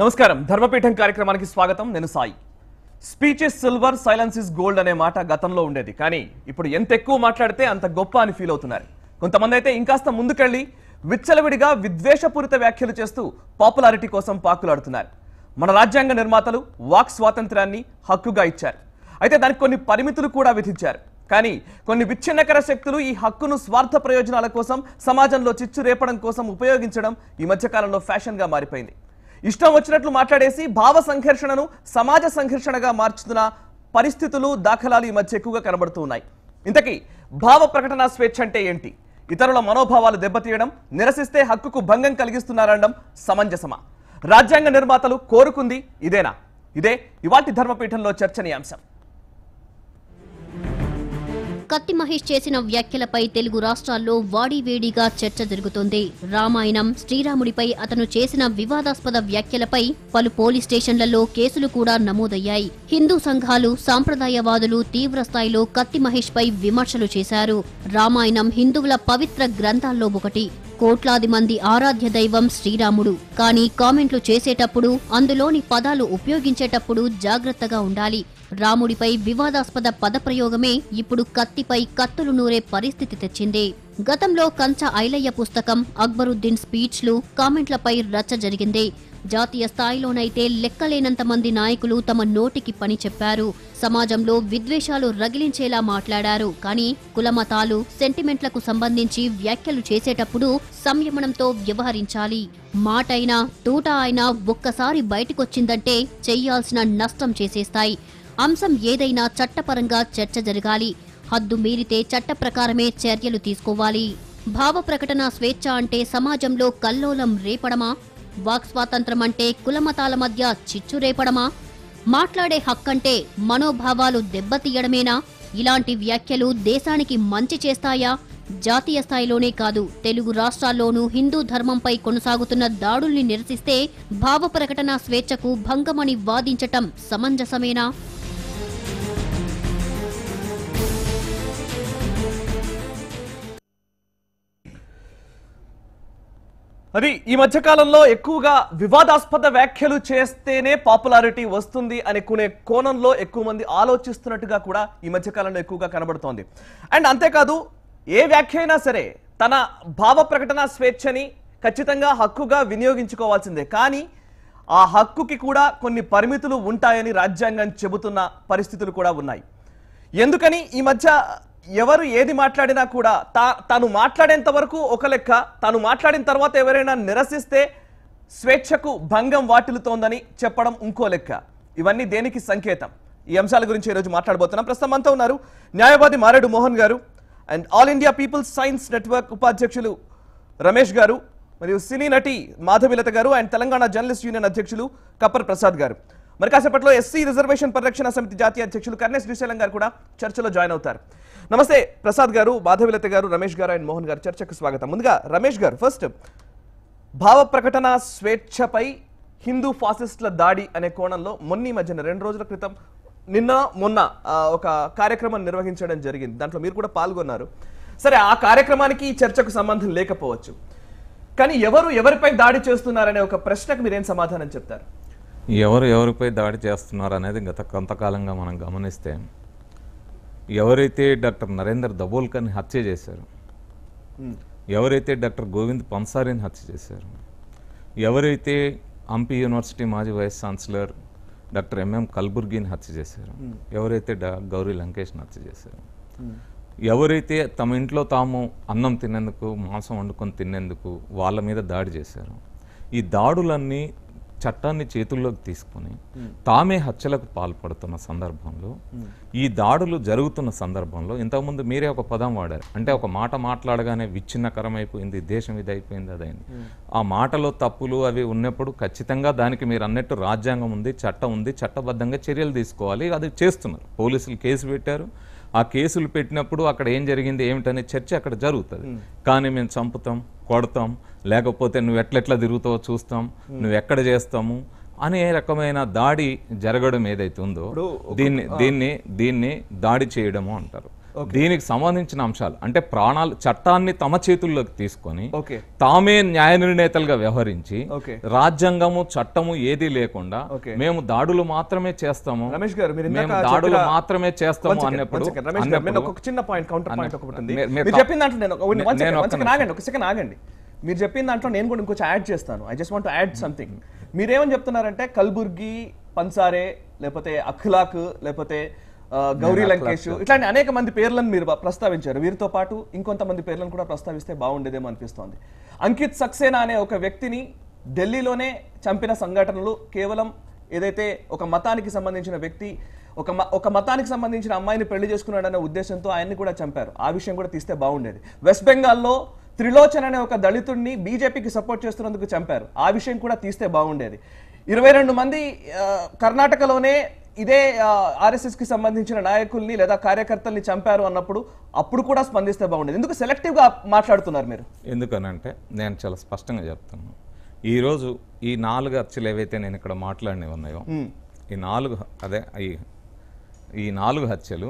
నమస్కారం ధర్మపీఠం కార్యక్రమానికి స్వాగతం నేను Sai speech is silver silence is gold అనే మాట గతంలో ఉండేది కానీ ఇప్పుడు ఎంత ఎక్కువ మాట్లాడితే అంత గొప్ప అని ఫీల్ అవుతున్నారు కొంతమంది అయితే ఇంకాస్త ముందుకెళ్ళి విచ్చలవిడిగా విద్వేషపూరిత వ్యాఖ్యలు చేస్తూ పాపులారిటీ కోసం పాకులాడుతున్నారు మన రాజ్యాంగ నిర్మాతలు వాక్ స్వాతంత్రాన్ని హక్కుగా ఇచ్చారు అయితే దానికి కొన్ని పరిమితులు కూడా విధించారు కానీ కొన్ని విచ్ఛిన్నకర శక్తులు ఈ హక్కును స్వార్థ ప్రయోజనాల కోసం సమాజంలో చిచ్చు రేపడం కోసం ఉపయోగించడం ఈ మధ్యకాలంలో ఫ్యాషన్గా మారిపోయింది ఇష్టం వచ్చినట్లు మాట్లాడేసి భావ సంఘర్షణను సమాజ సంఘర్షణగా మార్చుతున్న పరిస్థితులు దాఖలాలు ఈ మధ్య ఎక్కువగా కనబడుతూ ఉన్నాయి ఇంతకీ భావ ప్రకటన స్వేచ్ఛ అంటే ఏంటి ఇతరుల మనోభావాలు దెబ్బతీయడం నిరసిస్తే హక్కుకు భంగం కలిగిస్తున్నారనడం సమంజసమా రాజ్యాంగ నిర్మాతలు కోరుకుంది ఇదేనా ఇదే ఇవాటి ధర్మపీఠంలో చర్చనీయాంశం కత్తి మహేష్ చేసిన వ్యాఖ్యలపై తెలుగు రాష్ట్రాల్లో వాడివేడిగా చర్చ జరుగుతోంది రామాయణం శ్రీరాముడిపై అతను చేసిన వివాదాస్పద వ్యాఖ్యలపై పలు పోలీస్ స్టేషన్లలో కేసులు కూడా నమోదయ్యాయి హిందూ సంఘాలు సాంప్రదాయవాదులు తీవ్ర స్థాయిలో కత్తి మహేష్ పై విమర్శలు చేశారు రామాయణం హిందువుల పవిత్ర గ్రంథాల్లో ఒకటి కోట్లాది మంది ఆరాధ్య దైవం శ్రీరాముడు కానీ కామెంట్లు చేసేటప్పుడు అందులోని పదాలు ఉపయోగించేటప్పుడు జాగ్రత్తగా ఉండాలి రాముడిపై వివాదాస్పద పదప్రయోగమే ఇప్పుడు కత్తిపై కత్తులు నూరే పరిస్థితి తెచ్చింది గతంలో కంచ ఐలయ్య పుస్తకం అక్బరుద్దీన్ స్పీచ్లు కామెంట్లపై రచ్చ జరిగింది జాతీయ స్థాయిలోనైతే లెక్కలేనంత మంది నాయకులు తమ నోటికి పని చెప్పారు సమాజంలో విద్వేషాలు రగిలించేలా మాట్లాడారు కానీ కులమతాలు సెంటిమెంట్లకు సంబంధించి వ్యాఖ్యలు చేసేటప్పుడు సంయమనంతో వ్యవహరించాలి మాటైనా తూట అయినా ఒక్కసారి బయటకొచ్చిందంటే చెయ్యాల్సిన నష్టం చేసేస్తాయి అంశం ఏదైనా చట్టపరంగా చర్చ జరగాలి హద్దు మీరితే చట్ట ప్రకారమే చర్యలు తీసుకోవాలి భావ ప్రకటన స్వేచ్ఛ అంటే సమాజంలో కల్లోలం రేపడమా వాక్ స్వాతంత్రం అంటే కులమతాల మధ్య చిచ్చు రేపడమా మాట్లాడే హక్కంటే మనోభావాలు దెబ్బతీయడమేనా ఇలాంటి వ్యాఖ్యలు దేశానికి మంచి చేస్తాయా జాతీయ స్థాయిలోనే కాదు తెలుగు రాష్ట్రాల్లోనూ హిందూ ధర్మంపై కొనసాగుతున్న దాడుల్ని నిరసిస్తే భావ ప్రకటన స్వేచ్ఛకు భంగమని వాదించటం సమంజసమేనా అది ఈ మధ్య కాలంలో ఎక్కువగా వివాదాస్పద వ్యాఖ్యలు చేస్తేనే పాపులారిటీ వస్తుంది అనుకునే కోణంలో ఎక్కువ మంది ఆలోచిస్తున్నట్టుగా కూడా ఈ మధ్య కాలంలో ఎక్కువగా కనబడుతోంది అండ్ అంతేకాదు ఏ వ్యాఖ్య అయినా సరే తన భావ ప్రకటన స్వేచ్ఛని ఖచ్చితంగా హక్కుగా వినియోగించుకోవాల్సిందే కానీ ఆ హక్కుకి కూడా కొన్ని పరిమితులు ఉంటాయని రాజ్యాంగం చెబుతున్న పరిస్థితులు కూడా ఉన్నాయి ఎందుకని ఈ మధ్య ఎవరు ఏది మాట్లాడినా కూడా తా తాను మాట్లాడేంత వరకు ఒక లెక్క తాను మాట్లాడిన తర్వాత ఎవరైనా నిరసిస్తే స్వేచ్ఛకు భంగం వాటిల్లుతోందని చెప్పడం ఇంకో లెక్క ఇవన్నీ దేనికి సంకేతం ఈ అంశాల గురించి ఈరోజు మాట్లాడబోతున్నాం ప్రస్తుతం మనతో ఉన్నారు న్యాయవాది Maredu Mohan garu and all India peoples science network ఉపాధ్యక్షులు రమేష్ గారు మరియు సినీ నటి మాధవిలత గారు అండ్ తెలంగాణ జర్నలిస్ట్ యూనియన్ అధ్యక్షులు కప్పర్ ప్రసాద్ గారు మరి కాసేపట్లో ఎస్సీ రిజర్వేషన్ పరిరక్షణ సమితి జాతీయ అధ్యక్షులు కర్ణేష్ శ్రీశైలం గారు కూడా చర్చలో జాయిన్ అవుతారు నమస్తే ప్రసాద్ గారు మాధవిలత గారు రమేష్ గారు అండ్ మోహన్ గారు చర్చకు స్వాగతం ముందుగా రమేష్ గారు ఫస్ట్ భావ ప్రకటన స్వేచ్ఛపై హిందూ ఫాసిస్టుల దాడి అనే కోణంలో మొన్న ఈ మధ్యన రెండు రోజుల క్రితం నిన్న మొన్న ఆ, ఒక కార్యక్రమం నిర్వహించడం జరిగింది దాంట్లో మీరు కూడా పాల్గొన్నారు సరే ఆ కార్యక్రమానికి ఈ చర్చకు సంబంధం లేకపోవచ్చు కానీ ఎవరు ఎవరిపై దాడి చేస్తున్నారనే ఒక ప్రశ్నకు మీరేం సమాధానం చెప్తారు ఎవరు ఎవరిపై దాడి చేస్తున్నారు అనేది గత కొంతకాలంగా మనం గమనిస్తే ఎవరైతే డాక్టర్ నరేందర్ దబోల్కర్ని హత్య చేశారు ఎవరైతే డాక్టర్ గోవింద్ పన్సారీని హత్య చేశారు ఎవరైతే హంపి యూనివర్సిటీ మాజీ వైస్ ఛాన్సలర్ డాక్టర్ ఎంఎం కల్బుర్గిని హత్య చేశారు ఎవరైతే డా గౌరీ లంకేష్ని హత్య చేశారు ఎవరైతే తమ ఇంట్లో తాము అన్నం తినేందుకు మాంసం వండుకొని తినేందుకు వాళ్ళ మీద దాడి చేశారు ఈ దాడులన్నీ చట్టాన్ని చేతుల్లోకి తీసుకొని తామే హత్యలకు పాల్పడుతున్న సందర్భంలో ఈ దాడులు జరుగుతున్న సందర్భంలో ఇంతకుముందు మీరే ఒక పదం వాడారు అంటే ఒక మాట మాట్లాడగానే విచ్ఛిన్నకరమైపోయింది దేశం ఇది అయిపోయింది అదైంది ఆ మాటలో తప్పులు అవి ఉన్నప్పుడు ఖచ్చితంగా దానికి మీరు అన్నట్టు రాజ్యాంగం ఉంది చట్టం ఉంది చట్టబద్ధంగా చర్యలు తీసుకోవాలి అది చేస్తున్నారు పోలీసులు కేసు పెట్టారు ఆ కేసులు పెట్టినప్పుడు అక్కడ ఏం జరిగింది ఏమిటనే చర్చ అక్కడ జరుగుతుంది కానీ మేము చంపుతాం కొడతాం లేకపోతే నువ్వు ఎట్లెట్లా తిరుగుతావో చూస్తాం నువ్వు ఎక్కడ చేస్తాము అనే రకమైన దాడి జరగడం ఏదైతే ఉందో దీన్ని దీన్ని దీన్ని దాడి చేయడము అంటారు దీనికి సంబంధించిన అంశాలు అంటే ప్రాణాలు చట్టాన్ని తమ చేతుల్లోకి తీసుకొని ఓకే తామే న్యాయ నిర్ణేతలుగా వ్యవహరించి ఓకే రాజ్యాంగము చట్టము ఏదీ లేకుండా ఓకే. మేము దాడులు మాత్రమే చేస్తాము రమేష్ గారు మీరు మేము ఇందాక దాడులు చెప్పిన- మాత్రమే చేస్తాము One second, అన్నప్పుడు one second. రమేష్ గారు, మీరు అన్నప్పుడు ఒక చిన్న పాయింట్ కౌంటర్ పాయింట్ ఒకటి ఉంది మీరు- మీరు మీరు కా- చెప్పిన దాంట్లో నేను ఒక- one నే- second, నేను one ఒక్క second ఆగండి ఒక సెకండ్ ఆగండి మీరు చెప్పిన దాంట్లో నేను కూడా ఇంకొంచెం యాడ్ చేస్తాను I just want add something మీరేమని చెప్తున్నారంటే కల్బుర్గి పన్సారే లేకపోతే అఖ్లాక్ లేకపోతే ఆ, గౌరీ లంకేష్ ఇట్లాంటి అనేక మంది పేర్లను మీరు ప్రస్తావించారు వీరితో పాటు ఇంకొంతమంది పేర్లను కూడా ప్రస్తావిస్తే బాగుండేదేమో అనిపిస్తోంది అంకిత్ సక్సేనా అనే ఒక వ్యక్తిని ఢిల్లీలోనే చంపిన సంఘటనలు కేవలం ఏదైతే ఒక మతానికి సంబంధించిన వ్యక్తి ఒక మ- ఒక మతానికి సంబంధించిన అమ్మాయిని పెళ్లి చేసుకున్నాడనే ఉద్దేశంతో ఆయన్ని కూడా చంపారు ఆ విషయం కూడా తీస్తే బాగుండేది వెస్ట్ బెంగాల్లో త్రిలోచన్ అనే ఒక దళితుడిని బీజేపీకి సపోర్ట్ చేస్తున్నందుకు చంపారు ఆ విషయం కూడా తీస్తే బాగుండేది ఇరవై రెండు మంది ఆ, కర్ణాటకలోనే ఇదే ఆర్ఎస్ఎస్ కి సంబంధించిన నాయకుల్ని లేదా కార్యకర్తల్ని చంపారు అన్నప్పుడు అప్పుడు కూడా స్పందిస్తే బాగుండేది ఎందుకు సెలెక్టివ్ గా మాట్లాడుతున్నారు మీరు ఎందుకనంటే నేను చాలా స్పష్టంగా చెప్తాను ఈరోజు ఈ నాలుగు అర్చలు ఏవైతే నేను ఇక్కడ మాట్లాడినవి ఉన్నాయో ఈ నాలుగు హ- అదే ఈ ఈ నాలుగు హత్యలు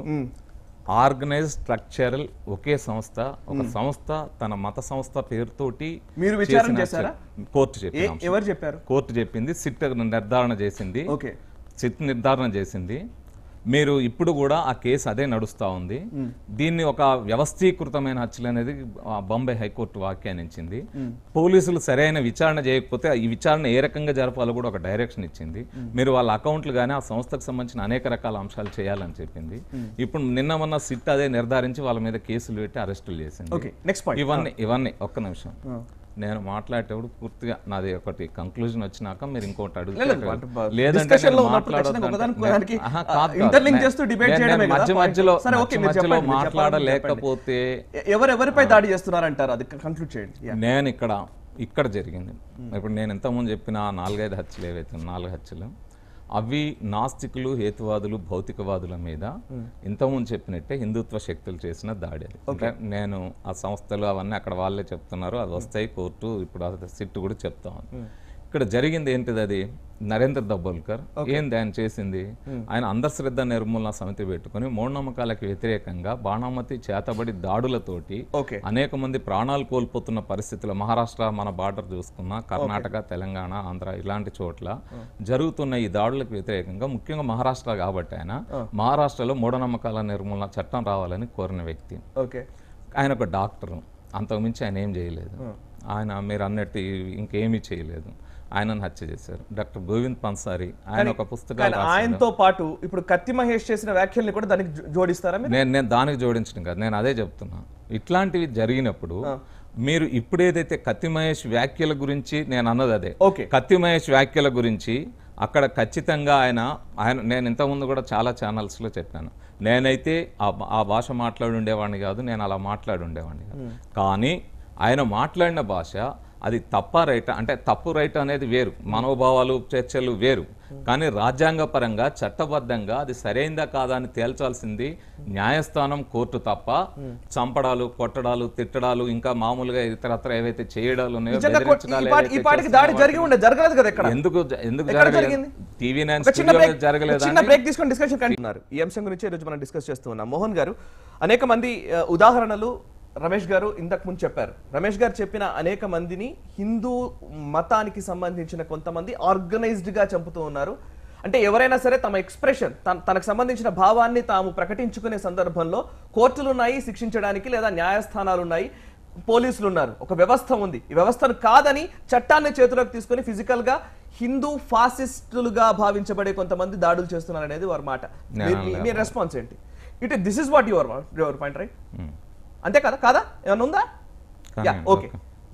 ఆర్గనైజ్ స్ట్రక్చరల్ ఒకే సంస్థ ఒక సంస్థ తన మత సంస్థ పేరుతోటి మీరు విచారణ చేసిన చేశారా? హత్యలు. కోర్టు ఏ- చెప్పింది అంశం. ఎవరు చెప్పారు కోర్టు చెప్పింది సిట్ నిర్ధారణ చేసింది ఓకే సిట్ నిర్ధారణ చేసింది మీరు ఇప్పుడు కూడా ఆ కేసు అదే నడుస్తూ ఉంది దీన్ని ఒక వ్యవస్థీకృతమైన హత్యలు అనేది ఆ బాంబే హైకోర్టు వ్యాఖ్యానించింది పోలీసులు సరైన విచారణ చేయకపోతే ఈ విచారణ ఏ రకంగా జరపాలో కూడా ఒక డైరెక్షన్ ఇచ్చింది మీరు వాళ్ళ అకౌంట్లు కానీ ఆ సంస్థకు సంబంధించిన అనేక రకాల అంశాలు చేయాలని చెప్పింది ఇప్పుడు నిన్న మొన్న సిట్ అదే నిర్ధారించి వాళ్ళ మీద కేసులు పెట్టి అరెస్టులు చేసింది ఓకే నెక్స్ట్ పాయింట్ ఇవన్నీ ఇవన్నీ ఒక్క నిమిషం నేను మాట్లాడేటప్పుడు పూర్తిగా నాది ఒకటి కంక్లూజన్ వచ్చినాక మీరు ఇంకోటి లేదు, అడుగుతారు అంటే బ- లేదంటే discussion లో నేను ఉన్నప్పుడు ఖచ్చితంగా మాట్లాడొద్దంటే- ఒకదానికి ఒకదానికి, ఆహా, ఆ, కాదు, కాదు. interlink నేను- చేస్తూ debate నేను- చేయడమే నేను కదా మధ్య point. మధ్యలో సరే, మధ్య ఓకే, మీరు మధ్యలో చెప్పండి, మీరు చెప్పాలి, మాట్లాడలేకపోతే ఎ- ఎవరు ఎవరిపై దాడి చేస్తున్నారంటారు అది కంక్లూడ్ చేయండి Yeah. నేను ఇక్కడ ఇక్కడ జరిగింది ఇప్పుడు నేను ఇంతకుముందు చెప్పిన ఆ నాలుగైదు హత్యలు ఏవైతే ఉన్నాయో, నాలుగు హత్యలు అవి నాస్తికులు హేతువాదులు భౌతికవాదుల మీద ఇంతకుముందు చెప్పినట్టే హిందుత్వ శక్తులు చేసిన దాడి అది అంటే నేను ఆ సంస్థలు అవన్నీ అక్కడ వాళ్ళే చెప్తున్నారు అది వస్తాయి కోర్టు ఇప్పుడు అది సిట్ కూడా చెప్తా ఉంది ఇక్కడ జరిగింది ఏంటిది అది నరేంద్ర దబ్బోల్కర్ ఏంది ఆయన చేసింది ఆయన అంధశ్రద్ధ నిర్మూలన సమితి పెట్టుకుని మూఢనమ్మకాలకు వ్యతిరేకంగా బాణామతి చేతబడి దాడులతోటి ఓకే అనేక మంది ప్రాణాలు కోల్పోతున్న పరిస్థితుల్లో మహారాష్ట్ర మన బార్డర్ చూసుకున్నా కర్ణాటక తెలంగాణ ఆంధ్ర ఇలాంటి చోట్ల జరుగుతున్న ఈ దాడులకు వ్యతిరేకంగా ముఖ్యంగా మహారాష్ట్ర కాబట్టి ఆయన మహారాష్ట్రలో మూఢనమ్మకాల నిర్మూలన చట్టం రావాలని కోరిన వ్యక్తి ఓకే ఆయన ఒక డాక్టరు అంతకుమించి ఆయన ఏం చేయలేదు ఆయన మీరు అన్నట్టు ఇంకేమీ చేయలేదు ఆయనను హత్య చేశారు డాక్టర్ గోవింద్ పన్సారి ఆయన ఒక పుస్తకాలు కానీ రాశాడు. ఆయనతో పాటు ఇప్పుడు కత్తి మహేష్ చేసిన వ్యాఖ్యల్ని కూడా దానికి జో- జోడిస్తారా మీరు నేను నేను దానికి జోడించడం కాదు నేను అదే చెప్తున్నా ఇట్లాంటివి జరిగినప్పుడు మీరు ఇప్పుడు ఏదైతే కత్తి మహేష్ వ్యాఖ్యల గురించి నేను అన్నది అదే ఓకే కత్తి మహేష్ వ్యాఖ్యల గురించి అక్కడ ఖచ్చితంగా ఆయన ఆయన నేను ఇంతకుముందు కూడా చాలా ఛానల్స్లో చెప్పాను నేనైతే ఆ భా- ఆ భాష మాట్లాడి ఉండేవాడిని కాదు నేను అలా మాట్లాడి ఉండేవాడిని కాదు కానీ ఆయన మాట్లాడిన భాష అది తప్ప రైట్ అంటే తప్పు రైట్ అనేది వేరు మనోభావాలు చర్చలు వేరు కానీ రాజ్యాంగపరంగా చట్టబద్ధంగా అది సరైందా కాదా అని తేల్చాల్సింది న్యాయస్థానం కోర్టు తప్ప చంపడాలు కొట్టడాలు తిట్టడాలు ఇంకా మామూలుగా ఇతరత్ర ఏవైతే చేయడాలు ఉన్నాయో నిజంగా కొ- బెదిరించడాలు ఈ పాటి- ఈ ఏవైతే పాటికి చేస్తున్నారో దాడి జరిగి ఉండే జరగలేదు కదా ఇక్కడ ఎందుకు జ- ఎందుకు ఎక్కడ జరగలేదు జరిగింది? టీవీ నైన్ ఒక చిన్న స్టూడియోలో బ్రేక్ జరగలేదా చిన్న అండి? బ్రేక్ తీసుకొని డిస్కషన్ కంటున్నారు ఈ అంశం గురించి ఈరోజు మనం డిస్కస్ చేస్తూ ఉన్నాం మోహన్ గారు అనేక మంది ఆ, ఉదాహరణలు రమేష్ గారు ఇంతకు ముందు చెప్పారు రమేష్ గారు చెప్పిన అనేక మందిని హిందూ మతానికి సంబంధించిన కొంతమంది ఆర్గనైజ్డ్ గా చంపుతూ ఉన్నారు అంటే ఎవరైనా సరే తమ ఎక్స్ప్రెషన్ తనకు సంబంధించిన భావాన్ని తాము ప్రకటించుకునే సందర్భంలో కోర్టులు ఉన్నాయి శిక్షించడానికి లేదా న్యాయస్థానాలు ఉన్నాయి పోలీసులు ఉన్నారు ఒక వ్యవస్థ ఉంది ఈ వ్యవస్థను కాదని చట్టాన్ని చేతిలోకి తీసుకొని ఫిజికల్ గా హిందూ ఫాసిస్టులుగా భావించబడే కొంతమంది దాడులు చేస్తున్నారు అనేది వారి మాట మీ- మీ- మీ రెస్పాన్స్ ఏంటి it this is what your your point right um. అంతే కదా కాదా ఏమన్నా ఉందా కానీ యా ఓకే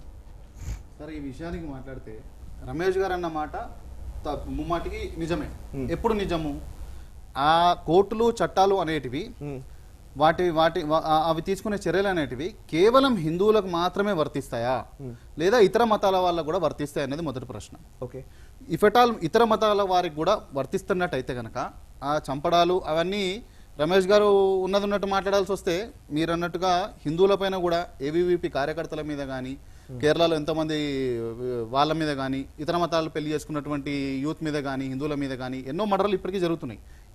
సరే ఈ విషయానికి మాట్లాడితే రమేష్ గారు అన్న మాట త- ముమ్మాటికి నిజమే ఎప్పుడు నిజము ఆ కోర్టులు చట్టాలు అనేటివి వాటి వాటి వా- ఆ- అవి తీసుకునే చర్యలు అనేటివి కేవలం హిందువులకు మాత్రమే వర్తిస్తాయా లేదా ఇతర మతాల వాళ్ళకు కూడా వర్తిస్తాయి అనేది మొదటి ప్రశ్న ఓకే ఇఫ్ ఎట్ ఆల్ ఇతర మతాల వారికి కూడా వర్తిస్తున్నట్టయితే కనుక ఆ చంపడాలు అవన్నీ రమేష్ గారు ఉన్నది ఉన్నట్టు మాట్లాడాల్సి వస్తే మీరు అన్నట్టుగా హిందువులపైన కూడా ఏబీవీపీ కార్యకర్తల మీద కానీ కేరళలో ఎంతోమంది వాళ్ళ మీద కానీ ఇతర మతాలు పెళ్లి చేసుకున్నటువంటి యూత్ మీద కానీ హిందువుల మీద కానీ ఎన్నో మర్డర్లు ఇప్పటికీ జరుగుతున్నాయి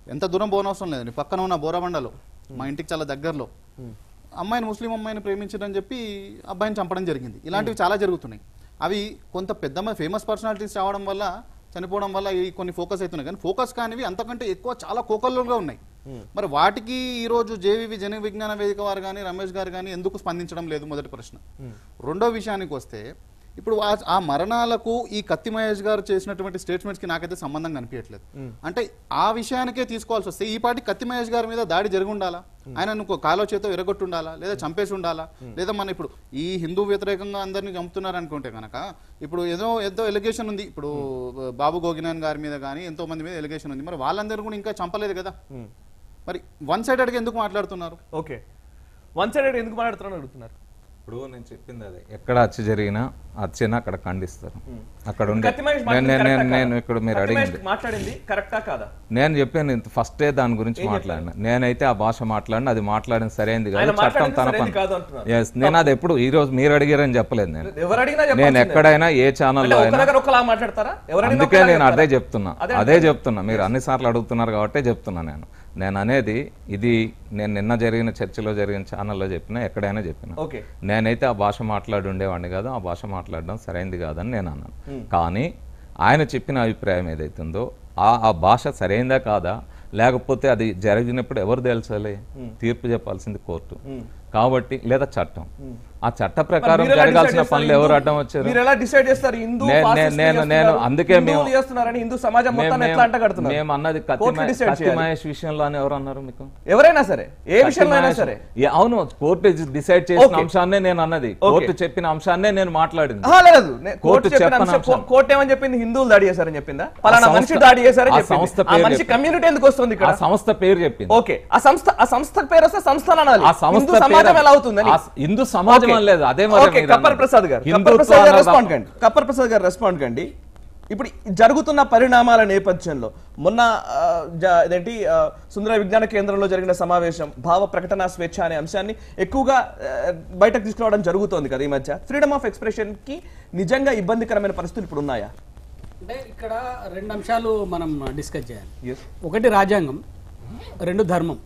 ఎంత దూరం పోనవసరం లేదండి పక్కన ఉన్న బోరబండలో మా ఇంటికి చాలా దగ్గరలో అమ్మాయిని ముస్లిం అమ్మాయిని ప్రేమించారని చెప్పి అబ్బాయిని చంపడం జరిగింది ఇలాంటివి చాలా జరుగుతున్నాయి అవి కొంత పెద్ద ఫేమస్ పర్సనాలిటీస్ రావడం వల్ల చనిపోవడం వల్ల ఈ కొన్ని ఫోకస్ అవుతున్నాయి కానీ ఫోకస్ కానివి అంతకంటే ఎక్కువ చాలా కోకల్లుగా ఉన్నాయి మరి వాటికి ఈ రోజు జేవివి జన విజ్ఞాన వేదిక వారు కానీ రమేష్ గారు కానీ ఎందుకు స్పందించడం లేదు మొదటి ప్రశ్న రెండో విషయానికి వస్తే ఇప్పుడు ఆ- ఆ మరణాలకు ఈ కత్తి మహేష్ గారు చేసినటువంటి స్టేట్మెంట్స్ కి నాకైతే సంబంధం కనిపించట్లేదు అంటే ఆ విషయానికే తీసుకోవాల్సి వస్తే ఈ పాటి కత్తి మహేష్ గారి మీద దాడి జరిగి ఉండాలా ఆయన నువ్వు కాలో చేతో ఎరగొట్టు ఉండాలా లేదా చంపేసి ఉండాలా లేదా మన ఇప్పుడు ఈ హిందూ వ్యతిరేకంగా అందరినీ చంపుతున్నారు అనుకుంటే కనుక ఇప్పుడు ఏదో ఏదో ఎలిగేషన్ ఉంది ఇప్పుడు బాబు గోగినాన్ గారి మీద కానీ ఎంతో మంది మీద ఎలిగేషన్ ఉంది మరి వాళ్ళందరూ కూడా ఇంకా చంపలేదు కదా మరి వన్ సైడెడ్గా ఎందుకు మాట్లాడుతున్నారు ఓకే వన్ సైడెడ్ ఎందుకు మాట్లాడుతున్నారని అడుగుతున్నారు ఇప్పుడు నేను చెప్పింది అదే ఎక్కడ హత్య జరిగినా హత్యను అక్కడ ఖండిస్తారు అక్కడ ఉండే కత్తి మహేష్ నేను మాట్లాడింది నేను- correct ఆ నేను కాదా? ఇక్కడ మీరు కత్తి మహేష్ అడిగింది మాట్లాడింది కరెక్టా కాదా నేను చెప్పాను ఇంత ఫస్టే దాని గురించి మాట్లాడిన నేనైతే ఆ భాష మాట్లాడిన అది మాట్లాడిన సరైనది ఆయన కాదు చట్టం మాట్లాడింది తన సరైనది పని కాదు అంటున్నారు. Yes, నేను అది ఎప్పుడు ఈ రోజు మీరు అడిగారని చెప్పలేదు నేను ఎవరు అడిగినా నేను చెప్పాల్సిందే. ఎక్కడైనా ఏ అంటే ఛానల్లో ఒక అయినా దగ్గర ఒకలా మాట్లాడతారా ఎవరైనా అందుకే నేను అదే చెప్తున్నా అదే అదే చెప్తున్నా మీరు అన్ని సార్లు అడుగుతున్నారు కాబట్టి చెప్తున్నా నేను నేను అనేది ఇది నేను నిన్న జరిగిన చర్చలో జరిగిన ఛానల్లో చెప్పిన ఎక్కడైనా చెప్పిన ఓకే నేనైతే ఆ భాష మాట్లాడి ఉండేవాడిని కాదు ఆ భాష మాట్లాడడం సరైంది కాదని నేను అన్నాను కానీ ఆయన చెప్పిన అభిప్రాయం ఏదైతుందో ఆ ఆ భాష సరైందా కాదా లేకపోతే అది జరిగినప్పుడు ఎవరు తెలుసాలి తీర్పు చెప్పాల్సింది కోర్టు కాబట్టి లేదా చట్టం ఆ చట్ట ప్రకారం మీరు ఎలా జరగాల్సిన decide పనులు చేస్తారు? ఎవరు హిందూ- అడ్డం వచ్చారు మీరు ఎలా డిసైడ్ చేస్తారు హిందూ నే- నే- ఫాసిస్టులు నేను- నేను చేస్తున్నారు, అందుకే మేము- హిందువులు చేస్తున్నారని హిందూ సమాజం మొత్తాన్ని మేము- ఎట్లా అంట కడుతున్నారు మేము అన్నది కత్తి కోర్టు మహే- decide కత్తి చేయాలి. మహేష్ విషయంలో అని ఎవరు అన్నారు మీకు ఎవరైనా సరే ఏ కత్తి విషయంలో అయినా మహేష్- సరే ఏ, అవును కోర్టు డిసైడ్ చేసిన Okay. అంశాన్నే నేను అన్నది కోర్టు చెప్పిన అంశాన్నే నేను మాట్లాడింది ఆహా, లేదు నే- కోర్టు కోర్టు చెప్పిన చెప్పని అంశం- అంశం. కోర్టు ఏమని చెప్పింది హిందువులు దాడి చేశారని చెప్పిందా పలానా సంస్థ- మనిషి దాడి చేశారని ఆ చెప్పింది సంస్థ ఆ పేరు మనిషి చెప్పింది. కమ్యూనిటీ ఎందుకు వస్తుంది ఇక్కడ ఆ సంస్థ పేరు చెప్పింది ఓకే ఆ సంస్థ ఆ సంస్థ పేరు వస్తే సంస్థ అనాలి ఆ సంస్థ హిందూ సమాజం పేరు- ఎలా అవుతుందని ఆ హిందూ సమాజం ఓకే. అనలేదు అదే మరి ఓకే మీరు కప్పర్ అన్నది. ప్రసాద్ గారు హిందుత్వం కప్పర్ ప్రసాద్ గారు అన్నది రెస్పాండ్ కండి కప్పర్ ప్రసాద్ గారు రెస్పాండ్ కండి ఇప్పుడు జరుగుతున్న పరిణామాల నేపథ్యంలో మొన్న ఆ, జ- ఇదేంటి ఆ, సుందర విజ్ఞాన కేంద్రంలో జరిగిన సమావేశం భావ ప్రకటన స్వేచ్ఛ అనే అంశాన్ని ఎక్కువగా ఆ, బయటకు తీసుకురావడం జరుగుతోంది కదా ఈ మధ్య ఫ్రీడమ్ ఆఫ్ ఎక్స్ప్రెషన్ కి నిజంగా ఇబ్బందికరమైన పరిస్థితులు ఇప్పుడు ఉన్నాయా అంటే ఇక్కడ రెండు అంశాలు మనం డిస్కస్ చేయాలి Yes. ఒకటి రాజ్యాంగం రెండు ధర్మం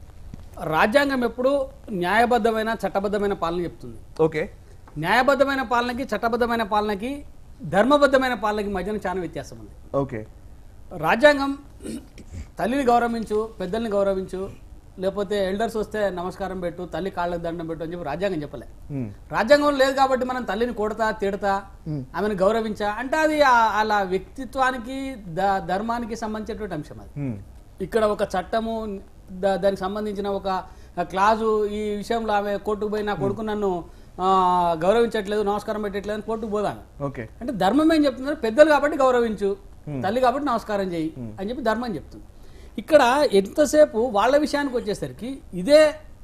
రాజ్యాంగం ఎప్పుడు న్యాయబద్ధమైన చట్టబద్ధమైన పాలన చెప్తుంది ఓకే న్యాయబద్ధమైన పాలనకి చట్టబద్ధమైన పాలనకి ధర్మబద్ధమైన పాలనకి మధ్యన చాలా వ్యత్యాసం ఉంది ఓకే రాజ్యాంగం తల్లిని గౌరవించు పెద్దల్ని గౌరవించు లేకపోతే ఎల్డర్స్ వస్తే నమస్కారం పెట్టు తల్లి కాళ్ళకి దండం పెట్టు అని చెప్పి రాజ్యాంగం చెప్పలే రాజ్యాంగం లేదు కాబట్టి మనం తల్లిని కొడతా తిడతా ఆమెను గౌరవించా అంటే అది ఆ- అలా వ్యక్తిత్వానికి ద- ధర్మానికి సంబంధించినటువంటి అంశం అది ఇక్కడ ఒక చట్టము దా- దానికి సంబంధించిన ఒక క్లాజు ఈ విషయంలో ఆమె కోర్టుకు పోయి నా కొడుకు నన్ను ఆ, గౌరవించట్లేదు నమస్కారం పెట్టట్లేదు అని కోర్టుకు పోదాను ఓకే అంటే ధర్మం ఏం చెప్తున్నారు పెద్దలు కాబట్టి గౌరవించు తల్లి కాబట్టి నమస్కారం చేయి అని చెప్పి ధర్మం చెప్తుంది ఇక్కడ ఎంతసేపు వాళ్ళ విషయానికి వచ్చేసరికి ఇదే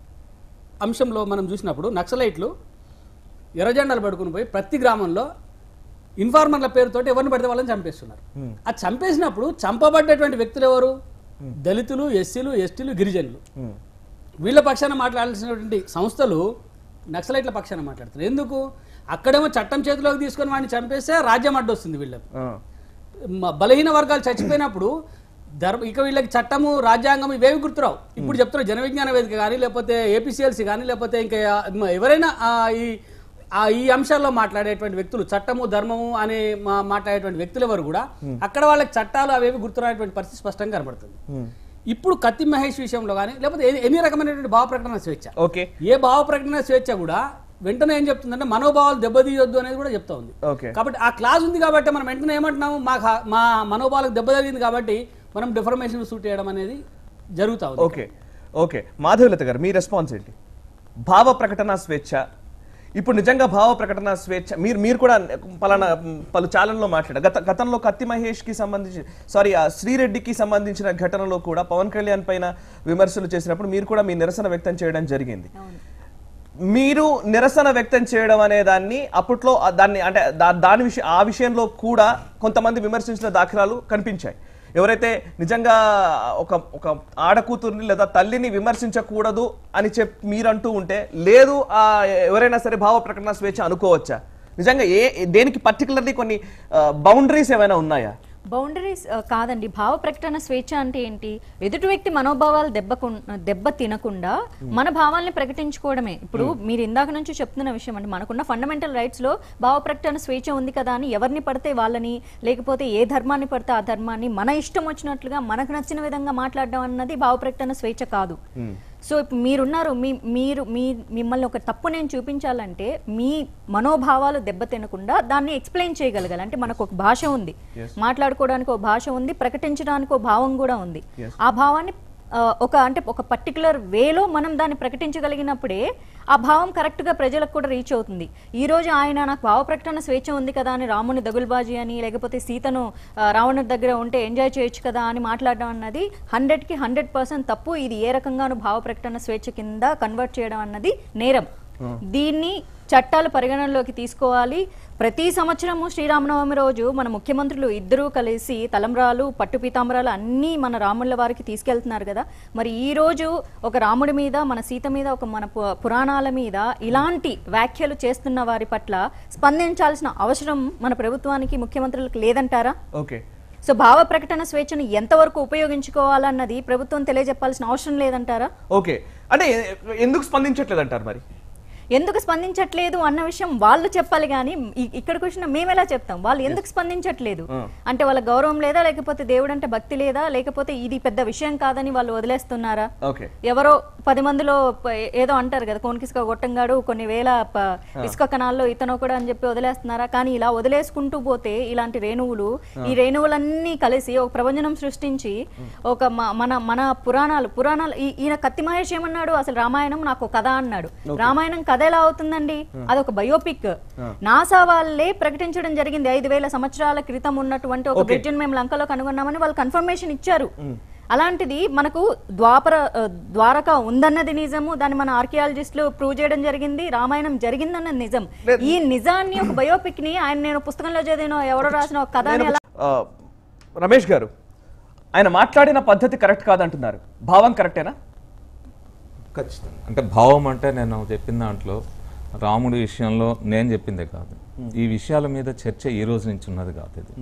అంశంలో మనం చూసినప్పుడు నక్సలైట్లు ఎర్రజెండాలు పడుకుని పోయి ప్రతి గ్రామంలో ఇన్ఫార్మర్ల పేరుతోటి ఎవరిని పడితే వాళ్ళని చంపేస్తున్నారు ఆ చంపేసినప్పుడు చంపబడ్డటువంటి వ్యక్తులు ఎవరు దళితులు ఎస్సీలు ఎస్టీలు గిరిజనులు వీళ్ళ పక్షాన మాట్లాడాల్సినటువంటి సంస్థలు నక్సలైట్ల పక్షాన మాట్లాడుతున్నారు ఎందుకు అక్కడేమో చట్టం చేతిలోకి తీసుకొని వాడిని చంపేస్తే రాజ్యం అడ్డొస్తుంది వీళ్ళకు మ- బలహీన వర్గాలు చచ్చిపోయినప్పుడు ధర్మ ఇక వీళ్ళకి చట్టము రాజ్యాంగం ఇవేవి గుర్తురావు ఇప్పుడు చెప్తున్నారు జన విజ్ఞాన వేదిక కానీ లేకపోతే ఏపీసీఎల్సీ కానీ లేకపోతే ఇంకా మ- ఎవరైనా ఆ, ఈ ఆ ఈ అంశాల్లో మాట్లాడేటువంటి వ్యక్తులు చట్టము ధర్మము అనే మా- మాట్లాడేటువంటి వ్యక్తులు ఎవరు కూడా అక్కడ వాళ్ళకి చట్టాలు అవేవి గుర్తురానటువంటి పరిస్థితి స్పష్టంగా కనబడుతుంది ఇప్పుడు కత్తి మహేష్ విషయంలో కానీ లేకపోతే ఎనీ- ఎన్ని రకమైనటువంటి భావ ప్రకటన స్వేచ్ఛ ఓకే ఏ భావ ప్రకటన స్వేచ్ఛ కూడా వెంటనే ఏం చెప్తుందంటే మనోభావాలు దెబ్బతీయొద్దు అనేది కూడా చెప్తా ఉంది ఓకే కాబట్టి ఆ క్లాజ్ ఉంది కాబట్టి మనం వెంటనే ఏమంటున్నాము మా ఖా- మా మనోభావాలకు దెబ్బ తగిలింది కాబట్టి మనం డిఫర్మేషన్ సూట్ చేయడం అనేది జరుగుతా ఉంది ఓకే ఓకే మాధవలత గారు మీ రెస్పాన్స్ ఏంటి భావ ప్రకటన స్వేచ్ఛ ఇప్పుడు నిజంగా భావ ప్రకటన స్వేచ్ఛ మీరు మీరు కూడా పలానా మ్, పలు ఛానల్లో మాట్లాడారు గత గతంలో కత్తి మహేష్ కి సంబంధించి సారీ ఆ శ్రీరెడ్డికి సంబంధించిన ఘటనలో కూడా పవన్ కళ్యాణ్ పైన విమర్శలు చేసినప్పుడు మీరు కూడా మీ నిరసన వ్యక్తం చేయడం జరిగింది మీరు నిరసన వ్యక్తం చేయడం అనే దాన్ని అప్పట్లో ఆ దాన్ని అంటే దా- దాని విషయం ఆ విషయంలో కూడా కొంతమంది విమర్శించిన దాఖలాలు కనిపించాయి ఎవరైతే నిజంగా ఒక ఒక ఆడకూతుర్ని లేదా తల్లిని విమర్శించకూడదు అని చెప్ మీరంటూ ఉంటే లేదు ఆ ఎవరైనా సరే భావ ప్రకటన స్వేచ్ఛ అనుకోవచ్చా నిజంగా ఏ దేనికి పర్టికులర్లీ కొన్ని బౌండరీస్ ఏమైనా ఉన్నాయా బౌండరీస్ కాదండి భావ ప్రకటన స్వేచ్ఛ అంటే ఏంటి ఎదుటి వ్యక్తి మనోభావాలు దెబ్బకు దెబ్బ తినకుండా మన భావాల్ని ప్రకటించుకోవడమే ఇప్పుడు మీరు ఇందాక నుంచి చెప్తున్న విషయం అంటే మనకున్న ఫండమెంటల్ రైట్స్ లో భావ ప్రకటన స్వేచ్ఛ ఉంది కదా అని ఎవరిని పడితే వాళ్ళని లేకపోతే ఏ ధర్మాన్ని పడితే ఆ ధర్మాన్ని మన ఇష్టం వచ్చినట్లుగా మనకు నచ్చిన విధంగా మాట్లాడడం అన్నది భావ ప్రకటన స్వేచ్ఛ కాదు సో ఇప్పుడు మీరున్నారు మీ మీరు మీ మిమ్మల్ని ఒక తప్పు నేను చూపించాలంటే మీ మనోభావాలు దెబ్బతినకుండా దాన్ని ఎక్స్ప్లెయిన్ చేయగలగాలి అంటే మనకు ఒక భాష ఉంది మాట్లాడుకోవడానికి ఒక భాష ఉంది ప్రకటించడానికి ఒక భావం కూడా ఉంది ఆ భావాన్ని ఆ, ఒక అంటే ఒక పర్టికులర్ వేలో మనం దాన్ని ప్రకటించగలిగినప్పుడే ఆ భావం కరెక్ట్ గా ప్రజలకు కూడా రీచ్ అవుతుంది ఈ రోజు ఆయన నాకు భావ ప్రకటన స్వేచ్ఛ ఉంది కదా అని రాముని దగులుబాజీ అని లేకపోతే సీతను ఆ, రావణుడి దగ్గర ఉంటే ఎంజాయ్ చేయొచ్చు కదా అని మాట్లాడడం అన్నది హండ్రెడ్ కి హండ్రెడ్ పర్సెంట్ తప్పు ఇది ఏ రకంగానూ భావ ప్రకటన స్వేచ్ఛ కింద కన్వర్ట్ చేయడం అన్నది నేరం దీన్ని చట్టాలు పరిగణనలోకి తీసుకోవాలి ప్రతి సంవత్సరము శ్రీరామనవమి రోజు మన ముఖ్యమంత్రులు ఇద్దరూ కలిసి తలంబ్రాలు పట్టు పీతాంబరాలు అన్నీ మన రాముల వారికి తీసుకెళ్తున్నారు కదా మరి ఈ రోజు ఒక రాముడి మీద మన సీత మీద ఒక మన పు- పురాణాల మీద ఇలాంటి వ్యాఖ్యలు చేస్తున్న వారి పట్ల స్పందించాల్సిన అవసరం మన ప్రభుత్వానికి ముఖ్యమంత్రులకు లేదంటారా ఓకే సో భావ ప్రకటన స్వేచ్ఛను ఎంతవరకు ఉపయోగించుకోవాలన్నది ప్రభుత్వం తెలియజెప్పాల్సిన అవసరం లేదంటారా ఓకే అంటే ఎ- ఎందుకు స్పందించట్లేదు అంటారు మరి ఎందుకు స్పందించట్లేదు అన్న విషయం వాళ్ళు చెప్పాలి కానీ ఇ- ఇక్కడికి వచ్చిన మేము ఎలా చెప్తాం వాళ్ళు ఎందుకు స్పందించట్లేదు అంటే వాళ్ళ గౌరవం లేదా లేకపోతే దేవుడు అంటే భక్తి లేదా లేకపోతే ఇది పెద్ద విషయం కాదని వాళ్ళు వదిలేస్తున్నారా ఓకే ఎవరో పది మందిలో ప- ఏదో అంటారు కదా కోనికిసుక గొట్టంగాడు కొన్ని వేల ప- ఇసుక కణాల్లో ఇతను కూడా అని చెప్పి వదిలేస్తున్నారా కానీ ఇలా వదిలేసుకుంటూ పోతే ఇలాంటి రేణువులు ఈ రేణువులన్నీ కలిసి ఒక ప్రపంచం సృష్టించి ఒక మ- మన మన పురాణాలు పురాణాలు ఈ- ఈయన కత్తి మహేష్ ఏమన్నాడు అసలు రామాయణం నాకు కథ అన్నాడు రామాయణం కథ ఎలా అవుతుందండి అదొక బయోపిక్ నాసా వాళ్ళే ప్రకటించడం జరిగింది ఐదు వేల సంవత్సరాల క్రితం ఉన్నటువంటి ఒక బ్రిడ్జ్ మేము లంకలో కనుగొన్నామని వాళ్ళు కన్ఫర్మేషన్ ఇచ్చారు అలాంటిది మనకు ద్వాపర ఆ, ద్వారక ఉందన్నది నిజము దాన్ని మన ఆర్కియాలజిస్టులు ప్రూవ్ చేయడం జరిగింది రామాయణం జరిగిందన్నది నిజం ఈ నిజాన్ని ఒక బయోపిక్ ని ఆయన నేను పుస్తకంలో చదివిన ఎవరో రాసిన ఒక కథ అని ఎలా ఆ, రమేష్ గారు ఆయన మాట్లాడిన పద్ధతి కరెక్ట్ కాదంటున్నారు భావం కరెక్టేనా ఖచ్చితంగా అంటే భావం అంటే నేను చెప్పిన దాంట్లో రాముడి విషయంలో నేను చెప్పిందే కాదు ఈ విషయాల మీద చర్చ ఈ రోజు నుంచి ఉన్నది కాదు ఇది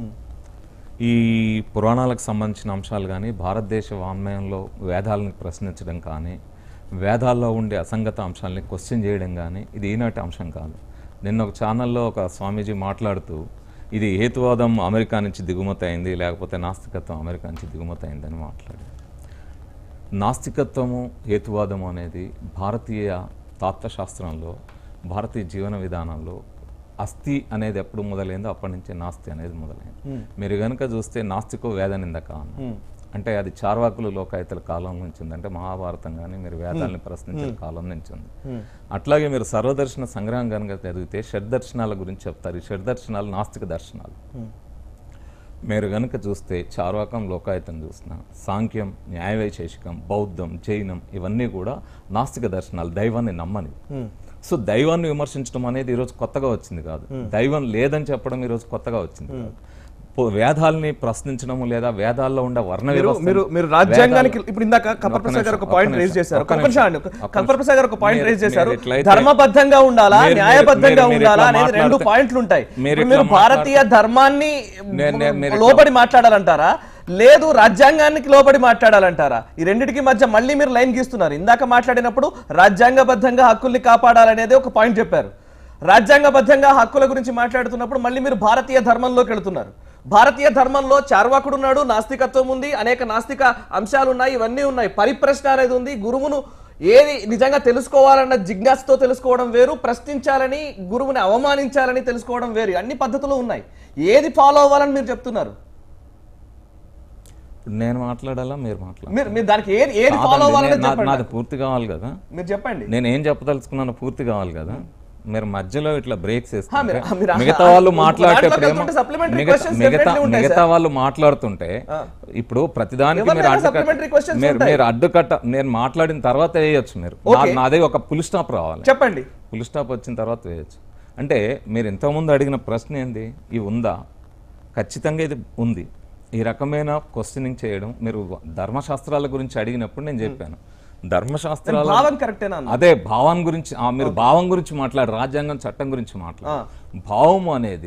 ఈ పురాణాలకు సంబంధించిన అంశాలు కానీ భారతదేశ వాంగ్మయంలో వేదాలను ప్రశ్నించడం కానీ వేదాల్లో ఉండే అసంగత అంశాలని క్వశ్చన్ చేయడం కానీ ఇది ఈనాటి అంశం కాదు నిన్న ఒక ఛానల్లో ఒక స్వామీజీ మాట్లాడుతూ ఇది హేతువాదం అమెరికా నుంచి దిగుమతి అయింది లేకపోతే నాస్తికత్వం అమెరికా నుంచి దిగుమతి అయిందని మాట్లాడారు నాస్తికత్వము హేతువాదము అనేది భారతీయ తత్వశాస్త్రంలో భారతీయ జీవన విధానంలో అస్థి అనేది ఎప్పుడు మొదలైందో అప్పటి నుంచే నాస్తి అనేది మొదలైంది మీరు కనుక చూస్తే నాస్తికో వేద నిందక అన్న అంటే అది చార్వాకులు లోకాయతుల కాలం నుంచి ఉంది అంటే మహాభారతం కానీ మీరు వేదాలను ప్రశ్నించిన కాలం నుంచి ఉంది అట్లాగే మీరు సర్వదర్శన సంగ్రహం కనుక చదివితే షడ్దర్శనాల గురించి చెప్తారు ఈ షడ్దర్శనాలు నాస్తిక దర్శనాలు మీరు గనుక చూస్తే చార్వాకం లోకాయతం చూసిన సాంఖ్యం న్యాయవైశేషికం బౌద్ధం జైనం ఇవన్నీ కూడా నాస్తిక దర్శనాలు దైవాన్ని నమ్మని సో దైవాన్ని విమర్శించడం అనేది ఈరోజు కొత్తగా వచ్చింది కాదు దైవం లేదని చెప్పడం ఈరోజు కొత్తగా వచ్చింది కాదు పో- వేదాల్ని ప్రశ్నించడము లేదా వేదాల్లో ఉండే వర్ణ మీరు వ్యవస్థని- మీరు మీరు రాజ్యాంగానికి వేదాలు- ఇప్పుడు ఇందాక ఒక్క కల్పప్రసాద్ గారు ఒక నిమిషం, పాయింట్ ఒక్క రేజ్ నిమిషం, చేశారు ఒక్క ఒక్క నిమిషం అండి. నిమిషం, ఒక్క కల్పప్రసాద్ గారు ఒక పాయింట్ మీరు- రేజ్ చేశారు మీరు ఇట్లయితే- ధర్మబద్ధంగా ఉండాలా మీరు- మీరు- న్యాయబద్ధంగా మీరు ఉండాలా ఇట్లా అనేది రెండు మాట్లాడితే- పాయింట్లు ఉంటాయి మీరు ఇప్పుడు మీరు ఇట్లా భారతీయ మాట్లాడితే- ధర్మాన్ని నేను- నేను- మీరు ఇట్లా- లోబడి మాట్లాడాలంటారా లేదు రాజ్యాంగానికి లోబడి మాట్లాడాలంటారా ఈ రెండిటికి మధ్య మళ్ళీ మీరు లైన్ గీస్తున్నారు ఇందాక మాట్లాడినప్పుడు రాజ్యాంగబద్ధంగా హక్కుల్ని కాపాడాలనేది ఒక పాయింట్ చెప్పారు రాజ్యాంగబద్ధంగా హక్కుల గురించి మాట్లాడుతున్నప్పుడు మళ్ళీ మీరు భారతీయ ధర్మంలోకి వెళుతున్నారు భారతీయ ధర్మంలో చార్వాకుడు ఉన్నాడు నాస్తికత్వం ఉంది అనేక నాస్తిక అంశాలు ఉన్నాయి ఇవన్నీ ఉన్నాయి పరిప్రశ్న అనేది ఉంది గురువును ఏది నిజంగా తెలుసుకోవాలన్న జిజ్ఞాసతో తెలుసుకోవడం వేరు ప్రశ్నించాలని గురువుని అవమానించాలని తెలుసుకోవడం వేరు అన్ని పద్ధతులు ఉన్నాయి ఏది ఫాలో అవ్వాలని మీరు చెప్తున్నారు ఇప్పుడు నేను మాట్లాడాలా మీరు మాట్లాడాలి మీరు మీరు దానికి ఏది ఏది ఫాలో అవ్వాలని చెప్పండి నాది నాకు. పూర్తి కావాలి కదా మీరు చెప్పండి నేను ఏం చెప్పదలుచుకున్నానో పూర్తి కావాలి కదా మీరు మధ్యలో ఇట్లా బ్రేక్స్ హా, మీరు- వేస్తుంటే మీరు- మిగతా వాళ్ళు ఇంకో మాట్లాడేటప్పుడు దాంట్లోకి ఏమో వెళ్తుంటే supplementary మిగతా questions మిగతా definitely ఉంటాయి, మిగతా sir. వాళ్ళు మాట్లాడుతుంటే ఇప్పుడు ప్రతిదానికి మీరు ఎవరినైనా supplementary అడ్డుకట్ట questions మీరు ఉంటాయి. మీరు అడ్డుకట్ట నేను మాట్లాడిన తర్వాత వేయొచ్చు మీరు నా- Okay. నాదే ఒక పుల్ స్టాప్ రావాలి చెప్పండి ఫుల్ స్టాప్ వచ్చిన తర్వాత వేయచ్చు అంటే మీరు ఇంతకుముందు అడిగిన ప్రశ్న ఏంది ఇది ఉందా ఖచ్చితంగా ఇది ఉంది ఈ రకమైన క్వశ్చనింగ్ చేయడం మీరు ధర్మశాస్త్రాల గురించి అడిగినప్పుడు నేను చెప్పాను ధర్మశాస్త్రాల భావం కరెక్టేనా అన్న? అదే భావం గురించి ఆ, మీరు భావం గురించి మాట్లాడు రాజ్యాంగం చట్టం గురించి మాట్లాడు భావం అనేది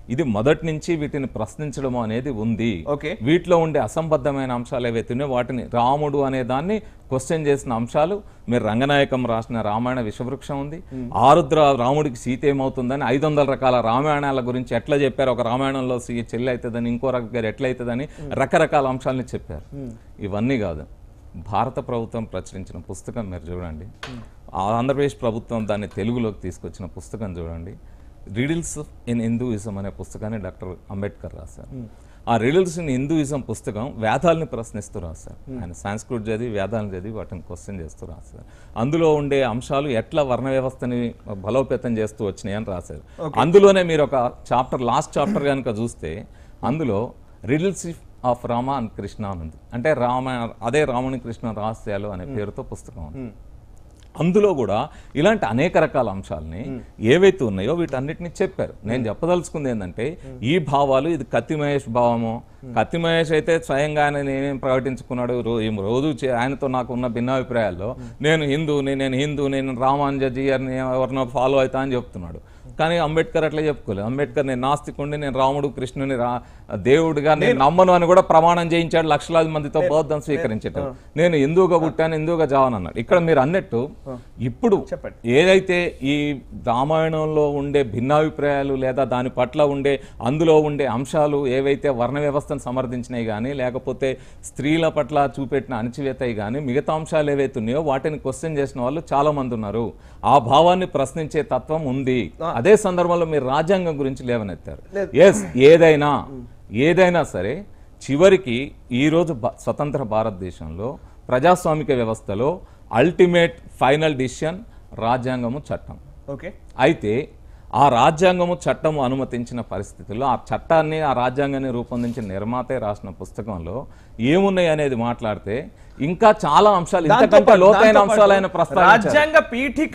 ఇది మొదటి నుంచి వీటిని ప్రశ్నించడం అనేది ఉంది ఓకే. వీటిలో ఉండే అసంబద్ధమైన అంశాలు ఏవైతే ఉన్నాయో వాటిని రాముడు అనే దాన్ని క్వశ్చన్ చేసిన అంశాలు మీరు రంగనాయకం రాసిన రామాయణ విషవృక్షం ఉంది ఆరుద్ర రాముడికి సీత ఏమవుతుందని ఐదు వందల రకాల రామాయణాల గురించి ఎట్లా చెప్పారు ఒక రామాయణంలో సీ చెల్లి అవుతుందని ఇంకో రకంగా ఎట్లా అవుతుందని రకరకాల అంశాలని చెప్పారు ఇవన్నీ కాదు భారత ప్రభుత్వం ప్రచురించిన పుస్తకం మీరు చూడండి ఆంధ్రప్రదేశ్ ప్రభుత్వం దాన్ని తెలుగులోకి తీసుకొచ్చిన పుస్తకం చూడండి రిడిల్స్ ఇన్ హిందూయిజం అనే పుస్తకాన్ని డాక్టర్ అంబేద్కర్ రాశారు ఆ రిడిల్స్ ఇన్ హిందూయిజం పుస్తకం వేదాలని ప్రశ్నిస్తూ రాశారు ఆయన సాంస్క్రిట్ చదివి వేదాలను చదివి వాటిని క్వశ్చన్ చేస్తూ రాశారు అందులో ఉండే అంశాలు ఎట్లా వర్ణ వ్యవస్థని బలోపేతం చేస్తూ వచ్చినాయని రాశారు అందులోనే మీరు ఒక చాప్టర్ లాస్ట్ చాప్టర్ కనుక చూస్తే అందులో riddles of Rama and Krishna అని ఉంది అంటే రామ అదే రాముని కృష్ణ రహస్యాలు అనే పేరుతో పుస్తకం ఉంది అందులో కూడా ఇలాంటి అనేక రకాల అంశాలని ఏవైతే ఉన్నాయో వీటన్నిటిని చెప్పారు నేను చెప్పదలుచుకుంది ఏంటంటే ఈ భావాలు ఇది కత్తి మహేష్ భావము కత్తి మహేష్ అయితే స్వయంగా ఆయన నేనేం ప్రకటించుకున్నాడు రో- ఈ రోజు చే- ఆయనతో నాకు ఉన్న భిన్నాభిప్రాయాల్లో నేను హిందూని నేను హిందూ నేను రామానుజీ అని ఎవరినో ఫాలో అవుతా అని చెప్తున్నాడు కానీ అంబేద్కర్ అట్లా చెప్పుకోలేదు అంబేద్కర్ నేను నాస్తికుండి నేను రాముడు కృష్ణుని రా దేవుడిగా నేను నమ్మను అని కూడా ప్రమాణం చేయించాడు లక్షలాది మందితో బౌద్ధం స్వీకరించటం నేను హిందూగా పుట్టాను హిందూగా జావన్ అన్నాడు ఇక్కడ మీరు అన్నట్టు ఇప్పుడు చెప్పండి. ఏదైతే ఈ రామాయణంలో ఉండే భిన్నాభిప్రాయాలు లేదా దాని పట్ల ఉండే అందులో ఉండే అంశాలు ఏవైతే వర్ణ వ్యవస్థను సమర్థించినాయి కానీ లేకపోతే స్త్రీల పట్ల చూపెట్టిన అణచివేతయి కానీ మిగతా అంశాలు ఏవైతే ఉన్నాయో వాటిని క్వశ్చన్ చేసిన వాళ్ళు చాలా మంది ఉన్నారు ఆ భావాన్ని ప్రశ్నించే తత్వం ఉంది అదే సందర్భంలో మీరు రాజ్యాంగం గురించి లేవనెత్తారు ఎస్ ఏదైనా ఏదైనా సరే చివరికి ఈరోజు భా- స్వతంత్ర భారతదేశంలో ప్రజాస్వామిక వ్యవస్థలో అల్టిమేట్ ఫైనల్ డిసిషన్ రాజ్యాంగము చట్టం ఓకే అయితే ఆ రాజ్యాంగము చట్టము అనుమతించిన పరిస్థితుల్లో ఆ చట్టాన్ని ఆ రాజ్యాంగాన్ని రూపొందించిన నిర్మాతే రాసిన పుస్తకంలో ఏమున్నాయి అనేది మాట్లాడితే ఇంకా చాలా అంశాలు దాంతో ఇంతకంటే పాటు- లోతైన దాంతో పాటు అంశాలైన ప్రస్తావించారు రాజ్యాంగ పీఠిక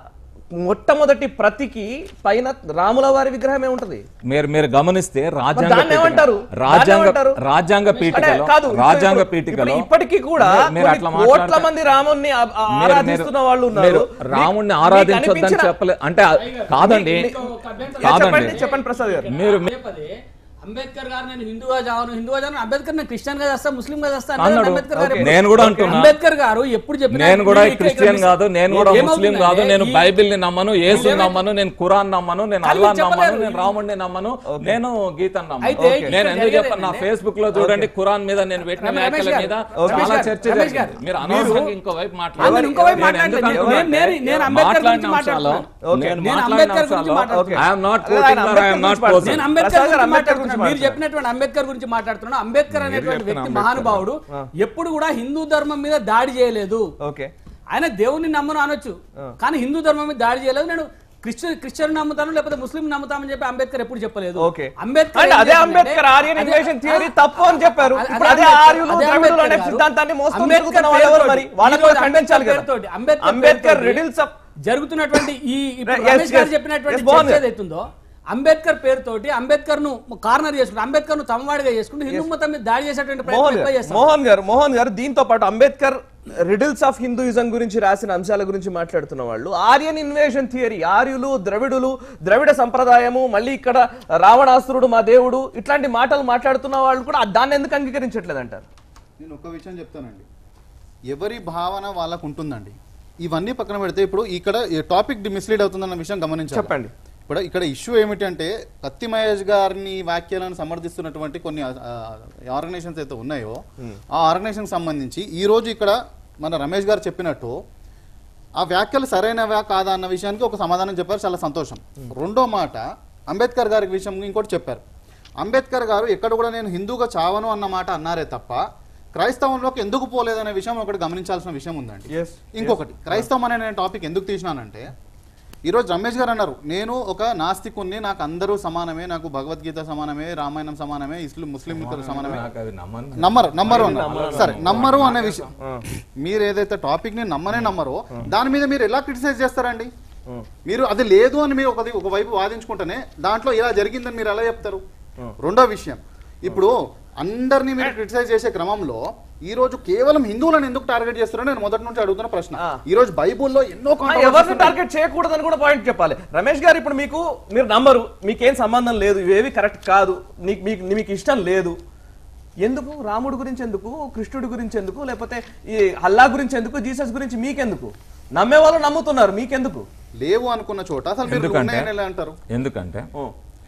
మొట్టమొదటి ప్రతికి పైన రాముల వారి విగ్రహమే ఉంటది మీరు మీరు గమనిస్తే రాజ్యాంగ దాన్ని పీఠిక- ఏమంటారు? రాజ్యాంగ దాన్ని ఏమంటారు? రాజ్యాంగ పీఠికలో అంటే కాదు, ఇప్పుడు- రాజ్యాంగ ఇప్పుడు- పీఠికలో ఇప్పుడు ఇప్పటికీ కూడా మీరు- మీరు కొన్ని అట్లా కోట్ల మాట్లాడితే- మంది రాముణ్ణి ఆ- ఆ- మీరు- ఆరాధిస్తున్న మీరు- వాళ్ళు ఉన్నారు మీరు మీకు- రాముణ్ణి మీకు ఆరాధించొద్దని అనిపించిన- చెప్పలే అంటే కాదండి మీకు- కాదండి చెప్పండి చెప్పండి ప్రసాద్ గారు మీరు పదే పదే అంబేద్కర్ గారు నేను హిందూగా చావను హిందూగా చావను అంబేద్కర్ నేను క్రిస్టియన్ గా చేస్తా ముస్లిం గా చేస్తా అన్నాడు అన్నాడు. అంబేద్కర్ గారు ఓకే. ఎప్పుడు. నేను కూడా అంటున్నా. అంబేద్కర్ గారు ఎప్పుడు చెప్పినా నేను కూడా మీరు ఇక్కడ- క్రిస్టియన్ ఇక్కడ కాదు నేను కూడా ముస్లిం ఏమవుతుందంటే కాదు నేను ఈ- బైబిల్ ని నమ్మను యేసు ఏమైతే- నమ్మను నేను ఖురాన్ నమ్మను నేను కానీ అల్లా మీరు నమ్మను చెప్పలేరు. నేను రాముడిని నమ్మను నేను గీతను నమ్మను అయితే ఓకే. ఇక్కడ నేను ఎందుకు జరిగేది చెప్పను నా ఏంటంటే- ఫేస్బుక్ లో చూడండి ఖురాన్ మీద నేను పెట్టిన రమేష్ వ్యాఖ్యల గారు, మీద రమేష్ చాలా గారు, చర్చ రమేష్ జరిగింది గారు, మీరు అనవసరంగా ఇంకో వైపు ఆ, మాట్లాడారు నేను ఇంకో వైపు నేను మాట్లాడలేదు. ఎందుకు నేను- అంటున్నా నేను- నేను అంటే అంబేద్కర్ మాట్లాడిన గురించి అంశాలు మాట్లాడుతున్నాను. నేను నేను మాట్లాడిన అంబేద్కర్ గురించి అంశాలు మాట్లాడుతున్నాను. ఐఎమ్ నాట్ అదే ఆయన కోటింగ్ అంబేద్కర్ ఐఎమ్ నాట్ గురించి పోజింగ్ నేను అంబేద్కర్ ప్రసాద్ గారు గురించి అంబేద్కర్ గురించి మాట్లాడుతున్నాను మీరు మాట్లాడారు. చెప్పినటువంటి అంబేద్కర్ గురించి మాట్లాడుతున్నాను అంబేద్కర్ అనేటువంటి చెప్పిన వ్యక్తి అంబేద్కర్. మహానుభావుడు ఎప్పుడు కూడా హిందూ ధర్మం మీద దాడి చేయలేదు ఓకే ఆయన దేవుని నమ్మను అనొచ్చు కానీ హిందూ ధర్మం మీద దాడి చేయలేదు నేను క్రిస్టియన్ క్రిస్టియన్ నమ్ముతాను లేకపోతే ముస్లిం నమ్ముతామని చెప్పి అంబేద్కర్ ఎప్పుడు చెప్పలేదు ఓకే అంబేద్కర్ అంటే ఏం అదే చేశాడంటే- అంబేద్కర్ ఆర్యన్ అదే- ఇన్వేషన్ థియరీ ఆ, తప్పు అని చెప్పారు అదే ఇప్పుడు అదే అంబేద్కర్- ఆర్యులు అదే ద్రవిడులు అనే అంబేద్కర్ గారు సిద్ధాంతాన్ని మోస్తూ అంబేద్కర్ తిరుగుతున్న వాళ్ళు ఎవరు మరి పేరుతోటి- వాళ్ళని ఈ కూడా రోజు ఖండించాలి కదా పేరుతోటి, అంబేద్కర్ అంబేద్కర్ పేరుతోటి రిడిల్స్ ఆఫ్ జరుగుతున్నటువంటి ఈ ఇప్పుడు Yes, రమేష్ గారు yes. చెప్పినటువంటి Yes, మోహన్ చర్చ గారు. ఏదైతుందో అంబేద్కర్ పేరుతోటి అంబేద్కర్ ను కార్నర్ చేసుకుంటూ అంబేద్కర్ ను తమవాడిగా చేసుకుంటూ హిందూ మతం మీద దాడి చేసేటువంటి ప్రయత్నం మోహన్ ఎక్కువ గారు చేస్తారు మోహన్ గారు మోహన్ గారు దీంతో పాటు అంబేద్కర్ రిడిల్స్ ఆఫ్ హిందూయిజం గురించి రాసిన అంశాల గురించి మాట్లాడుతున్న వాళ్ళు ఆర్యన్ ఇన్వేషన్ థియరీ ఆర్యులు ద్రవిడులు ద్రవిడ సంప్రదాయము మళ్ళీ ఇక్కడ రావణాసురుడు మా దేవుడు ఇట్లాంటి మాటలు మాట్లాడుతున్న వాళ్ళు కూడా దాన్ని ఎందుకు అంగీకరించట్లేదు అంటారు నేను ఒక విషయం చెప్తానండి ఎవరి భావన వాళ్ళకు ఉంటుందండి ఇవన్నీ పక్కన పెడితే ఇప్పుడు ఇక్కడ టాపిక్ మిస్లీడ్ అవుతుందన్న విషయం గమనించాలి చెప్పండి. ఇప్పుడు ఇక్కడ ఇష్యూ ఏమిటంటే కత్తి మహేష్ గారిని వ్యాఖ్యలను సమర్థిస్తున్నటువంటి కొన్ని ఆర్గనైజేషన్స్ అయితే ఉన్నాయో ఆ ఆర్గనైజేషన్ సంబంధించి ఈ రోజు ఇక్కడ మన రమేష్ గారు చెప్పినట్టు ఆ వ్యాఖ్యలు సరైనవా కాదా అన్న విషయానికి ఒక సమాధానం చెప్పారు చాలా సంతోషం రెండో మాట అంబేద్కర్ గారి విషయం ఇంకోటి చెప్పారు అంబేద్కర్ గారు ఎక్కడ కూడా నేను హిందూగా చావను అన్న మాట అన్నారే తప్ప క్రైస్తవంలోకి ఎందుకు పోలేదనే విషయం ఒకటి గమనించాల్సిన విషయం ఉందండి Yes, ఇంకొకటి క్రైస్తవం అనే నేను టాపిక్ ఎందుకు తీసినానంటే ఈరోజు రమేష్ గారు అన్నారు నేను ఒక నాస్తికుణ్ణి నాకు అందరూ సమానమే నాకు భగవద్గీత సమానమే రామాయణం సమానమే ఇస్లాం ముస్లింలు సమానమే నాకు అవి నమ్మను నమ్మరు నమ్మరు అన్నారు సరే నమ్మరు అనే విషయం మీరు ఏదైతే టాపిక్ ని నమ్మనే నమ్మరో దాని మీద మీరు ఎలా క్రిటిసైజ్ చేస్తారండి మీరు అది లేదు అని మీరు ఒక ఒకవైపు వాదించుకుంటేనే దాంట్లో ఇలా జరిగిందని మీరు ఎలా చెప్తారు రెండో విషయం ఇప్పుడు అందరినీ మీరు క్రిటిసైజ్ చేసే క్రమంలో ఈ రోజు కేవలం హిందువులను ఎందుకు టార్గెట్ చేస్తారో నేను మొదటి నుంచి అడుగుతున్న ప్రశ్న ఆ. ఈ రోజు బైబుల్లో ఎన్నో ఆ, controversies ఎవరిని ఉన్నాయి. టార్గెట్ చేయకూడదని కూడా పాయింట్ చెప్పాలి రమేష్ గారు ఇప్పుడు మీకు మీరు నమ్మరు మీకేం సంబంధం లేదు ఇవేవి కరెక్ట్ కాదు నీకు మీకు మీకు ఇష్టం లేదు ఎందుకు రాముడి గురించి ఎందుకు కృష్ణుడి గురించి ఎందుకు లేకపోతే ఈ అల్లా గురించి ఎందుకు జీసస్ గురించి మీకెందుకు నమ్మే వాళ్ళు నమ్ముతున్నారు మీకెందుకు లేవు అనుకున్న చోట అసలు మీరు ఎందుకంటే ఉన్నాయని ఎలా అంటారు ఎందుకంటే ఓ,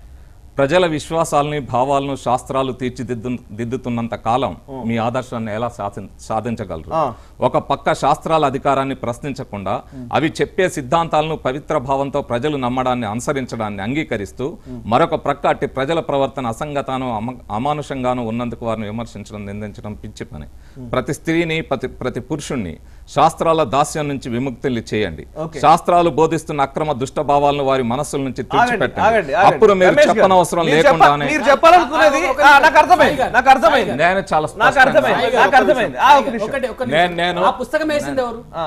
ప్రజల విశ్వాసాలని భావాలను శాస్త్రాలు తీర్చిదిద్దు దిద్దుతున్నంత కాలం మీ ఆదర్శాన్ని ఎలా సాధి- సాధించగలరు ఆ. ఒక పక్క శాస్త్రాల అధికారాన్ని ప్రశ్నించకుండా అవి చెప్పే సిద్ధాంతాలను పవిత్ర భావంతో ప్రజలు నమ్మడాన్ని అనుసరించడాన్ని అంగీకరిస్తూ మరొక ప్రక్క అట్టి ప్రజల ప్రవర్తన అసంగతాను అమ- అమానుషంగాను ఉన్నందుకు వారిని విమర్శించడం నిందించడం పిచ్చి పని ప్రతి స్త్రీని ప్రతి ప్రతి పురుషుణ్ణి శాస్త్రాల దాస్యం నుంచి విముక్తుల్ని చేయండి Okay. శాస్త్రాలు బోధిస్తున్న అక్రమ దుష్ట భావాలను వారి మనస్సుల నుంచి ఆగండి, ఆగండి, తుడిచిపెట్టండి ఆగండి. అప్పుడు మీరు రమేష్ గారు, చెప్పనవసరం మీరు చెప్ప- లేకుండానే మీరు చెప్పాలనుకునేది ఒక ఆ, నిమిషం. నాకు అర్థమైంది సాయి గారు, నాకు అర్థమైంది నేను చాలా నాకు స్పష్టంగా- అర్థమైంది సాయి గారు, నాకు ఒక అర్థమైంది నిమిషం. ఆ, ఒక నిమిషం. ఒకటి ఒక నేను- నిమిషం. నేను- ఆ పుస్తకం వేసింది ఎవరు ఆ,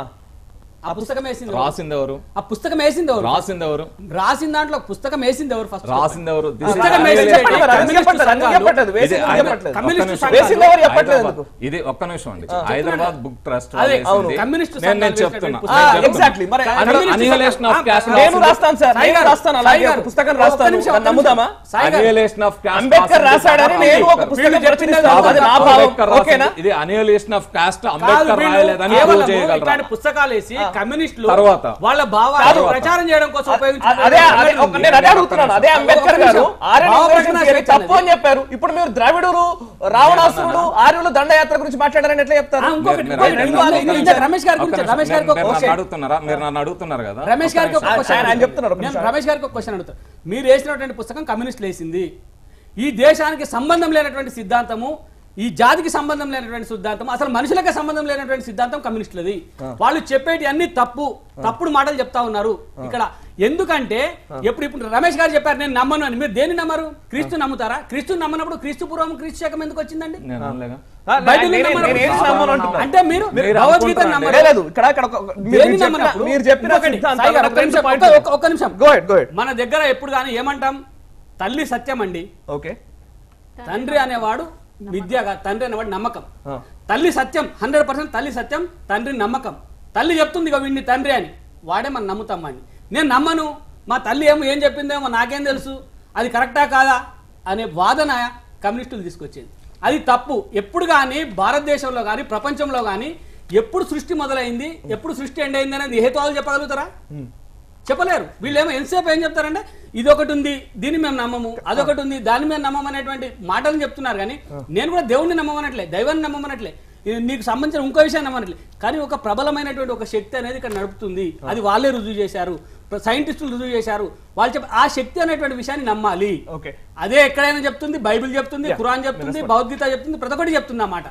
ఆ పుస్తకం వేసింది ఎవరు? రాసింది ఎవరు ఆ పుస్తకం వేసింది ఎవరు రాసింది ఎవరు రాసిన దాంట్లో పుస్తకం వేసింది ఎవరు ఫస్ట్ రాసింది ఎవరు This is పుస్తకం an వేసింది annihilation. చెప్పండి మరి, అందుకే కమ్యూనిస్టు చెప్పట్లేదు, అందుకే సంఘాలు- చెప్పట్లేదు, ఇది వేసింది హైదరా- చెప్పట్లేదు. ఒక్క కమ్యూనిస్టు నిమిషం. సంఘాలు- వేసింది ఎవరు చెప్పట్లేదు హైదరాబాద్- ఎందుకు? ఇది ఒక్క నిమిషం అండి హైదరాబాద్ బుక్ ట్రస్ట్ అదే, అవును. కమ్యూనిస్టు నేను నేను సంఘాలు చెప్తున్నా వేసినటువంటి ఆ, నేను చెప్తున్నా. exactly. మరి కమ్యూనిస్టు annihilation of సంఘాలు- caste ఆ, నేను రాస్తాను సార్ సాయి నేను గారు, రాస్తాను అలాగే సాయి ఒక గారు, పుస్తకం ఒక్క రాస్తాను నిమిషం, దాన్ని ఒక్క నమ్ముదామా నిమిషం. సాయి గారు, Annihilation of caste అంబేద్కర్ రాసింది రాశాడని కాదు. నేను ఒక పుస్తకం వీళ్ళు ప్రచురిస్తాను చెప్పింది అది నా కాదు. భావం అంబేద్కర్ రాసింది. ఓకేనా ఇది అనియలేషన్ ఆఫ్ కాస్ట్ కాదు అంబేద్కర్ వీళ్ళు రాయలేదని కేవలము ప్రూవ్ చేయగలరా ఇట్లాంటి పుస్తకాలు వేసి కమ్యూనిస్టులు తర్వాత. వాళ్ళ భావాలు కాదు. ప్రచారం చేయడం కోసం అ- ఉపయోగించుకునే అదే అదే సంఘటన ఒక- ఉంది. నేను అదే అడుగుతున్నాను అదే అంబేద్కర్ గారు ఆర్యన్ భావ ఇన్వేషన్ ప్రకటన థియరీ స్వేచ్ఛ తప్పు అని చెప్పారు ఇప్పుడు మీరు ద్రావిడులు రావణాసురుడు ఆర్యులు దండయాత్ర గురించి మాట్లాడారని ఎట్లా ఆ, చెప్తారు ఇంకొకటి, మీరు- ఇంకొకటి, మీరు- ఇంకొకటి, మీరు- ఇంకొకటి, రమేష్ గారి ఒక్క గురించి నిమిషం. రమేష్ గారికి ఒక మీరు నన్ను క్వశ్చన్ అడుగుతున్నారా మీరు నన్ను అడుగుతున్నారు కదా రమేష్ గారికి ఒక ఆయన- క్వశ్చన్ ఆయన చెప్తున్నారు ఒక నేను నిమిషం. రమేష్ గారికి ఒక క్వశ్చన్ అడుగుతాను మీరు వేసినటువంటి పుస్తకం కమ్యూనిస్టులు వేసింది ఈ దేశానికి సంబంధం లేనటువంటి సిద్ధాంతము ఈ జాతికి సంబంధం లేనటువంటి సిద్ధాంతం అసలు మనుషులకే సంబంధం లేనటువంటి సిద్ధాంతం కమ్యూనిస్టులది వాళ్ళు చెప్పేటి అన్ని తప్పు తప్పుడు మాటలు చెప్తా ఉన్నారు ఇక్కడ ఎందుకంటే ఎప్పుడు ఇప్పుడు రమేష్ గారు చెప్పారు నేను నమ్మను అని మీరు దేన్ని నమ్మరు క్రీస్తు నమ్ముతారా క్రీస్తు నమ్మనప్పుడు క్రీస్తు పూర్వం క్రీస్తు శకం ఎందుకు వచ్చిందండి నేను అనలేగా ఆ, బైబిల్ నేను- నమ్మరు. నేను ఏది నమ్మను అంటున్నా. అంటే మీరు మీరు భగవద్గీత అనుకుంటారా నమ్మరు లేదు, లేదు ఇక్కడ ఇక్కడ ఒక- ఒక- మీరు దేన్ని చెప్పిన- నమ్మనప్పుడు మీరు చెప్పిన ఇంకొకటి, సిద్ధాంతాలు సాయి గారు, నాకు ఒక్క రెండు నిమిషం, పాయింట్లు. ఒక్క- ఒక్క- ఒక్క నిమిషం Go ahead, go ahead. మన దగ్గర ఎప్పుడు కానీ ఏమంటాం తల్లి సత్యం అండి ఓకే తండ్రి అనేవాడు విద్య కాదు, తండ్రి అనేవాడు నమ్మకం ఆ. తల్లి సత్యం హండ్రెడ్ పర్సెంట్ తల్లి సత్యం తండ్రి నమ్మకం తల్లి చెప్తుంది ఇక వీడిని తండ్రి అని వాడే మనం నమ్ముతాం వాడిని నేను నమ్మను మా తల్లి ఏమో ఏం చెప్పిందేమో నాకేం తెలుసు అది కరెక్టా కాదా అనే వాదన కమ్యూనిస్టులు తీసుకొచ్చింది అది తప్పు ఎప్పుడు కానీ భారతదేశంలో కానీ ప్రపంచంలో కానీ ఎప్పుడు సృష్టి మొదలైంది ఎప్పుడు సృష్టి ఎండ్ అయింది అనేది హేతువాలు చెప్పగలుగుతారా చెప్పలేరు వీళ్ళు ఏమో ఎంతసేపు ఏం చెప్తారంటే ఇది ఒకటి ఉంది దీన్ని మేము నమ్మము అదొకటి ఉంది దాన్ని మేము నమ్మము అనేటువంటి మాటలు చెప్తున్నారు కానీ నేను కూడా దేవుణ్ణి నమ్మమనట్లే దైవాన్ని నమ్మమనట్లే ఇది నీకు సంబంధించిన ఇంకో విషయం నమ్మనట్లే కానీ ఒక ప్రబలమైనటువంటి ఒక శక్తి అనేది ఇక్కడ నడుపుతుంది అది వాళ్ళే రుజువు చేశారు సైంటిస్టులు రుజువు చేశారు వాళ్ళు చెప్ప ఆ శక్తి అనేటువంటి విషయాన్ని నమ్మాలి ఓకే అదే ఎక్కడైనా చెప్తుంది బైబిల్ చెప్తుంది Yeah. ఖురాన్ చెప్తుంది భగవద్గీత చెప్తుంది ప్రతి ఒక్కటి చెప్తుంది అన్నమాట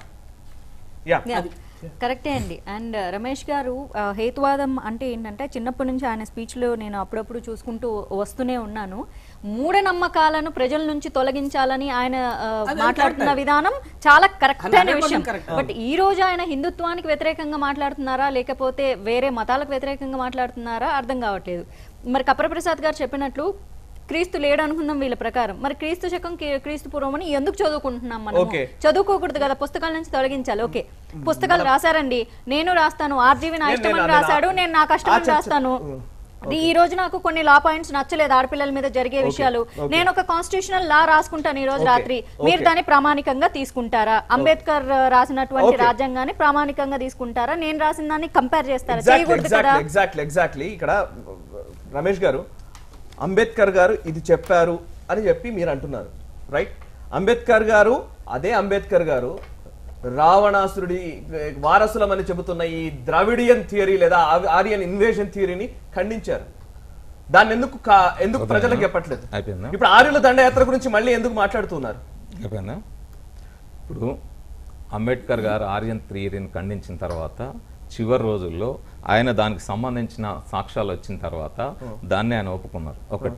యా Yeah, కరెక్టే అండి అండ్ రమేష్ గారు ఆ, హేతువాదం అంటే ఏంటంటే చిన్నప్పటి నుంచి ఆయన స్పీచ్లో నేను అప్పుడప్పుడు చూసుకుంటూ వస్తూనే ఉన్నాను మూఢనమ్మకాలను ప్రజల నుంచి తొలగించాలని ఆయన ఆ, అది మాట్లాడుతున్న correct. విధానం చాలా కరెక్ట్ అయిన 100% విషయం correct. బట్ ఈ రోజు ఆయన హిందుత్వానికి వ్యతిరేకంగా మాట్లాడుతున్నారా లేకపోతే వేరే మతాలకు వ్యతిరేకంగా మాట్లాడుతున్నారా అర్థం కావట్లేదు మరి కప్రప్రసాద్ గారు చెప్పినట్లు క్రీస్తు లేడు అనుకుందాం వీళ్ళ ప్రకారం మరి క్రీస్తు శకం కీ- క్రీస్తు పూర్వం అని ఎందుకు చదువుకుంటున్నాం మనం Okay. చదువుకోకూడదు కదా పుస్తకాల నుంచి తొలగించాలి ఓకే పుస్తకాలు రాశారండి నేను రాస్తాను ఆర్జీవి నా నేను- ఇష్టమని నేను- రాశాడు నేను నా కష్టమని ఆ చర్చ- రాస్తాను ఈ రోజు నాకు కొన్ని లా పాయింట్స్ నచ్చలేదు ఆడపిల్లల మీద జరిగే విషయాలు నేను ఒక కాన్స్టిట్యూషనల్ లా రాసుకుంటాను ఈ రోజు Okay. రాత్రి మీరు Okay. దాన్ని ప్రామాణికంగా తీసుకుంటారా అంబేద్కర్ ఆ, రాసినటువంటి Okay. రాజ్యాంగాన్ని ప్రామాణికంగా తీసుకుంటారా నేను రాసిన దాన్ని కంపేర్ చేస్తారా ఎగ్జాక్ట్లీ చేయకూడదు కదా ఎగ్జాక్ట్లీ ఎగ్జాక్ట్లీ ఎగ్జాక్ట్లీ ఇక్కడ రమేష్ గారు అంబేద్కర్ గారు ఇది చెప్పారు అని చెప్పి మీరు అంటున్నారు రైట్ అంబేద్కర్ గారు అదే అంబేద్కర్ గారు రావణాసురుడి వారసులమని చెబుతున్న ఈ ద్రావిడియన్ థియరీ లేదా ఆ- ఆరియన్ ఇన్వేషన్ థియరీని ఖండించారు దాన్ని ఎందుకు కా- ఎందుకు ప్రజలకు చెప్పట్లేదు అయిపోయిందా ఇప్పుడు ఆర్యుల దండయాత్ర గురించి మళ్ళీ ఎందుకు మాట్లాడుతున్నారు అయిపోయిందా ఇప్పుడు అంబేద్కర్ గారు ఆర్యన్ థియరీని ఖండించిన తర్వాత చివరి రోజుల్లో ఆయన దానికి సంబంధించిన సాక్ష్యాలు వచ్చిన తర్వాత దాన్ని ఆయన ఒప్పుకున్నారు ఒకటి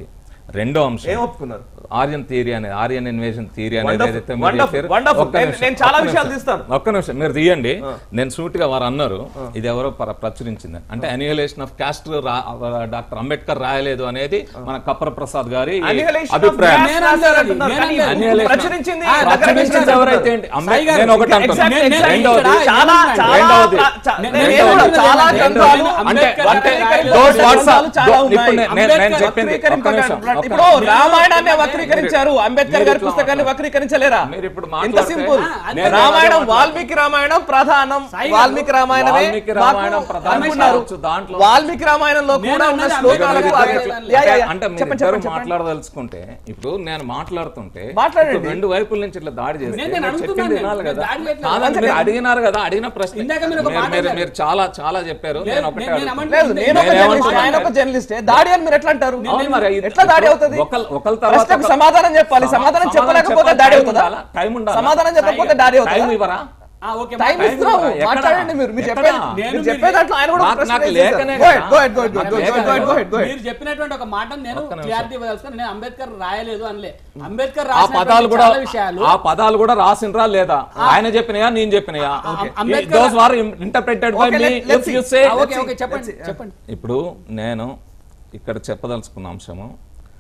రెండో ఏం అంశం ఒప్పుకున్నారు ఆర్యన్ థియరీ అనేది ఆర్యన్ ఇన్వేషన్ థియరీ అనేది Wonderful, ఏదైతే మీరు wonderful, చెప్పారో, wonderful. ఒక్క నేను- నిమిషం, నేను చాలా ఒక్క విషయాలు నిమిషం. తీస్తాను. ఒక్క నిమిషం మీరు తీయండి నేను సూటిగా వారు అన్నారు ఇది ఎవరో ప్ర- ప్రచురించింది అంటే annihilation of caste doctor Ambedkar రాయలేదు అనేది మన కప్పర ప్రసాద్ గారి Annihilation of అభిప్రాయం caste రాశారు అంటున్నారు. నేను కానీ అనలేదు. Annihilation. ప్రచురించింది ఆ, నగర ప్రచురించింది విజ్ఞాన ఎవరైతే సంస్థ. ఏంటి? అంబే- సాయి గారు, నేను ఒకటి exactly, అంటున్నాను exactly. రెండవది ఇక్కడ చాలా చాలా రెండవది. ప్ర- చా- నేను- నేను నేను కూడా ఏమంటున్నాను చాలా అంటే గ్రంథాలు అంటే అంబేద్కర్ అంటే రాయలేదు. those words are- చాలా ఇప్పుడు ఉన్నాయి. నేను- నేను అంబేద్కర్ చెప్పింది ఒక్క వక్రీకరింపగా- నిమిషం, ఒక్క ఇప్పుడు నిమిషం. రామాయణాన్ని వక్రీకరించారు అంబేద్కర్ గారి మీరు ఇట్లా పుస్తకాన్ని మాట్లాడు. వక్రీకరించలేరా మీరు ఇప్పుడు ఇంత మాట్లాడితే- సింపుల్ ఆ, అదే రామాయణం అదే వాల్మీకి రామాయణం ప్రధానం సాయి గారు, వాల్మీకి రామాయణమే వాల్మీకి మాకు రామాయణం ప్రధానం అనుకున్నారు కావచ్చు, దాంట్లో- వాల్మీకి రామాయణంలో నేను కూడా ఉన్న అన్నది శ్లోకాలకు అంబేద్కర్ అదే- రామాయణం యా, యా, యా. అంటే మీరు చెప్పండి ఇద్దరు చెప్పండి చెప్పండి మాట్లాడదలుచుకుంటే ఇప్పుడు నేను మాట్లాడుతుంటే మాట్లాడండి. ఇప్పుడు రెండు వైపుల నుంచి ఇట్లా దాడి చేస్తే నేను- నేను మీరు అడుగుతున్నాను చెప్పింది నేను. వినాలి కదా దాడి చేయట్లేదు. కాదండి, మీరు అడిగినారు కదా అడిగిన ప్రశ్న ఇందాక మీరు ఒక మీరు- మాట మీరు- అన్నారు. మీరు చాలా చాలా చెప్పారు లేదు, నేను ఒకటే నేను- నేను అడుగుతున్నా. అమలు- లేదు నేను ఒక నేను జర్నలిస్ట్ ఏమంటున్నా ఆయన ఒక జర్నలిస్టే దాడి అని మీరు ఎట్లా అంటారు అవును మరి ఇది- ఎట్లా దాడి అవుతుంది ఒకళ్ళ- ఒకళ్ళ తర్వాత ప్రశ్నకు ఒక- సమాధానం చెప్పాలి సమాధానం చెప్పలేకపోతే చెప్పాలి, దాడి టైం అవుతుందా ఉండాలా? టైం ఉండాలా? సమాధానం చెప్పకపోతే దాడి అవుతుందా టైం ఇవ్వరా ఆ, ఓకే, టైం మా- ఇస్తున్నాము ఎక్కడ? మాట్లాడండి మీరు మీరు ఎక్కడ? చెప్పేది నేను మీరు మీరు- చెప్పే దాంట్లో ఆయన కూడా ఒక నాకు- ప్రశ్న నాకు వేసేశారు. లేఖనే Go ahead, కదా. go ahead, go ahead, go ahead, నాకు go ahead, లేఖనే go ahead, go ahead, go ahead. మీరు చెప్పినటువంటి ఒక మాట నేను ఒక్క నిమిషం. క్లారిటీ ఇవ్వదలుచుకుని నేను అంబేద్కర్ రాయలేదు అనలే అంబేద్కర్ ఆ పదాలు రాసినటువంటి కూడా చాలా విషయాలు ఆ పదాలు కూడా రాసిండ్రా లేదా ఆయన చెప్పినయా నేను చెప్పినయా Ambedkar- those are interpreted by Okay, మీ let- let's if see. You say ah, okay okay చెప్పండి చెప్పండి ఇప్పుడు నేను ఇక్కడ చెప్పదలుచుకున్న అంశము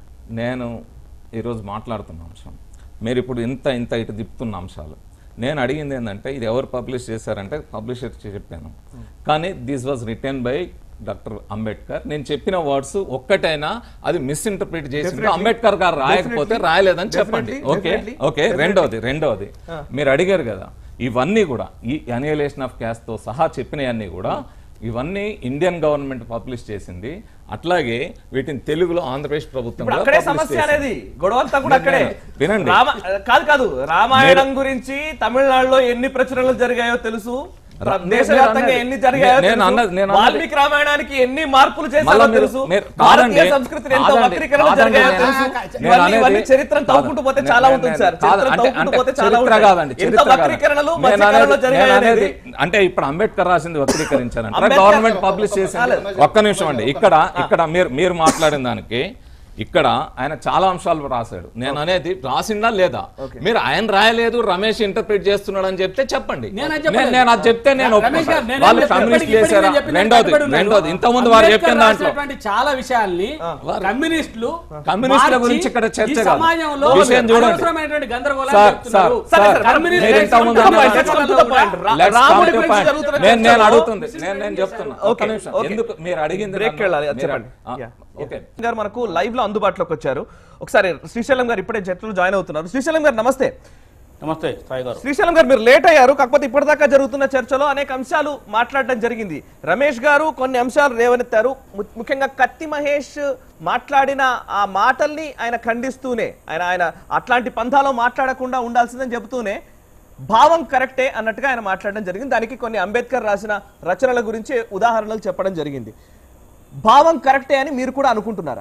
నేను ఈరోజు మాట్లాడుతున్న అంశం మీరు ఇప్పుడు ఇంత ఇంత ఇటు తిప్పుతున్న అంశాలు నేను అడిగింది ఏంటంటే ఇది ఎవరు పబ్లిష్ చేశారంటే పబ్లిషర్ చెప్పాను కానీ this was return by doctor Ambedkar నేను చెప్పిన వర్డ్స్ ఒక్కటైనా అది మిస్ఇంటర్ప్రిట్ చేసింది అంబేద్కర్ గారు రాయకపోతే రాయలేదని చెప్పండి Definitely, ఓకే definitely, ఓకే రెండోది రెండోది మీరు అడిగారు కదా ఇవన్నీ కూడా ఈ అనియలేషన్ ఆఫ్ క్యాస్ట్ తో సహా చెప్పినవన్నీ కూడా ఇవన్నీ ఇండియన్ గవర్నమెంట్ పబ్లిష్ చేసింది అట్లాగే వీటిని తెలుగులో ఆంధ్రప్రదేశ్ ప్రభుత్వం ఇప్పుడు కూడా అక్కడే publish సమస్య చేసింది. అనేది గొడవంతా కూడా అక్కడే వినండి. రామ కాదు కాదు రామాయణం గురించి తమిళనాడులో ఎన్ని ప్రచురణలు జరిగాయో తెలుసు రా- దేశవ్యాప్తంగా నేను ఎన్ని జరిగాయో నేను తెలుసు. అన్నది- నేను అన్నది- వాల్మీకి రామాయణానికి ఎన్ని మార్పులు చేశారో మళ్ళా మీరు- తెలుసు మీరు- భారతీయ కాదండి, సంస్కృతిని ఎంత కాదండి, వక్రీకరణ కాదండి, జరిగాయో నేను- తెలుసు నేను ఇవన్నీ అనేది- ఇవన్నీ చరిత్రను తవ్వుకుంటూ పోతే కాదు, చాలా నేను- ఉంటుంది నేను- సార్ కాదు, చరిత్రను అంటే- తవ్వుకుంటూ అంటే పోతే చాలా చరిత్ర కాదండి, ఉంటుంది ఎంత చరిత్ర కాదు. వక్రీకరణలు నేను మత్స్యకాలంలో అనేది- జరిగాయి నేను అనేది అనేది- అంటే ఇప్పుడు అంబేద్కర్ రాసింది వక్రీకరించారంట అంబేద్కర్ గవర్నమెంట్ ఒక- పబ్లిష్ ఒక- చేసింది ఒక- ఒక్క నిమిషం అండి ఇక్కడ ఇక్కడ మీరు మీరు మాట్లాడిన దానికి ఇక్కడ ఆయన చాలా అంశాలు రాశాడు నేను అనేది రాసిందా లేదా మీరు ఆయన రాయలేదు రమేష్ ఇంటర్ప్రిట్ చేస్తున్నాడు అని చెప్తే చెప్పండి నేను అది నేను చెప్పలేదు. నేను అది చెప్తే నేను రమేష్ ఒప్పుకుంటా. గారు, నేను వాళ్ళు చెప్ప- కమ్యూనిస్ట్ ఇప్పటికి- ఇప్పటికి చేశారా నేను చెప్పిన రెండోది కట్టుబడి ఉన్నారు. రెండోది ఇంతకుముందు వారు అంబేద్కర్ చెప్పిన దాంట్లో రాసినటువంటి చాలా విషయాల్ని వారు- కమ్యూనిస్టులు కమ్యూనిస్టుల మార్చి గురించి ఇక్కడ చర్చ ఈ కాదు. సమాజంలో విషయం చూడండి. అనవసరమైనటువంటి గందరగోళాలు సార్, చెప్తున్నారు. సార్, సరే, సార్, సరే, కమ్యూనిస్ట్ మీరు ఇంతకుముందు Let's come to అన్నారు. the point, let's come to the point. రా- Let's come రాముడి to the గురించి point. జరుగుతున్న నేను నేను చర్చలో- అడుగుతుంది నేను నేను చెప్తున్నా ఒక్క Okay, నిమిషం okay. ఎందుకు మీరు అడిగింది బ్రేక్ నన్ను- వెళ్ళాలి అది మీరు- చెప్పండి ఆ, Yeah. ఓకే గారు మనకు లైవ్ లో అందుబాటులోకి వచ్చారు ఒకసారి శ్రీశైలం గారు ఇప్పుడే జట్లు జాయిన్ అవుతున్నారు శ్రీశైలం గారు నమస్తే నమస్తే సాయి గారు శ్రీశైలం గారు మీరు లేట్ అయ్యారు కాకపోతే ఇప్పటిదాకా జరుగుతున్న చర్చలో అనేక అంశాలు మాట్లాడడం జరిగింది రమేష్ గారు కొన్ని అంశాలు రేవనెత్తారు ము- ముఖ్యంగా కత్తి మహేష్ మాట్లాడిన ఆ మాటల్ని ఆయన ఖండిస్తూనే ఆయన ఆయన అట్లాంటి పంథాలో మాట్లాడకుండా ఉండాల్సిందని చెబుతూనే భావం కరెక్టే అన్నట్టుగా ఆయన మాట్లాడడం జరిగింది దానికి కొన్ని అంబేద్కర్ రాసిన రచనల గురించి ఉదాహరణలు చెప్పడం జరిగింది భావం కరెక్టే అని మీరు కూడా అనుకుంటున్నారా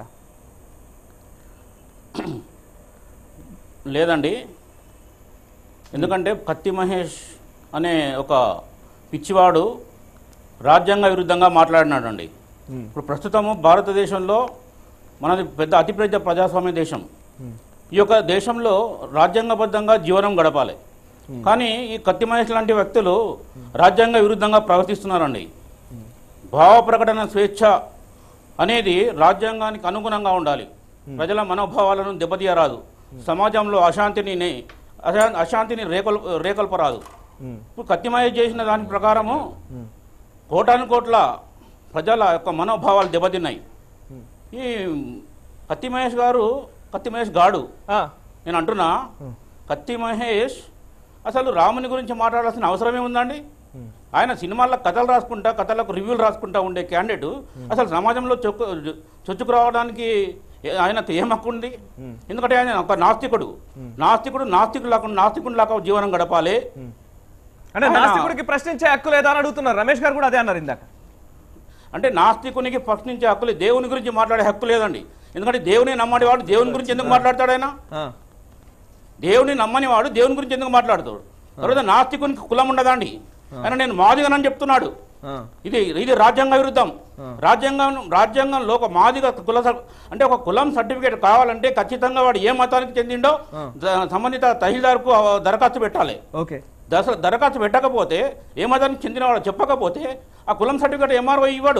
లేదండి ఎందుకంటే కత్తి మహేష్ అనే ఒక పిచ్చివాడు రాజ్యాంగ విరుద్ధంగా మాట్లాడినాడండి ఇప్పుడు ప్రస్తుతము భారతదేశంలో మనది పెద్ద అతిపెద్ద ప్రజాస్వామ్య దేశం ఈ యొక్క దేశంలో రాజ్యాంగబద్ధంగా జీవనం గడపాలి కానీ ఈ కత్తి మహేష్ లాంటి వ్యక్తులు రాజ్యాంగ విరుద్ధంగా ప్రవర్తిస్తున్నారండి భావ ప్రకటన స్వేచ్ఛ అనేది రాజ్యాంగానికి అనుగుణంగా ఉండాలి ప్రజల మనోభావాలను దెబ్బతీయరాదు సమాజంలో అశాంతిని నే- అశా- అశాంతిని రేకొల్ రేకొల్పరాదు ఇప్పుడు కత్తిమయ్య చేసిన దాని ప్రకారము కోటాను కోట్ల ప్రజల యొక్క మనోభావాలు దెబ్బతిన్నాయి ఈ కత్తి మహేష్ గారు కత్తి మహేష్ గాడు ఆ, నేను అంటున్నా కత్తి మహేష్ అసలు రాముని గురించి మాట్లాడాల్సిన అవసరమే ఉందండి ఆయన సినిమాల్లో కథలు రాసుకుంటా కథలకు రివ్యూలు రాసుకుంటా ఉండే క్యాండిడేట్ అసలు సమాజంలో చొక్కు చొచ్చుకు రావడానికి ఏ- ఆయనకు ఏం హక్కు ఉంది ఎందుకంటే ఆయన ఒక నాస్తికుడు నాస్తికుడు నాస్తికుడు లాగా నాస్తికుడు లాగా జీవనం గడపాలి అంటే ఆయన- నాస్తికుడికి ప్రశ్నించే హక్కు లేదా అని అడుగుతున్నారు రమేష్ గారు కూడా అదే అన్నారు ఇందాక అంటే నాస్తికునికి ప్రశ్నించే హక్కు లేదు దేవుని గురించి మాట్లాడే హక్కు లేదండి ఎందుకంటే దేవుని నమ్మని వాడు దేవుని గురించి ఎందుకు మాట్లాడతాడు ఆయన ఆ. దేవుని నమ్మని వాడు దేవుని గురించి ఎందుకు మాట్లాడతాడు తర్వాత నాస్తికునికి కులం ఉండదండి ఆయన నేను మాదిగనని చెప్తున్నాడు ఇది ఇది రాజ్యాంగ విరుద్ధం రాజ్యాంగం రాజ్యాంగంలో ఒక మాదిగ కుల స- అంటే ఒక కులం సర్టిఫికేట్ కావాలంటే ఖచ్చితంగా వాడు ఏ మతానికి చెందిండో ద- సంబంధిత తహసీల్దార్కు ఆ దరఖాస్తు పెట్టాలి ఓకే దస దరఖాస్తు పెట్టకపోతే ఏ మతానికి చెందినవాడు చెప్పకపోతే ఆ కులం సర్టిఫికేట్ ఎంఆర్ఓ ఇవ్వడు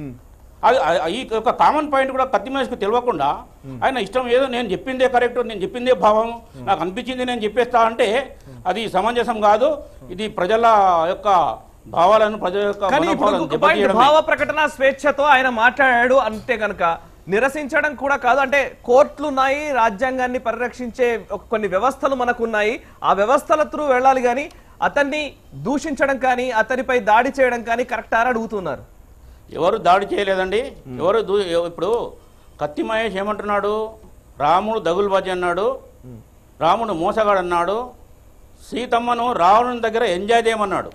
అది అది- ఈ యొక్క కామన్ పాయింట్ కూడా కత్తి మనిషికి తెలియకుండా ఆయన ఇష్టం ఏదో నేను చెప్పిందే కరెక్ట్ నేను చెప్పిందే భావం నాకు అనిపించింది నేను చెప్పేస్తా అంటే అది సమంజసం కాదు ఇది ప్రజల యొక్క భావాలను ప్రజల యొక్క కానీ ఇప్పుడు మనోభావాలను ఇంకొక పాయింట్ దెబ్బతీయడమే. భావ ప్రకటన స్వేచ్ఛతో ఆయన మాట్లాడాడు అంటే గనక నిరసించడం కూడా కాదు అంటే కోర్టులు ఉన్నాయి రాజ్యాంగాన్ని పరిరక్షించే ఒక కొన్ని వ్యవస్థలు మనకు ఉన్నాయి ఆ వ్యవస్థల త్రూ వెళ్ళాలి కానీ అతన్ని దూషించడం కానీ అతనిపై దాడి చేయడం కానీ కరెక్ట్ అని అడుగుతున్నారు ఎవరు దాడి చేయలేదండి ఎవరు దూ- ఇప్పుడు కత్తి మహేష్ ఏమంటున్నాడు రాముడు దగులుబాజీ అన్నాడు రాముడు మోసగాడు అన్నాడు సీతమ్మను రావణుని దగ్గర ఎంజాయ్ చేయమన్నాడు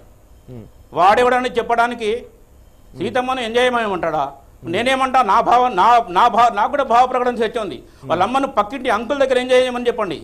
వాడెవడని చెప్పడానికి సీతమ్మను ఎంజాయ్ చేయమంటాడా నేనేమంటా నా భావం నా నా భావ నాకు కూడా భావ ప్రకటన స్వేచ్ఛ ఉంది వాళ్ళ అమ్మను పక్కింటి అంకుల్ దగ్గర ఎంజాయ్ చేయమని చెప్పండి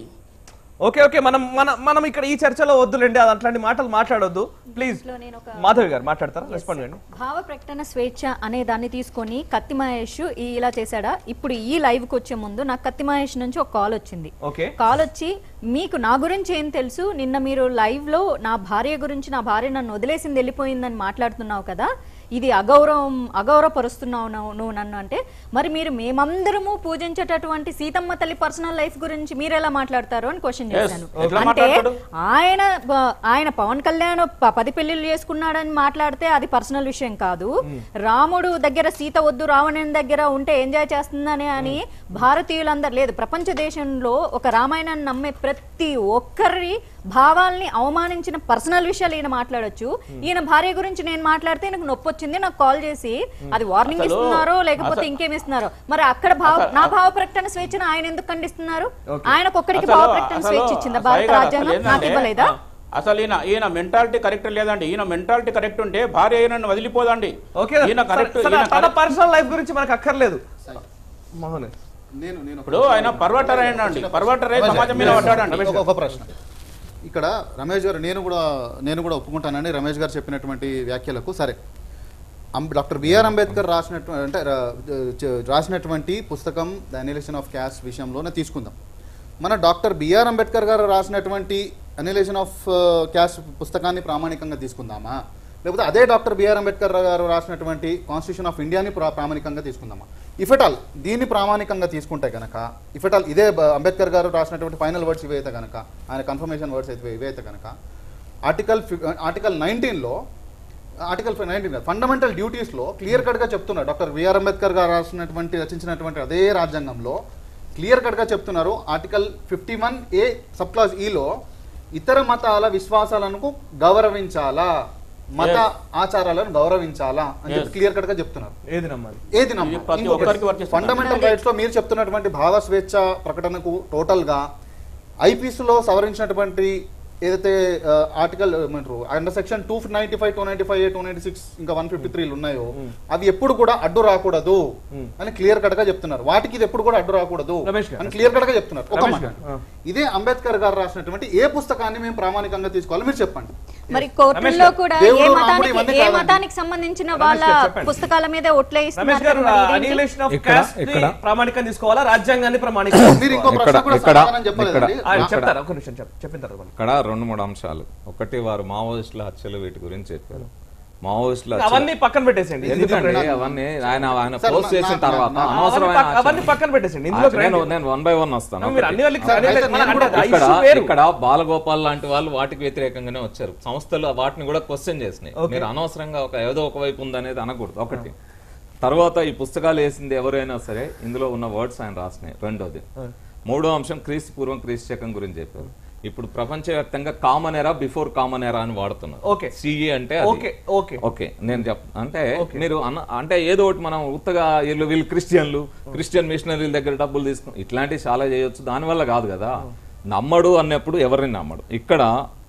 ఓకే ఓకే మనం మనం మనం ఇక్కడ ఈ చర్చలో వద్దులేండి అది అట్లాంటి మాటలు మాట్లాడొద్దు ప్లీజ్ ఇందులో నేను ఒక మాధవి గారు మాట్లాడతారా రెస్పాండ్ చేయండి భావ ప్రకటన స్వేచ్ఛ అనే దాన్ని తీసుకొని కత్తి మహేష్ ఈ ఇలా చేశాడా ఇప్పుడు ఈ లైవ్ కి వచ్చే ముందు నాకు కత్తి మహేష్ నుంచి ఒక కాల్ వచ్చింది ఓకే కాల్ వచ్చి మీకు నా గురించి ఏం తెలుసు నిన్న మీరు లైవ్ లో నా భార్య గురించి నా భార్య నన్ను వదిలేసింది వెళ్ళిపోయిందని మాట్లాడుతున్నావు కదా ఇది అగౌరవం అగౌరవపరుస్తున్నావు నువ్వు నువ్వు నన్ను అంటే మరి మీరు మేమందరము పూజించేటటువంటి సీతమ్మ తల్లి పర్సనల్ లైఫ్ గురించి మీరు ఎలా మాట్లాడతారు అని క్వశ్చన్ Yes. చేశాను ఎట్లా అంటే మాట్లాడతాడు? ఆయన ప- ఆయన పవన్ కళ్యాణ్ ప- పది పెళ్లిళ్ళు చేసుకున్నాడని మాట్లాడితే అది పర్సనల్ విషయం కాదు రాముడు దగ్గర సీత వద్దు రావణుని దగ్గర ఉంటే ఎంజాయ్ చేస్తుందని అని భారతీయులందరూ లేదు ప్రపంచ దేశంలో ఒక రామాయణాన్ని నమ్మే ప్రతి ఒక్కరి భావాల్ని అవమానించిన పర్సనల్ విషయాలు ఈయన మాట్లాడొచ్చు ఈయన భార్య గురించి నేను మాట్లాడితే నాకు నొప్పి వచ్చింది నాకు కాల్ చేసి అది వార్నింగ్ అసలు- ఇస్తున్నారో లేకపోతే అసలు- ఇంకేం ఇస్తున్నారో మరి అక్కడ భావ అసలు- నా భావ ప్రకటన స్వేచ్ఛను ఆయన ఎందుకు ఖండిస్తున్నారు ఆయనకు ఒక్కడికి అసలు- భావ ప్రకటన అసలు స్వేచ్ఛ ఇచ్చిందా సాయి భారత గారు అసలు రాజ్యాంగం నాకు ఏంటంటే, ఇవ్వలేదా అసలు ఈయన ఈయన మెంటాలిటీ కరెక్ట్ లేదండి ఈయన మెంటాలిటీ కరెక్ట్ ఉంటే భార్య ఈయనను వదిలిపోదండి ఓకే ఈయన కరెక్ట్ సరే, ఈయన తన correct. పర్సనల్ లైఫ్ గురించి మనకు అక్కర్లేదు మోహన్ నేను నేను ఇప్పుడు ఆయన పర్వటర్ అయ్యండి పర్వటర్ అయి సమాజం మీద పడ్డాడండి ఒక- ఒక ప్రశ్న ఇక్కడ రమేష్ గారు నేను కూడా నేను కూడా ఒప్పుకుంటానండి రమేష్ గారు చెప్పినటువంటి వ్యాఖ్యలకు సరే అంబ్- డాక్టర్ బిఆర్ అంబేద్కర్ రాసినట్టు అంటే రా- చ- రాసినటువంటి పుస్తకం ద అనిలేషన్ ఆఫ్ క్యాస్ట్ విషయంలోనే తీసుకుందాం మన డాక్టర్ బిఆర్ అంబేద్కర్ గారు రాసినటువంటి అనిలేషన్ ఆఫ్ క్యాస్ట్ పుస్తకాన్ని ప్రామాణికంగా తీసుకుందామా లేకపోతే అదే డాక్టర్ బిఆర్ అంబేద్కర్ గారు రాసినటువంటి కాన్స్టిట్యూషన్ ఆఫ్ ఇండియాని ప్రా- ప్రామాణికంగా తీసుకుందామా ఇఫెటాల్ దీన్ని ప్రామాణికంగా తీసుకుంటే కనుక ఇఫెటాల్ ఇదే బ- అంబేద్కర్ గారు రాసినటువంటి ఫైనల్ వర్డ్స్ ఇవైతే కనుక ఆయన కన్ఫర్మేషన్ వర్డ్స్ అయితే ఇవైతే కనుక ఆర్టికల్ ఫి- ఆర్టికల్ నైన్టీన్లో ఆర్టికల్ నైన్టీన్ ఫండమెంటల్ డ్యూటీస్లో క్లియర్ కట్గా చెప్తున్నారు డాక్టర్ బిఆర్ అంబేద్కర్ గారు రాసినటువంటి రచించినటువంటి అదే రాజ్యాంగంలో క్లియర్ కట్గా చెప్తున్నారు article fifty one A sub clause ఈలో ఇతర మతాల విశ్వాసాలను గౌరవించాలా మత ఆచారాలను గౌరవించాలా అని చెప్పి Yes. క్లియర్ కట్గా చెప్తున్నారు ఏది నమ్మాలి ఏది ఇది ప్రతి ఒక్కరికి వర్తిస్తుంది. ఫండమెంటల్ రైట్స్ లో మీరు చెప్తున్నటువంటి భావ స్వేచ్ఛ ప్రకటనకు టోటల్ గా ఐపీఎస్ లో సవరించినటువంటి ఏదైతే ఆర్టికల్ ఏమంటారు under section two ninety five two ninety five two ninety six ఇంకా వన్ ఫిఫ్టీ త్రీలు ఉన్నాయో అవి ఎప్పుడు కూడా అడ్డు రాకూడదు అని క్లియర్ కట్ గా చెప్తున్నారు వాటికి ఇది ఎప్పుడు కూడా అడ్డు రాకూడదు రమేష్ గారు. అని క్లియర్ కట్ గా చెప్తున్నారు ఒక రమేష్ మాట గారు, ఆ. ఇదే అంబేద్కర్ గారు రాసినటువంటి ఏ పుస్తకాన్ని మేము ప్రామాణికంగా తీసుకోవాలి మీరు చెప్పండి మరి కోర్టుల్లో రమేష్ కూడా దేవుడు, ఏ రాముడు మతానికి ఇవన్నీ ఏ కాదండి. మతానికి సంబంధించిన రమేష్ వాళ్ళ గారు చెప్పండి. పుస్తకాల మీద ఒట్లే రమేష్ గారు ఇస్తున్నారు అనిలేషన్ ఆఫ్ ఇక్కడ- కాస్ట్ ఇక్కడ- ప్రామాణికం తీసుకోవాలా రాజ్యాంగాన్ని ప్రామాణికం మీరు ఇంకో ఇక్కడ- ప్రశ్న కూడా ఇక్కడ- సమాధానం చెప్పలేదండి ఇక్కడ- ఆయన చెప్తారా ఒక నిమిషం చెప్- చెప్పిన తర్వాత మళ్ళీ. ఇక్కడ రెండు మూడు అంశాలు ఒకటి వారు మావోయిస్టుల హత్యలు వీటి గురించి చెప్పారు మావోయిస్టుల హత్యలు- అవన్నీ పక్కన పెట్టేసేయండి ఎందుకండి అవన్నీ ఆయన ఆయన సార్, పోస్ట్ నా- చేసిన నా- తర్వాత నా- అవన్నీ అనవసరమైన పక్క- అవన్నీ హత్యలు. పక్కన పెట్టేసేయండి ఇందులోకి నేను రండి. నేను వన్ బై వన్ వస్తాను మీరు ఒకటి. అన్ని వాళ్ళకి సార్, అన్ని అయితే మన- నేను కూడా అంటే ఆ ఇక్కడ issue వేరు. ఇక్కడ బాలగోపాల్ లాంటి వాళ్ళు వాటికి వ్యతిరేకంగానే వచ్చారు సంస్థలు వాటిని కూడా క్వశ్చన్ చేసినాయి Okay. మీరు అనవసరంగా ఒక ఏదో ఒక వైపు ఉందనేది అనకూడదు ఒకటి తర్వాత ఈ పుస్తకాలు వేసింది ఎవరైనా సరే ఇందులో ఉన్న వర్డ్స్ ఆయన రాసినాయి రెండోది మూడో అంశం క్రీస్తు పూర్వం క్రీస్తు శకం గురించి చెప్పారు ఇప్పుడు ప్రపంచవ్యాప్తంగా కామన్ ఎరా బిఫోర్ కామన్ ఎరా అని వాడుతున్నారు Okay. సిఏ అంటే అది. ఓకే ఓకే ఓకే నేను చెప్ అంటే మీరు అన్న అంటే ఏదో ఒకటి మనం ఉత్తగా వీళ్ళు వీళ్ళు క్రిస్టియన్లు క్రిస్టియన్ మిషనరీల దగ్గర డబ్బులు తీసుకుని ఇట్లాంటివి చాలా చేయొచ్చు దానివల్ల కాదు కదా నమ్మడు అన్నప్పుడు ఎవరిని నమ్మడు ఇక్కడ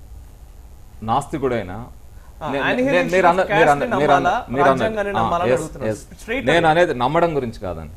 నాస్తికుడైనా ఆ, నే- annihilation నే- మీరు అన్న- of మీరు caste అన్న- ని మీరు అన్న- నమ్మాలా? మీరు అన్న- రాజ్యాంగాన్ని ఆ, నమ్మాలని yes, అడుగుతున్నారు. yes. Straight నేను అనేది నమ్మడం గురించి కాదండి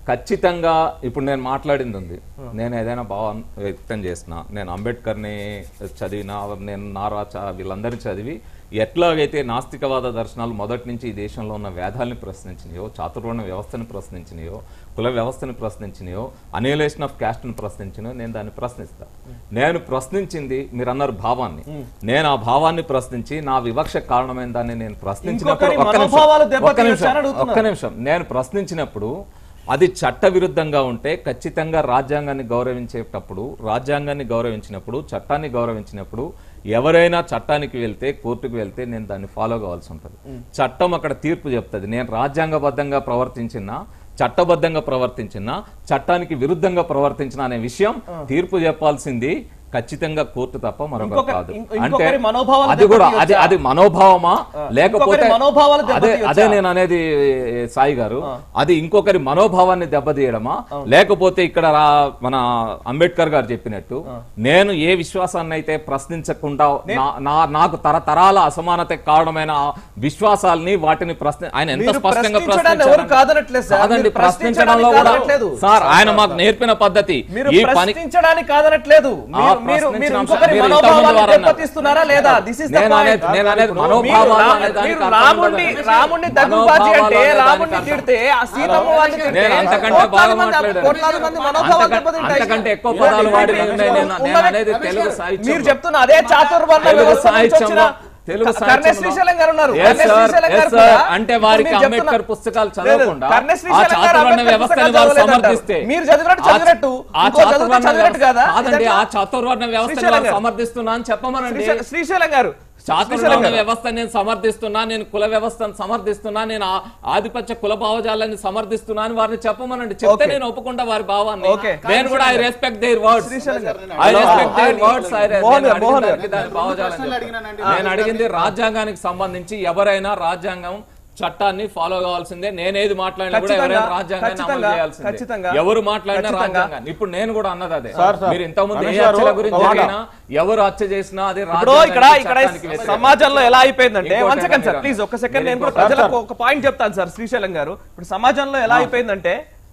ఖచ్చితంగా ఇప్పుడు నేను మాట్లాడింది ఉంది నేను ఏదైనా భావం వ్యక్తం చేసిన నేను అంబేద్కర్ని చదివిన నేను నారాచ వీళ్ళందరినీ చదివి ఎట్లాగైతే నాస్తికవాద దర్శనాలు మొదటి నుంచి ఈ దేశంలో ఉన్న వేదాల్ని ప్రశ్నించినాయో చాతుర్వర్ణ వ్యవస్థని ప్రశ్నించినాయో కుల వ్యవస్థని ప్రశ్నించినాయో అనేలేషన్ ఆఫ్ క్యాస్ట్ని ప్రశ్నించినాయో నేను దాన్ని ప్రశ్నిస్తా నేను ప్రశ్నించింది మీరు అన్నారు భావాన్ని నేను ఆ భావాన్ని ప్రశ్నించి నా వివక్ష కారణమైన దాన్ని నేను ప్రశ్నించినప్పుడు ఇంకొకరి ఒక్క నిమిషం, మనోభావాలు ఒక్క దెబ్బతీయొచ్చా నిమిషం, అని అడుగుతున్నారు. ఒక్క నిమిషం నేను ప్రశ్నించినప్పుడు అది చట్ట విరుద్ధంగా ఉంటే ఖచ్చితంగా రాజ్యాంగాన్ని గౌరవించేటప్పుడు రాజ్యాంగాన్ని గౌరవించినప్పుడు చట్టాన్ని గౌరవించినప్పుడు ఎవరైనా చట్టానికి వెళ్తే కోర్టుకు వెళ్తే నేను దాన్ని ఫాలో కావాల్సి ఉంటుంది చట్టం అక్కడ తీర్పు చెప్తుంది నేను రాజ్యాంగబద్ధంగా ప్రవర్తించినా చట్టబద్ధంగా ప్రవర్తించినా చట్టానికి విరుద్ధంగా ప్రవర్తించిన అనే విషయం తీర్పు చెప్పాల్సింది ఖచ్చితంగా కోర్టు తప్ప మరొకటి ఇంకొక- కాదు ఇంకొ- అంటే ఇంకొకరి మనోభావాలు అది కూడా అది దెబ్బతీయొచ్చా? అది మనోభావమా లేకపోతే ఇంకొకరి మనోభావాలు అదే దెబ్బతీయొచ్చా? అదే నేను అనేది సాయి గారు అది ఇంకొకరి మనోభావాన్ని దెబ్బతీయడమా లేకపోతే ఇక్కడ రా- మన అంబేద్కర్ గారు చెప్పినట్టు నేను ఏ విశ్వాసాన్ని అయితే ప్రశ్నించకుండా నా- నా- నాకు తరతరాల అసమానత కారణమైన ఆ విశ్వాసాల్ని వాటిని ప్రశ్న ఆయన ఎంత మీరు స్పష్టంగా ప్రశ్నించడాన్ని ఎవరు ప్రశ్నించారు కాదనట్లేదు సార్. కాదండి మీరు ప్రశ్నించడంలో ప్రశ్నించడాన్ని కూడా కాదనట్లేదు. సార్ ఆయన మాకు నేర్పిన పద్ధతి మీరు ఈ పని ప్రశ్నించడానికి కాదనట్లేదు ఆ, మీరు- మీరు మీరు ప్రశ్నించిన ఇంకొకరి అంశం- మీరు మనోభావాలు ఇంతకుముందు వారు అన్నారు. దెబ్బతీస్తున్నారా లేదా దిస్ ఇస్ నేను అనేది నేను అనేది మనోభావాలు అనే దానికి మీరు అర్థం రాముణ్ణి ఉండదు. రాముణ్ణి దగ్గుబాజీ అంటే మనోభావాలు అనే రాముణ్ణి దానికి తిడితే ఆ సీతమ్మ వారిని తిడితే నేను అంతకంటే కోట్లాది బాగా మంది- మాట్లాడాను. కోట్లాది మంది మనోభావాలు అంతకంటే- దెబ్బతింటాయి. అంతకంటే ఎక్కువ పదాలు వాడి నేను- నేను- నేను ఉన్నది- అనేది తెలుగు సాహిత్యం మీరు చెప్తున్న అదే చాతుర్వర్ణ తెలుగు వ్యవస్థ నుంచి వచ్చిన సాహిత్యంలో తెలుగు కర్ణే సాహిత్యంలో- శ్రీశైలం గారు ఉన్నారు Yes, కర్ణే sir. శ్రీశైలం Yes, గారు sir. కూడా అంటే ఇప్పుడు వారికి మీరు చెప్తున్న- అంబేద్కర్ పుస్తకాలు లేదు, చదవకుండా కర్ణే ఆ శ్రీశైలం గారు చాతుర్వర్ణ అంబేద్కర్ వ్యవస్థని పుస్తకాలు వారు చదవలేదంటారు. సమర్థిస్తే మీరు చదివినట్టు ఆ- చదివినట్టు ఆ ఇంకో చదివినట్టు చాతుర్వర్ణ చదివినట్టు వ్యవస్థ- కాదా కాదండి ఇదెట్లా? ఆ చాతుర్వర్ణ వ్యవస్థని శ్రీశైలం వారు గారు. సమర్థిస్తున్నా అని చెప్పమనండి శ్రీశైలం- శ్రీశైలం గారు శ్రీశైలం చాతుర్వర్ణ గారు వ్యవస్థ నేను సమర్థిస్తున్నా నేను కుల వ్యవస్థను సమర్థిస్తున్నా నేను ఆ- ఆధిపత్య కుల భావజాలాన్ని సమర్థిస్తున్నా అని వారిని చెప్పమనండి చెప్తే Okay. నేను ఒప్పుకుంటా వారి భావాన్ని Okay. నేను కూడా I respect their words Srisailam garu. I respect their words Mohan garu, Mohan గారు. దాని భావజాలం ప్రశ్నలు చెప్తాను. అడిగినానండి. నేను అడిగింది రాజ్యాంగానికి సంబంధించి ఎవరైనా రాజ్యాంగం చట్టాన్ని ఫాలో కావాల్సిందే నేనేది మాట్లాడినా కూడా ఖచ్చితంగా, ఎవరైనా రాజ్యాంగాన్ని అమలు ఖచ్చితంగా, చేయాల్సిందే ఖచ్చితంగా, ఎవరు మాట్లాడినా ఖచ్చితంగా. రాజ్యాంగాన్ని ఇప్పుడు నేను కూడా అన్నది అదే సార్, సార్. మీరు ఇంతకుముందు ఏ రమేష్ గారు, హత్యల గురించి ఒక మాట. జరిగినా ఎవరు హత్య చేసినా అది ఇప్పుడు ఇక్కడ ఇక్కడ సమాజంలో ఎలా అయిపోయిందంటే ఇంకోటి వన్ సెకండ్ సార్ ఏమన్నా ప్లీజ్ ఒక సెకండ్ మీరు నేను కూడా ఇంకోటి- ప్రజలకు ఒక పాయింట్ చెప్తాను సార్ శ్రీశైలం గారు ఇప్పుడు సమాజంలో ఎలా అయిపోయిందంటే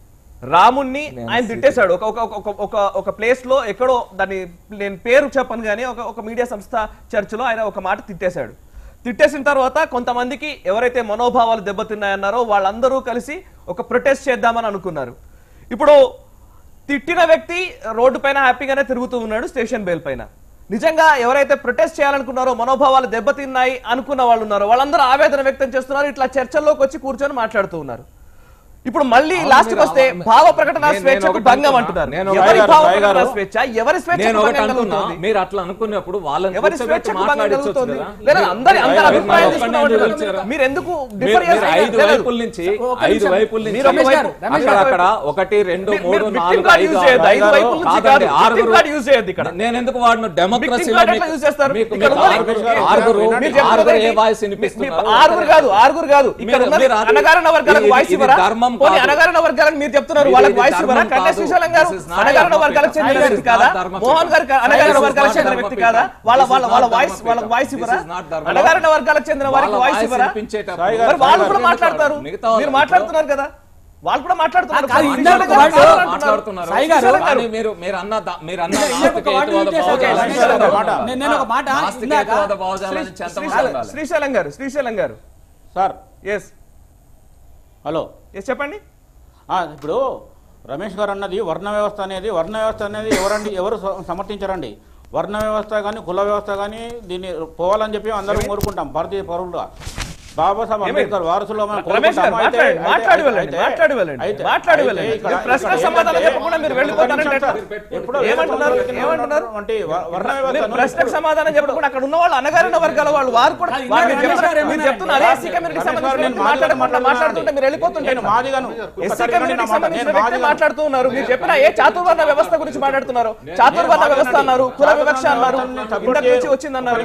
రాముణ్ణి ఆయన తిట్టేశాడు ఒక ఒక ఒక ఒక ఒక ప్లేస్ లో ఎక్కడో దాని నేను పేరు చెప్పను కానీ ఒక ఒక మీడియా సంస్థ చర్చలో ఆయన ఒక మాట తిట్టేశాడు తిట్టేసిన తర్వాత కొంతమందికి ఎవరైతే మనోభావాలు దెబ్బతిన్నాయన్నారో వాళ్ళందరూ కలిసి ఒక ప్రొటెస్ట్ చేద్దామని అనుకున్నారు ఇప్పుడు తిట్టిన వ్యక్తి రోడ్డు పైన హ్యాపీగానే తిరుగుతూ ఉన్నాడు స్టేషన్ బెయిల్ పైన నిజంగా ఎవరైతే ప్రొటెస్ట్ చేయాలనుకున్నారో మనోభావాలు దెబ్బతిన్నాయి అనుకున్న వాళ్ళు ఉన్నారో వాళ్ళందరూ ఆవేదన వ్యక్తం చేస్తున్నారు ఇట్లా చర్చల్లోకి వచ్చి కూర్చొని మాట్లాడుతూ ఉన్నారు ఇప్పుడు మళ్ళీ అవును, లాస్ట్ మీరు వస్తే అవును. భావ ప్రకటన నేను- నేను స్వేచ్ఛకు ఒకటి భంగం అంటున్నా. అంటున్నారు నేను ఎవరి ఒకటి భావ రాయ్ ప్రకటన గారు. స్వేచ్ఛ ఎవరి నేను స్వేచ్ఛకు ఒకటి భంగం అంటున్నా కలుగుతోంది? మీరు అట్లా అనుకున్నప్పుడు వాళ్ళని ఎవరి కూర్చోబెట్టి స్వేచ్ఛకు భంగం మాట్లాడించొచ్చు కలుగుతోంది కదా. లేదా అందరి అందరి మీరు- అభిప్రాయం మీరు తీసుకుని ఒక్కటే ఉంటారు. నిలిచారా? మీరు ఎందుకు మీరు డిఫర్ మీరు ఐదు వైపుల నుంచి ఐదు వైపుల నుంచి మీరు ఒక రమేష్ గారు, వైపు- రమేష్ మీరు గారు. ఒక అక్కడ వైపు- ఒకటి రెండు మీరు- మూడు మీరు victim నాలుగు card ఐదు use చేయొద్దు. ఐదు ఆరు, వైపుల నుంచి కాదండి, కాదు. ఆరుగురు victim card use చేయొద్దు ఇక్కడ. నేను ఎందుకు వాడిన డెమోక్రసీలో Victim card ఎట్లా use చేస్తారు? మీకు ఇక్కడ మీకు ఉన్నది- ఆరుగురు ఆరుగురు మీరు చెప్తున్నది ఆరుగురు ఏ ఏంటి? వాయిస్ మీ- మీ- వినిపిస్తున్నారు ఆరుగురు కాదు ఆరుగురు కాదు ఇక్కడ మీరు- ఉన్నది మీరు అది- అనగారిన వర్గాలకు ఇది- వాయిస్ ఇది ఇవ్వరా ధర్మం పోనీ కాదు. అనగారిన వర్గాలకు మీరు చెప్తున్నారు ఇది- వాళ్ళకి ఇది వాయిస్ ఇవ్వరా ధర్మం కన్య కాదు. శ్రీశైలం గారు This is not అనగారిన ధర్మపీఠం. వర్గాలకు చెందిన This is వ్యక్తి కాదా not ధర్మపీఠం. మోహన్ గారు This అనగారిన is వర్గాలకు not చెందిన వ్యక్తి ధర్మపీఠం. కాదా వాళ్ళ This is వాళ్ళ not వాళ్ళ వాయిస్ ధర్మపీఠం. వాళ్ళ వాయిస్ This ఇవ్వరా is not ధర్మపీఠం. అనగారిన వర్గాలకు చెందిన వారికి వాళ్ళ వాయిస్ వాయిస్ ఇవ్వరా వినిపించేటప్పుడు సాయి గారు, మరి వాళ్ళు సాయి కూడా గారు, మాట్లాడతారు మిగతా వాళ్ళు మీరు మాట్లాడుతున్నారు కదా వాళ్ళు కూడా మాట్లాడుతున్నారు కాదు, శ్రీశైలం ఇందాక గారు వాళ్ళు మాట్లాడుతున్నారు. మాట్లాడుతున్నారు సాయి గారు, కానీ మీరు మీరు అన్న దా- మీరు అన్న ఇందాక ఒక మాట నాస్తికేయవాద చేశారు. భావజాలాన్ని రమేష్ గారు, చెంతమంది మాట. ఉండాలి. నేను- నేను ఒక మాట నాస్తికేయవాద ఇందాక భావజాలాన్ని శ్రీ- చెంతమంది శ్రీశైలం ఉండాలి. శ్రీశైలం గారు శ్రీశైలం గారు సార్ ఎస్ హలో ఎస్ చెప్పండి ఆ, ఇప్పుడు రమేష్ గారు అన్నది వర్ణ వ్యవస్థ అనేది వర్ణ వ్యవస్థ అనేది ఎవరండి ఎవరు స- సమర్థించరండి వర్ణ వ్యవస్థ కానీ కుల వ్యవస్థ కానీ దీన్ని పోవాలని చెప్పి అందరం కోరుకుంటాం భారతీయ పౌరులుగా బాబాసాహెబ్ ఏమైంది? అంబేద్కర్ వారసులు మనం రమేష్ గారు కోరుకుంటాం. అయితే- మాట్లాడండి అయితే- మాట్లాడి వెళ్ళండి అయితే- మాట్లాడి వెళ్ళండి అయితే- మాట్లాడి అయితే వెళ్ళండి ఇక్కడ- మీరు ప్రశ్న ఇక్కడ సమాధానం ఏంటంటే- చెప్పకుండా మీరు వెళ్ళిపోతారంటే ఎట్లా? ఎప్పుడో ఏమంటున్నారు వేరే ఏమంటున్నారు వంటి వ- వర్ణ మీరు వ్యవస్థను ప్రశ్నకు సమాధానం చెప్పకుండా అక్కడ ఉన్న వాళ్ళు అనగారిన వర్గాల వాళ్ళు వారు కూడా అది వాళ్ళు ఇందాక మీరు రమేష్ గారు చెప్తున్నారు- మీరు ఏమన్నారంటే- చెప్తున్నారు ఎస్సీ కమ్యూనిటీకి రమేష్ గారు సంబంధించిన నేను వ్యక్తి మాట్లాడకుండా మాట్లాడుతున్నా మాట్లాడుతుంటే మీరు వెళ్ళిపోతుంటే నేను మాదిగను ఎస్సీ కమ్యూనిటీకి సంబంధించిన వ్యక్తి మాట్లాడుతూ ఉన్నారు మీరు చెప్పిన ఏ చాతుర్వర్ణ వ్యవస్థ గురించి మాట్లాడుతున్నారు చాతుర్వర్ణ వ్యవస్థ అన్నారు కుల వివక్ష అన్నారు ఇంతకు నుంచి వచ్చిందన్నారు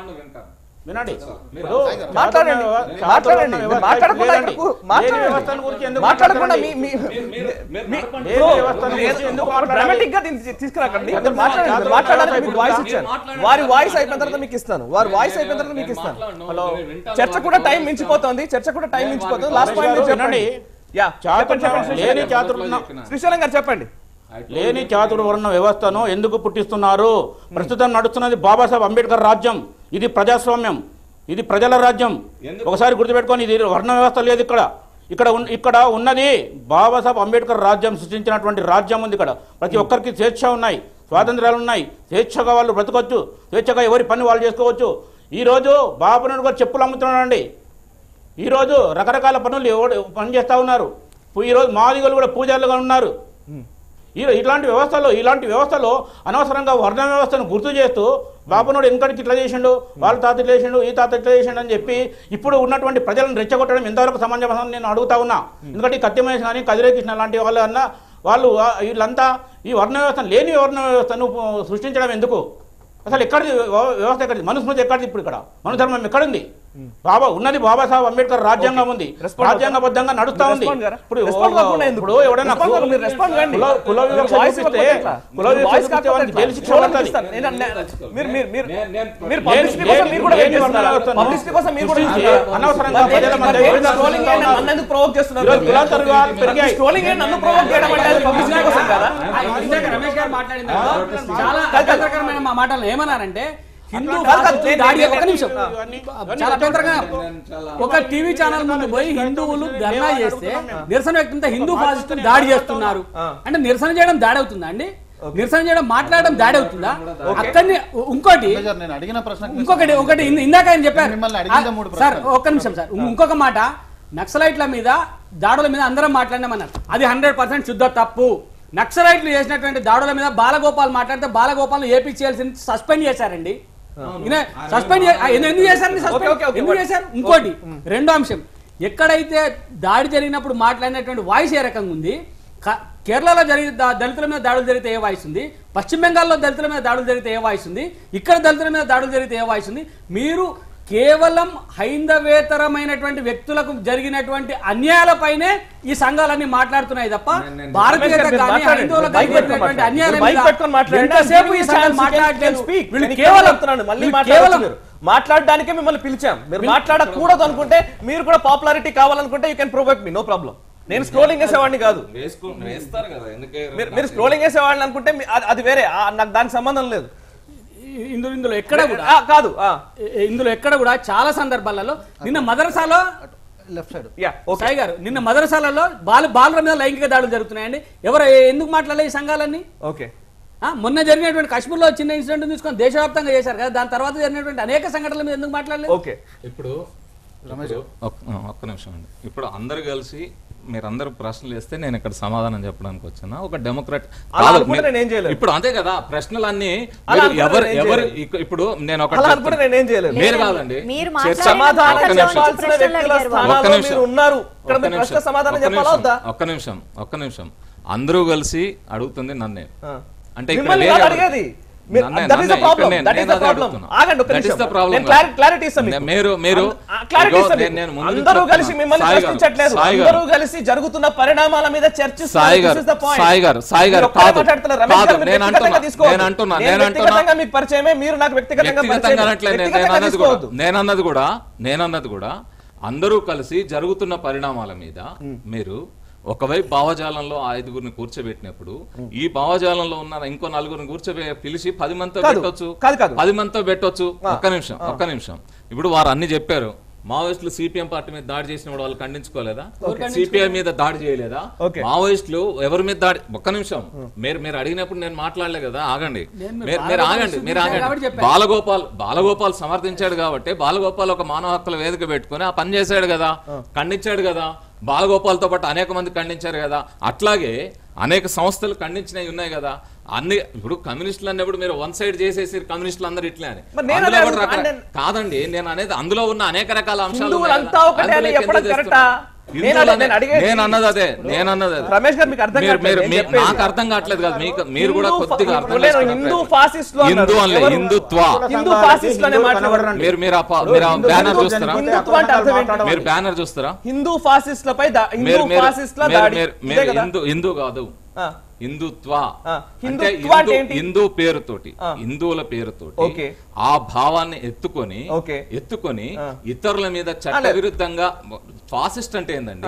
వినండి మాట్లాడండి మాట్లాడండి మీరు మాట్లాడకుండా ఇక్కడ కూ- వ్యవస్థను గురించి మాట్లాడండి ఎందుకు మాట్లాడకుండా మీ మాట్లాడకండి? మీ మీ- ఏ వ్యవస్థను గురించి ఎందుకు మాట్లాడాలి? డ్రామాటిక్ గా దీన్ని తీసుకురాకండి మీరు మాట్లాడండి మీరు మాట్లాడడానికి మీకు వాయిస్ ఇచ్చాను వారి వాయిస్ అయిపోయిన తర్వాత మీకు ఇస్తాను వారి వాయిస్ అయిపోయిన తర్వాత మీకు ఇస్తాను హలో చర్చ కూడా టైం మించిపోతుంది చర్చ కూడా టైం మించిపోతుంది లాస్ట్ రమేష్ పాయింట్ గారు చెప్పండి వినండి యా చాతుర్య చెప్పండి, చెప్పండి, లేని శ్రీశైలం చాతుర్య శ్రీశైలం గారు చెప్పండి లేని చాతుర్వర్ణ వ్యవస్థను ఎందుకు పుట్టిస్తున్నారు ప్రస్తుతం నడుస్తున్నది బాబాసాహెబ్ అంబేద్కర్ రాజ్యం ఇది ప్రజాస్వామ్యం ఇది ప్రజల రాజ్యం ఒకసారి గుర్తుపెట్టుకొని ఇది వర్ణ వ్యవస్థ లేదు ఇక్కడ ఇక్కడ ఉన్- ఇక్కడ ఉన్నది బాబాసాహెబ్ అంబేద్కర్ రాజ్యం సృష్టించినటువంటి రాజ్యం ఉంది ఇక్కడ ప్రతి ఒక్కరికి స్వేచ్ఛ ఉన్నాయి స్వాతంత్రాలు ఉన్నాయి స్వేచ్ఛగా వాళ్ళు బ్రతకొచ్చు స్వేచ్ఛగా ఎవరి పని వాళ్ళు చేసుకోవచ్చు ఈరోజు బాబు గారు చెప్పులు అమ్ముతున్నాడండి ఈరోజు రకరకాల పనులు ఎవడు పని చేస్తూ ఉన్నారు పు- ఈరోజు మాదిగలు కూడా పూజారులుగా ఉన్నారు ఈ ఇలాంటి వ్యవస్థలో ఇలాంటి వ్యవస్థలో అనవసరంగా వర్ణ వ్యవస్థను గుర్తు చేస్తూ బాబునోడు ఎందుకంటే ఇట్లా చేసిండు వాళ్ళ తాత ఇట్లా చేసిండు ఈ తాత ఇట్లా చేసిండు అని చెప్పి ఇప్పుడు ఉన్నటువంటి ప్రజలను రెచ్చగొట్టడం ఎంతవరకు సమంజసం అని నేను అడుగుతా ఉన్నా ఎందుకంటే ఈ కత్తిమేష్ కానీ కదిరే కృష్ణ లాంటి వాళ్ళు అన్న వాళ్ళు ఆ, వీళ్ళంతా ఈ వర్ణ వ్యవస్థను లేని వర్ణ వ్యవస్థను పు- సృష్టించడం ఎందుకు అసలు ఎక్కడిది వ్యవ- వ్యవస్థ ఎక్కడిది మనుస్మృతి ఎక్కడిది ఇప్పుడు ఇక్కడ మనుధర్మం ఎక్కడుంది బాబా ఉన్నది బాబాసాహెబ్ అంబేద్కర్ రాజ్యాంగం ఉంది Respond రాజ్యాంగబద్ధంగా నడుస్తా మీరు ఉంది respond గారా? ఇప్పుడు Respond కాకుండా ఎందుకు? ఇప్పుడు ఎవడైనా Respond కాకుండా మీరు respond కాండి. కుల కుల వివక్ష Voice చూపిస్తే ఇవ్వకపోతే ఎట్లా? కుల వివక్ష Voice చూపిస్తే కాకపోతే వాడికి ఎట్లా? జైలు శిక్ష Scroll పడుతుంది అనిపిస్తాను. నేను అన్న- మీరు మీరు మీరు నేను- నేను- మీరు లేని- పబ్లిసిటీ కోసం మీరు కూడా లేని వెయిట్ చేస్తున్నారా? వ్యవస్థను పబ్లిసిటీ కోసం మీరు కూడా సృష్టించి చేస్తున్నారా? అనవసరంగా మరి ప్రజల మధ్య మరి విభజన scrolling సృష్టిస్తా ఏంటి? ఉన్నారు. నన్ను ఎందుకు provoke చేస్తున్నారు? ఈరోజు కులాంతర వివాదాలు పెరిగాయి. Scrolling ఏంటి? నన్ను provoke చేయడం అంటే అది publicity కోసం కదా? ఆ, ఇందాక రమేష్ గారు మాట్లాడిన దాంట్లో చాలా అభ్యంతరకరమైన మా మాటలు ఏమన్నారంటే హిందూ కాదు, కాదు, ఫాసిస్టులు నేను- దాడి నేను- ఒక నిమిషం ఇవన్నీ- చాలా అభ్యంతరకరంగా ఒక టీవీ ఛానల్ ముందు పోయి హిందువులు ధర్నా చేస్తే నిరసన వ్యక్తంతో హిందూ ఫాసిస్టులు దాడి చేస్తున్నారు అంటే నిరసన చేయడం దాడి అవుతుందా అండి నిరసన చేయడం మాట్లాడడం దాడి అవుతుందా అక్కడిని ఇంకోటి మేజర్, నేను అడిగిన ప్రశ్నకు ఇంకొకటి ఒకటి ఇన్- ఇందాక ఆయన చెప్పారు మిమ్మల్ని అడిగిందే మూడు ఆ, సార్ ప్రశ్నలు. ఒక్క నిమిషం సార్ ఇంకొక మాట నక్సలైట్ల మీద దాడుల మీద అందరం మాట్లాడినామన్నారు అది హండ్రెడ్ పర్సెంట్ శుద్ధ తప్పు నక్సలైట్లు చేసినటువంటి దాడుల మీద బాలగోపాల్ మాట్లాడితే బాలగోపాల్ ఏపీ చేయాల్సింది సస్పెండ్ చేశారండి ఈయన సస్పెండ్ చే- ఆ, ఎందుకు చేశారండి ఓకే, ఓకే, సస్పెండ్ ఓకే. ఎందుకు చేశారు ఇంకోటి రెండో అంశం ఎక్కడైతే దాడి జరిగినప్పుడు మాట్లాడినటువంటి వాయిస్ ఏ రకంగా ఉంది క- కేరళలో జరిగిన దా- దళితుల మీద దాడులు జరిగితే ఏ వాయిస్ ఉంది పశ్చిమ బెంగాల్లో దళితుల మీద దాడులు జరిగితే ఏ వాయిస్ ఉంది ఇక్కడ దళితుల మీద దాడులు జరిగితే ఏ వాయిస్ ఉంది మీరు కేవలం హైందవేతరమైనటువంటి వ్యక్తులకు జరిగినటువంటి అన్యాయాలపైనే ఈ సంఘాలన్నీ మాట్లాడుతున్నాయి తప్ప భారతీయత రమేష్ గారు, మీరు కానీ మాట్లాడండి. హైందవులకు మైక్ పెట్టుకొని జరిగినటువంటి మాట్లాడండి. అన్యాయాల మీరు మైక్ మీద పెట్టుకొని మాట్లాడండి. ఎంతసేపు ఈ Give me సంఘాలు chance, you can- మాట్లాడలేదు can speak. వీళ్ళు నేను కేవలం చెప్తున్నాను, మళ్ళీ వీళ్ళు మాట్లాడొచ్చు కేవలం మీరు. మాట్లాడడానికే మిమ్మల్ని పిలిచాం మీరు మాట్లాడకూడదు అనుకుంటే మీరు కూడా పాపులారిటీ కావాలనుకుంటే you can provoke me no problem నేను స్క్రోలింగ్ వేసేవాడిని కాదు వేసుకో వేస్తారు కదా ఎందుకే మీరు మీరు స్క్రోలింగ్ వేసేవాడిని అనుకుంటే మీ- అది- అది వేరే ఆ, నాకు దానికి సంబంధం లేదు ఇందులో ఇందులో ఎక్కడ కూడా ఆ, కాదు ఆ, ఏ- ఇందులో ఎక్కడ కూడా చాలా సందర్భాలలో నిన్న మదరసాలో left side yeah okay Sai garu నిన్న మదరసాలలో బాల బాలుల మీద లైంగిక దాడులు జరుగుతున్నాయండి ఎవరు ఎందుకు మాట్లాడలేదు ఈ సంఘాలన్నీ ఓకే ఆ, మొన్న జరిగినటువంటి కాశ్మీర్లో చిన్న ఇన్సిడెంట్ తీసుకొని దేశవ్యాప్తంగా చేశారు కదా దాని తర్వాత జరిగినటువంటి అనేక సంఘటనల మీద ఎందుకు మాట్లాడలేదు ఓకే ఇప్పుడు ఇప్పుడు ఒక్క ఆ, ఒక్క నిమిషం అండి ఇప్పుడు అందరు కలిసి మీరందరూ ప్రశ్నలు వేస్తే నేను ఇక్కడ సమాధానం చెప్పడానికి వచ్చాను ఒక డెమోక్రాట్ అలా కాదు, అనుకుంటే మీరు- నేనేం చేయలేను. ఇప్పుడు అంతే కదా ప్రశ్నలన్నీ అలా మీరు అనుకుంటే ఎవరు నేనేం ఎవరు చేయలేను. ఇక- ఇప్పుడు నేను ఒక అలా అనుకుంటే నేనేం చేయలేను మీరు కాదండి మీరు చర్చ- మాట్లాడిన సమాధానం ఒక్క నిమిషం. చెప్పాల్సిన ప్రశ్నలు వ్యక్తుల అడిగారు ఒక్క స్థానాల్లో నిమిషం. మీరు ఉన్నారు ఇక్కడ ఒక్క మీరు ప్రశ్న నిమిషం. సమాధానం ఒక్క చెప్పాలా నిమిషం. వద్దా ఒక్క నిమిషం ఒక్క నిమిషం అందరూ కలిసి అడుగుతుంది నన్నే ఆ. అంటే ఇక్కడ మిమ్మల్ని వేరే కాదు ఎవరు- అడిగేది మీరు- నన్నే- that is the నన్నే, problem. ఇక్కడ నేను- That is నేను the అదే problem. అడుగుతున్నా. ఆగండి ఒక్క That is నిమిషం. the problem నేను కాదు. క్లారి- clarity ఇస్తాను మీకు. నే- మీరు మీరు ఆ, clarity ఇదిగో ఇస్తాను నేను- మీకు. నేను ముందు అందరూ చెప్తున్నా. కలిసి మిమ్మల్ని సాయి గారు, ప్రశ్నించట్లేదు సాయి అందరూ గారు. కలిసి జరుగుతున్న పరిణామాల మీద చర్చిస్తున్నారు సాయి This గారు, is the point. సాయి గారు, సాయి గారు, మీరు ఒక్కరే కాదు, మాట్లాడుతున్నారు. రమేష్ కాదు, గారు మీరు నేను వ్యక్తిగతంగా అంటున్నా, తీసుకోవద్దు. నేను అంటున్నా, నేను నేను అంటున్నా. వ్యక్తిగతంగా మీకు పరిచయమే మీరు నాకు వ్యక్తిగతంగా వ్యక్తిగతంగా పరిచయం అనట్లేదు నేను- నేను వ్యక్తిగతంగా అన్నది కూడా తీసుకోవద్దు నేను అన్నది కూడా నేను అన్నది కూడా అందరూ కలిసి జరుగుతున్న పరిణామాల మీద మీరు ఒకవైపు భావజాలంలో ఆ ఐదుగురిని కూర్చోబెట్టినప్పుడు ఈ భావజాలంలో ఉన్న ఇంకో నలుగురిని కూర్చోబె పిలిచి పది మందితో కాదు, పెట్టొచ్చు కాదు, కాదు. పది మందితో పెట్టొచ్చు ఒక్క నిమిషం ఒక్క నిమిషం ఇప్పుడు వారు అన్ని చెప్పారు మావోయిస్టులు సిపిఎం పార్టీ మీద దాడి చేసినప్పుడు వాళ్ళు ఖండించుకోలేదా సిపిఐ మీద దాడి చేయలేదా Okay. మావోయిస్టులు ఎవరి మీద దాడి ఒక్క నిమిషం మీరు మీరు అడిగినప్పుడు నేను మాట్లాడలే కదా ఆగండి నేను మీరు మీరు మీరు బాలగోపాల్ ఆగండి మీరు చూపించారు కాబట్టి ఆగండి చెప్పాను. బాలగోపాల్ బాలగోపాల్ సమర్థించాడు కాబట్టి బాలగోపాల్ ఒక మానవ హక్కుల వేదిక పెట్టుకొని ఆ పని చేశాడు కదా ఖండించాడు కదా బాలగోపాల్తో పాటు అనేక మంది ఖండించారు కదా అట్లాగే అనేక సంస్థలు ఖండించినవి ఉన్నాయి కదా అన్ని ఇప్పుడు కమ్యూనిస్టులు అన్నప్పుడు మీరు వన్ సైడ్ చేసేసి కమ్యూనిస్టులు అందరు ఇట్లే అని మరి నేను అందులో అదే కూడా రకర- అడుగుతున్నా. కాదండి నేను అనేది అందులో ఉన్న అనేక రకాల అంశాలు ఉన్నాయి హిందువులంతా కదా. ఒకటే అని అందులోకి చెప్పడం ఎందుకు కరెక్టా? తెస్తున్నారు? నేను హిందువులు అదే- నేను అడిగేది- నేను అన్నది అదే నేను అన్నది అదే రమేష్ గారు మీకు అర్థం మీరు కావట్లేదు, మీరు నేను మీ- చెప్పేది. నాకు అర్థం కావట్లేదు కదా మీకు మీరు కూడా హిందూ కొద్దిగా ఫా- అర్థం నేను చేసుకోవట్లేదు. హిందూ ఫాసిస్టులు అన్నారు. హిందూ అనలే ఎవరు? హిందుత్వ హిందూ ఫాసిస్టులు అనే మాట కనబడరండి. మీరు మీరు ఆ పా- మీరు ఆ హిందూ- బ్యానర్ హిందూ చూస్తారా జనతా హిందుత్వం అంటే అర్థం ఏంటి? మీరు బ్యానర్ చూస్తారా హిందూ ఫాసిస్టులపై దా- హిందూ మీరు మీరు ఫాసిస్టుల మీరు- దాడి మీరు- ఇదే మీరు కదా? హిందూ హిందూ కాదు ఆ. హిందుత్వ ఆ, అంటే హిందుత్వ అంటే హిందూ ఏంటి? హిందూ పేరుతోటి ఆ. హిందువుల పేరుతోటి ఓకే. ఆ భావాన్ని ఎత్తుకొని ఓకే. ఎత్తుకొని ఆ. ఇతరుల మీద చట్ట విరుద్ధంగా ఫాసిస్ట్ అంటే ఏందండి ఆ.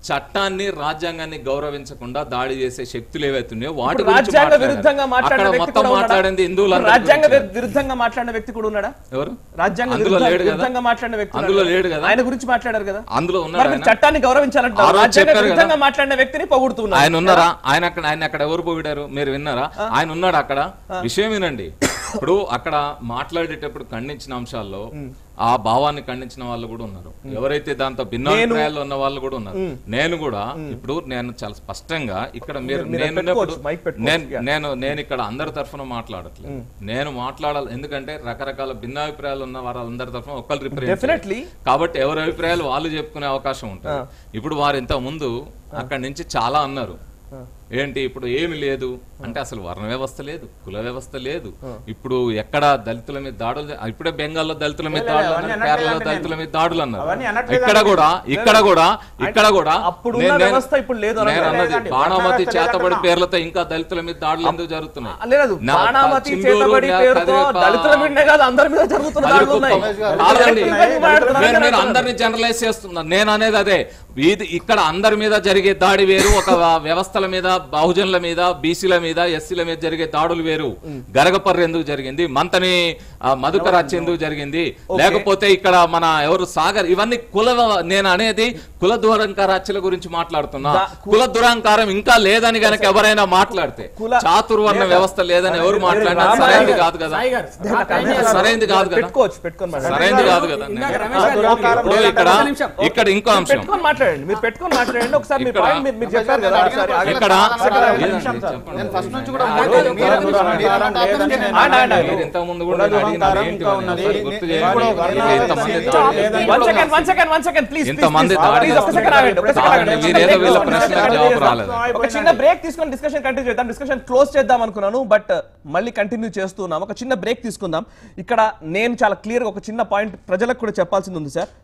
చట్టాన్ని రాజ్యాంగాన్ని గౌరవించకుండా దాడి చేసే శక్తులు ఏవైతున్నాయో వాటి ఇప్పుడు గురించి రాజ్యాంగ మాట్లాడారు. విరుద్ధంగా మాట్లాడిన అక్కడ వ్యక్తి మొత్తం కూడా ఉన్నాడా? మాట్లాడింది హిందువులు ఇప్పుడు రాజ్యాంగ వి- విరుద్ధంగా మాట్లాడిన వ్యక్తి కూడా ఉన్నాడా ఎవరు రాజ్యాంగ అందులో విరుద్ధ- లేడు కదా విరుద్ధంగా మాట్లాడిన వ్యక్తి అందులో ఉన్నాడా? లేడు కదా ఆయన గురించి మాట్లాడారు కదా అందులో మరి ఉన్నారు మీరు ఆయన? చట్టాన్ని ఆ గౌరవించాలంటారు రోజు రాజ్యాంగ చెప్పారు కదా. విరుద్ధంగా మాట్లాడిన వ్యక్తిని పొగుడుతున్నారు ఆయన ఉన్నారా ఆయన అక్కడ ఆయన అక్కడ ఎవరు పోయిడారు మీరు విన్నారా ఆయన ఉన్నాడు అక్కడ విషయం వినండి ఇప్పుడు అక్కడ మాట్లాడేటప్పుడు ఖండించిన అంశాల్లో ఆ భావాన్ని ఖండించిన వాళ్ళు కూడా ఉన్నారు ఎవరైతే దాంతో భిన్నాభిప్రాయాలు ఉన్న వాళ్ళు కూడా ఉన్నారు నేను కూడా ఇప్పుడు నేను చాలా స్పష్టంగా ఇక్కడ మీరు మీరు నేను పెట్టుకోవచ్చు, ఉన్నప్పుడు మైక్ పెట్టుకోవచ్చు, నేను yeah. నేను నేను ఇక్కడ అందరి తరఫున మాట్లాడట్లేదు నేను మాట్లాడాలి ఎందుకంటే రకరకాల భిన్నాభిప్రాయాలు ఉన్న వారందరి తరఫున ఒక్కరు రిప్రజెంట్ Definitely. కాబట్టి ఎవరి అభిప్రాయాలు వాళ్ళు చెప్పుకునే అవకాశం ఉంటుంది ఇప్పుడు వారు ఇంత ముందు అక్కడి నుంచి చాలా అన్నారు ఏంటి ఇప్పుడు ఏమి లేదు అంటే అసలు వర్ణ వ్యవస్థ లేదు కుల వ్యవస్థ లేదు ఇప్పుడు ఎక్కడ దళితుల మీద దాడులు జ- ఇప్పుడే బెంగాల్లో దళితుల మీద దాడులు అన్నారు కేరళలో దళితుల మీద దాడులు అన్నారు ఇక్కడ కూడా ఇక్కడ కూడా ఇక్కడ కూడా అప్పుడున్న నేను- నేను- వ్యవస్థ ఇప్పుడు లేదు నేను అన్నారు. అన్నది బాణామతి చేతబడి పేర్లతో ఇంకా దళితుల మీద దాడులు ఎందుకు జరుగుతున్నాయి లేదు నా- బాణామతి చిందూరు, చేతబడి నా పేరుతో కదిరిపా- దళితుల మీదనే కాదు అందరి మీద జరుగుతున్న దాడులు ఉన్నాయి కదిరికుప్పం. కాదండి. ఇబ్బంది పడుతున్నారు నేను- నేను కదా. అందరిని జనరలైజ్ చేస్తున్నాను నేను అనేది అదే ఇది ఇక్కడ అందరి మీద జరిగే దాడి వేరు ఒక వ్యవస్థల మీద బహుజనుల మీద బీసీల మీద ఎస్సీల మీద జరిగే దాడులు వేరు గరగపర్రు ఎందుకు జరిగింది మంతని ఆ, మధుకర్ హత్య ఎందుకు జరిగింది లేకపోతే ఇక్కడ మన ఎవరు సాగర్ ఇవన్నీ కుల నేను అనేది కుల దురహంకార హత్యల గురించి మాట్లాడుతున్నా కుల దురహంకారం ఇంకా లేదని గనక ఎవరైనా మాట్లాడితే కుల- చాతుర్వర్ణ వ్యవస్థ లేదని ఎవరు మాట్లాడినా రామారావు సరైనది కాదు కదా సాయి గారు సరైనది కాదు కదా పెట్టుకోవచ్చు పెట్టుకొని మాట్లాడండి సరైనది కాదు కదా ఇందాక నేను- రమేష్ గారు ఇప్పుడు ఇక్కడ ఒక్క నిమిషం. ఇక్కడ ఇంకో అంశం పెట్టుకొని మాట్లాడండి మీరు పెట్టుకొని మాట్లాడండి ఒకసారి మీ ఇక్కడ- పాయింట్ మీరు- మీరు చెప్పారు కదా ఒకసారి ఆగండి. ఇక్కడ ఒకసారి లేదండి, నిమిషం సార్. చెప్పండి. నేను ఫస్ట్ నుంచి కూడా ఆ, మీరు- కాదు, మీరు- ఒక్క నిమిషం. మీరు అన్నట్టు అర్థం చేయండి. ఆగండి, ఆగండి. మీరు ఇంతకుముందు కూడా నేను అడిగినాను ఏంటి అని ఒకసారి గుర్తు చేయండి. ఇంతమంది దాడి one second one second one second please ఇంతమంది దాడి ఒక సెకండ్ ఆగండి ఒక సెకండ్ ఆగండి, ఆగండి మీరేదో వీళ్ళ ప్రశ్నలకు జవాబు రాలేదు ఒక చిన్న బ్రేక్ తీసుకొని డిస్కషన్ కంటిన్యూ చేద్దాం డిస్కషన్ క్లోజ్ చేద్దాం అనుకున్నాను బట్ మళ్ళీ కంటిన్యూ చేస్తున్నాం ఒక చిన్న బ్రేక్ తీసుకుందాం ఇక్కడ నేను చాలా క్లియర్ గా ఒక చిన్న పాయింట్ ప్రజలకు కూడా చెప్పాల్సింది ఉంది సార్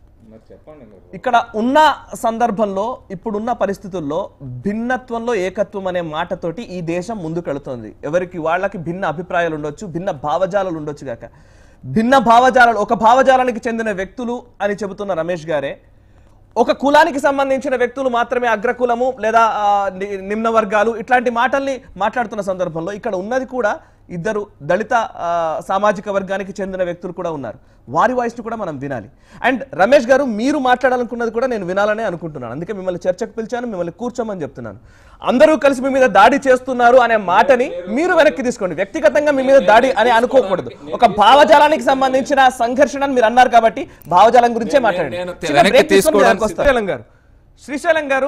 ఇక్కడ ఉన్న సందర్భంలో ఇప్పుడున్న పరిస్థితుల్లో భిన్నత్వంలో ఏకత్వం అనే మాటతోటి ఈ దేశం ముందుకెళ్తోంది ఎవరికి వాళ్ళకి భిన్న అభిప్రాయాలు ఉండొచ్చు భిన్న భావజాలాలు ఉండొచ్చు గాక భిన్న భావజాలాలు ఒక భావజాలానికి చెందిన వ్యక్తులు అని చెబుతున్న రమేష్ గారే ఒక కులానికి సంబంధించిన వ్యక్తులు మాత్రమే అగ్రకులము లేదా ఆ, ని- నిమ్న వర్గాలు ఇట్లాంటి మాటల్ని మాట్లాడుతున్న సందర్భంలో ఇక్కడ ఉన్నది కూడా ఇద్దరు దళిత ఆ, సామాజిక వర్గానికి చెందిన వ్యక్తులు కూడా ఉన్నారు వారి వాయిస్ కూడా మనం వినాలి అండ్ రమేష్ గారు మీరు మాట్లాడాలనుకున్నది కూడా నేను వినాలనే అనుకుంటున్నాను అందుకే మిమ్మల్ని చర్చకు పిలిచాను మిమ్మల్ని కూర్చోమని చెప్తున్నాను అందరూ కలిసి మీ మీద దాడి చేస్తున్నారు అనే మాటని మీరు వెనక్కి తీసుకోండి వ్యక్తిగతంగా మీ మీద దాడి అని అనుకోకూడదు ఒక భావజాలానికి సంబంధించిన సంఘర్షణ అని మీరు అన్నారు కాబట్టి భావజాలం గురించే మాట్లాడండి నేను చిన్న వెనక్కి break తీసుకొని తీసుకోవడానికి వెనక్కి వస్తా. శ్రీశైలం గారు శ్రీశైలం గారు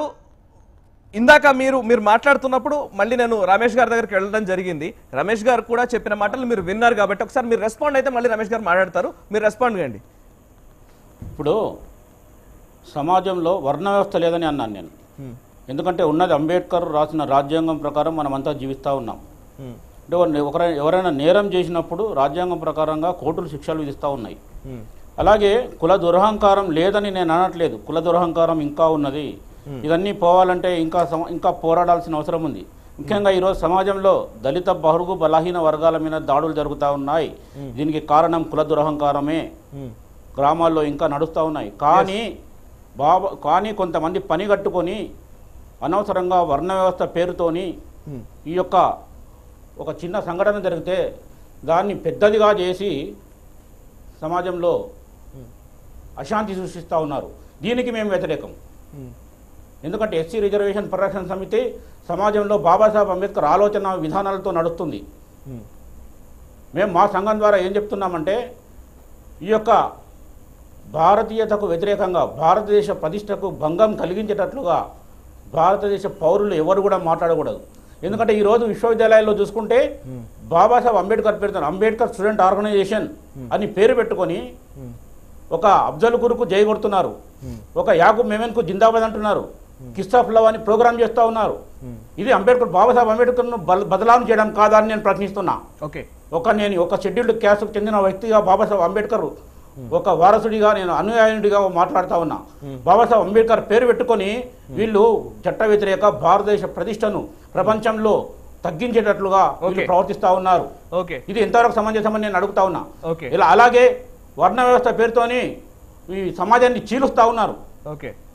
ఇందాక మీరు మీరు మాట్లాడుతున్నప్పుడు మళ్ళీ నేను రమేష్ గారి దగ్గరికి వెళ్ళడం జరిగింది రమేష్ గారు కూడా చెప్పిన మాటలు మీరు విన్నారు కాబట్టి ఒకసారి మీరు రెస్పాండ్ అయితే మళ్ళీ రమేష్ గారు మాట్లాడతారు మీరు రెస్పాండ్ చేయండి ఇప్పుడు సమాజంలో వర్ణ వ్యవస్థ లేదని అన్నాను నేను ఎందుకంటే ఉన్నది అంబేద్కర్ రాసిన రాజ్యాంగం ప్రకారం మనమంతా జీవిస్తూ ఉన్నాం అంటే ఎవరు- ఒకర ఎవరైనా నేరం చేసినప్పుడు రాజ్యాంగం ప్రకారంగా కోర్టులు శిక్షలు విధిస్తూ ఉన్నాయి అలాగే కుల దురహంకారం లేదని నేను అనట్లేదు కుల దురహంకారం ఇంకా ఉన్నది ఇదన్నీ పోవాలంటే ఇంకా సమ- ఇంకా పోరాడాల్సిన అవసరం ఉంది ముఖ్యంగా ఈరోజు సమాజంలో దళిత బహుగు బలహీన వర్గాల మీద దాడులు జరుగుతూ ఉన్నాయి దీనికి కారణం కుల దురహంకారమే గ్రామాల్లో ఇంకా నడుస్తూ ఉన్నాయి కానీ బాబా కానీ కొంతమంది పని కట్టుకొని అనవసరంగా వర్ణ వ్యవస్థ పేరుతోని ఈ యొక్క ఒక చిన్న సంఘటన జరిగితే దాన్ని పెద్దదిగా చేసి సమాజంలో అశాంతి సృష్టిస్తూ ఉన్నారు దీనికి మేము వ్యతిరేకం ఎందుకంటే ఎస్సీ రిజర్వేషన్ పరిరక్షణ సమితి సమాజంలో బాబాసాహెబ్ అంబేద్కర్ ఆలోచన విధానాలతో నడుస్తుంది మేము మా సంఘం ద్వారా ఏం చెప్తున్నామంటే ఈ యొక్క భారతీయతకు వ్యతిరేకంగా భారతదేశ ప్రతిష్టకు భంగం కలిగించేటట్లుగా భారతదేశ పౌరులు ఎవరు కూడా మాట్లాడకూడదు ఎందుకంటే ఈరోజు విశ్వవిద్యాలయాల్లో చూసుకుంటే బాబాసాహెబ్ అంబేద్కర్ పేరుతో అంబేద్కర్ స్టూడెంట్ ఆర్గనైజేషన్ అని పేరు పెట్టుకొని ఒక అఫ్జల్ గురుకు జై కొడుతున్నారు ఒక యాకూబ్ మెమెన్కు జిందాబాద్ అంటున్నారు కిస్తాఫ్ లవ్ అని ప్రోగ్రామ్ చేస్తూ ఉన్నారు ఇది అంబేద్కర్ బాబాసాహెబ్ అంబేద్కర్ను బల- బదలాం చేయడం కాదా అని నేను ప్రశ్నిస్తున్నా ఓకే ఒక నేను ఒక షెడ్యూల్డ్ క్యాస్ట్కు చెందిన వ్యక్తిగా బాబాసాహెబ్ అంబేద్కర్ ఒక వారసుడిగా నేను అనుయాయుడిగా మాట్లాడుతా ఉన్నా బాబాసాహెబ్ అంబేద్కర్ పేరు పెట్టుకొని వీళ్ళు చట్ట వ్యతిరేక భారతదేశ ప్రతిష్టను ప్రపంచంలో తగ్గించేటట్లుగా వీళ్ళు Okay. ప్రవర్తిస్తా ఉన్నారు ఓకే ఇది ఎంతవరకు సమంజసమని నేను అడుగుతా ఉన్నా Okay. ఇలా అలాగే వర్ణ వ్యవస్థ పేరుతోని ఈ సమాజాన్ని చీలుస్తా ఉన్నారు ఓకే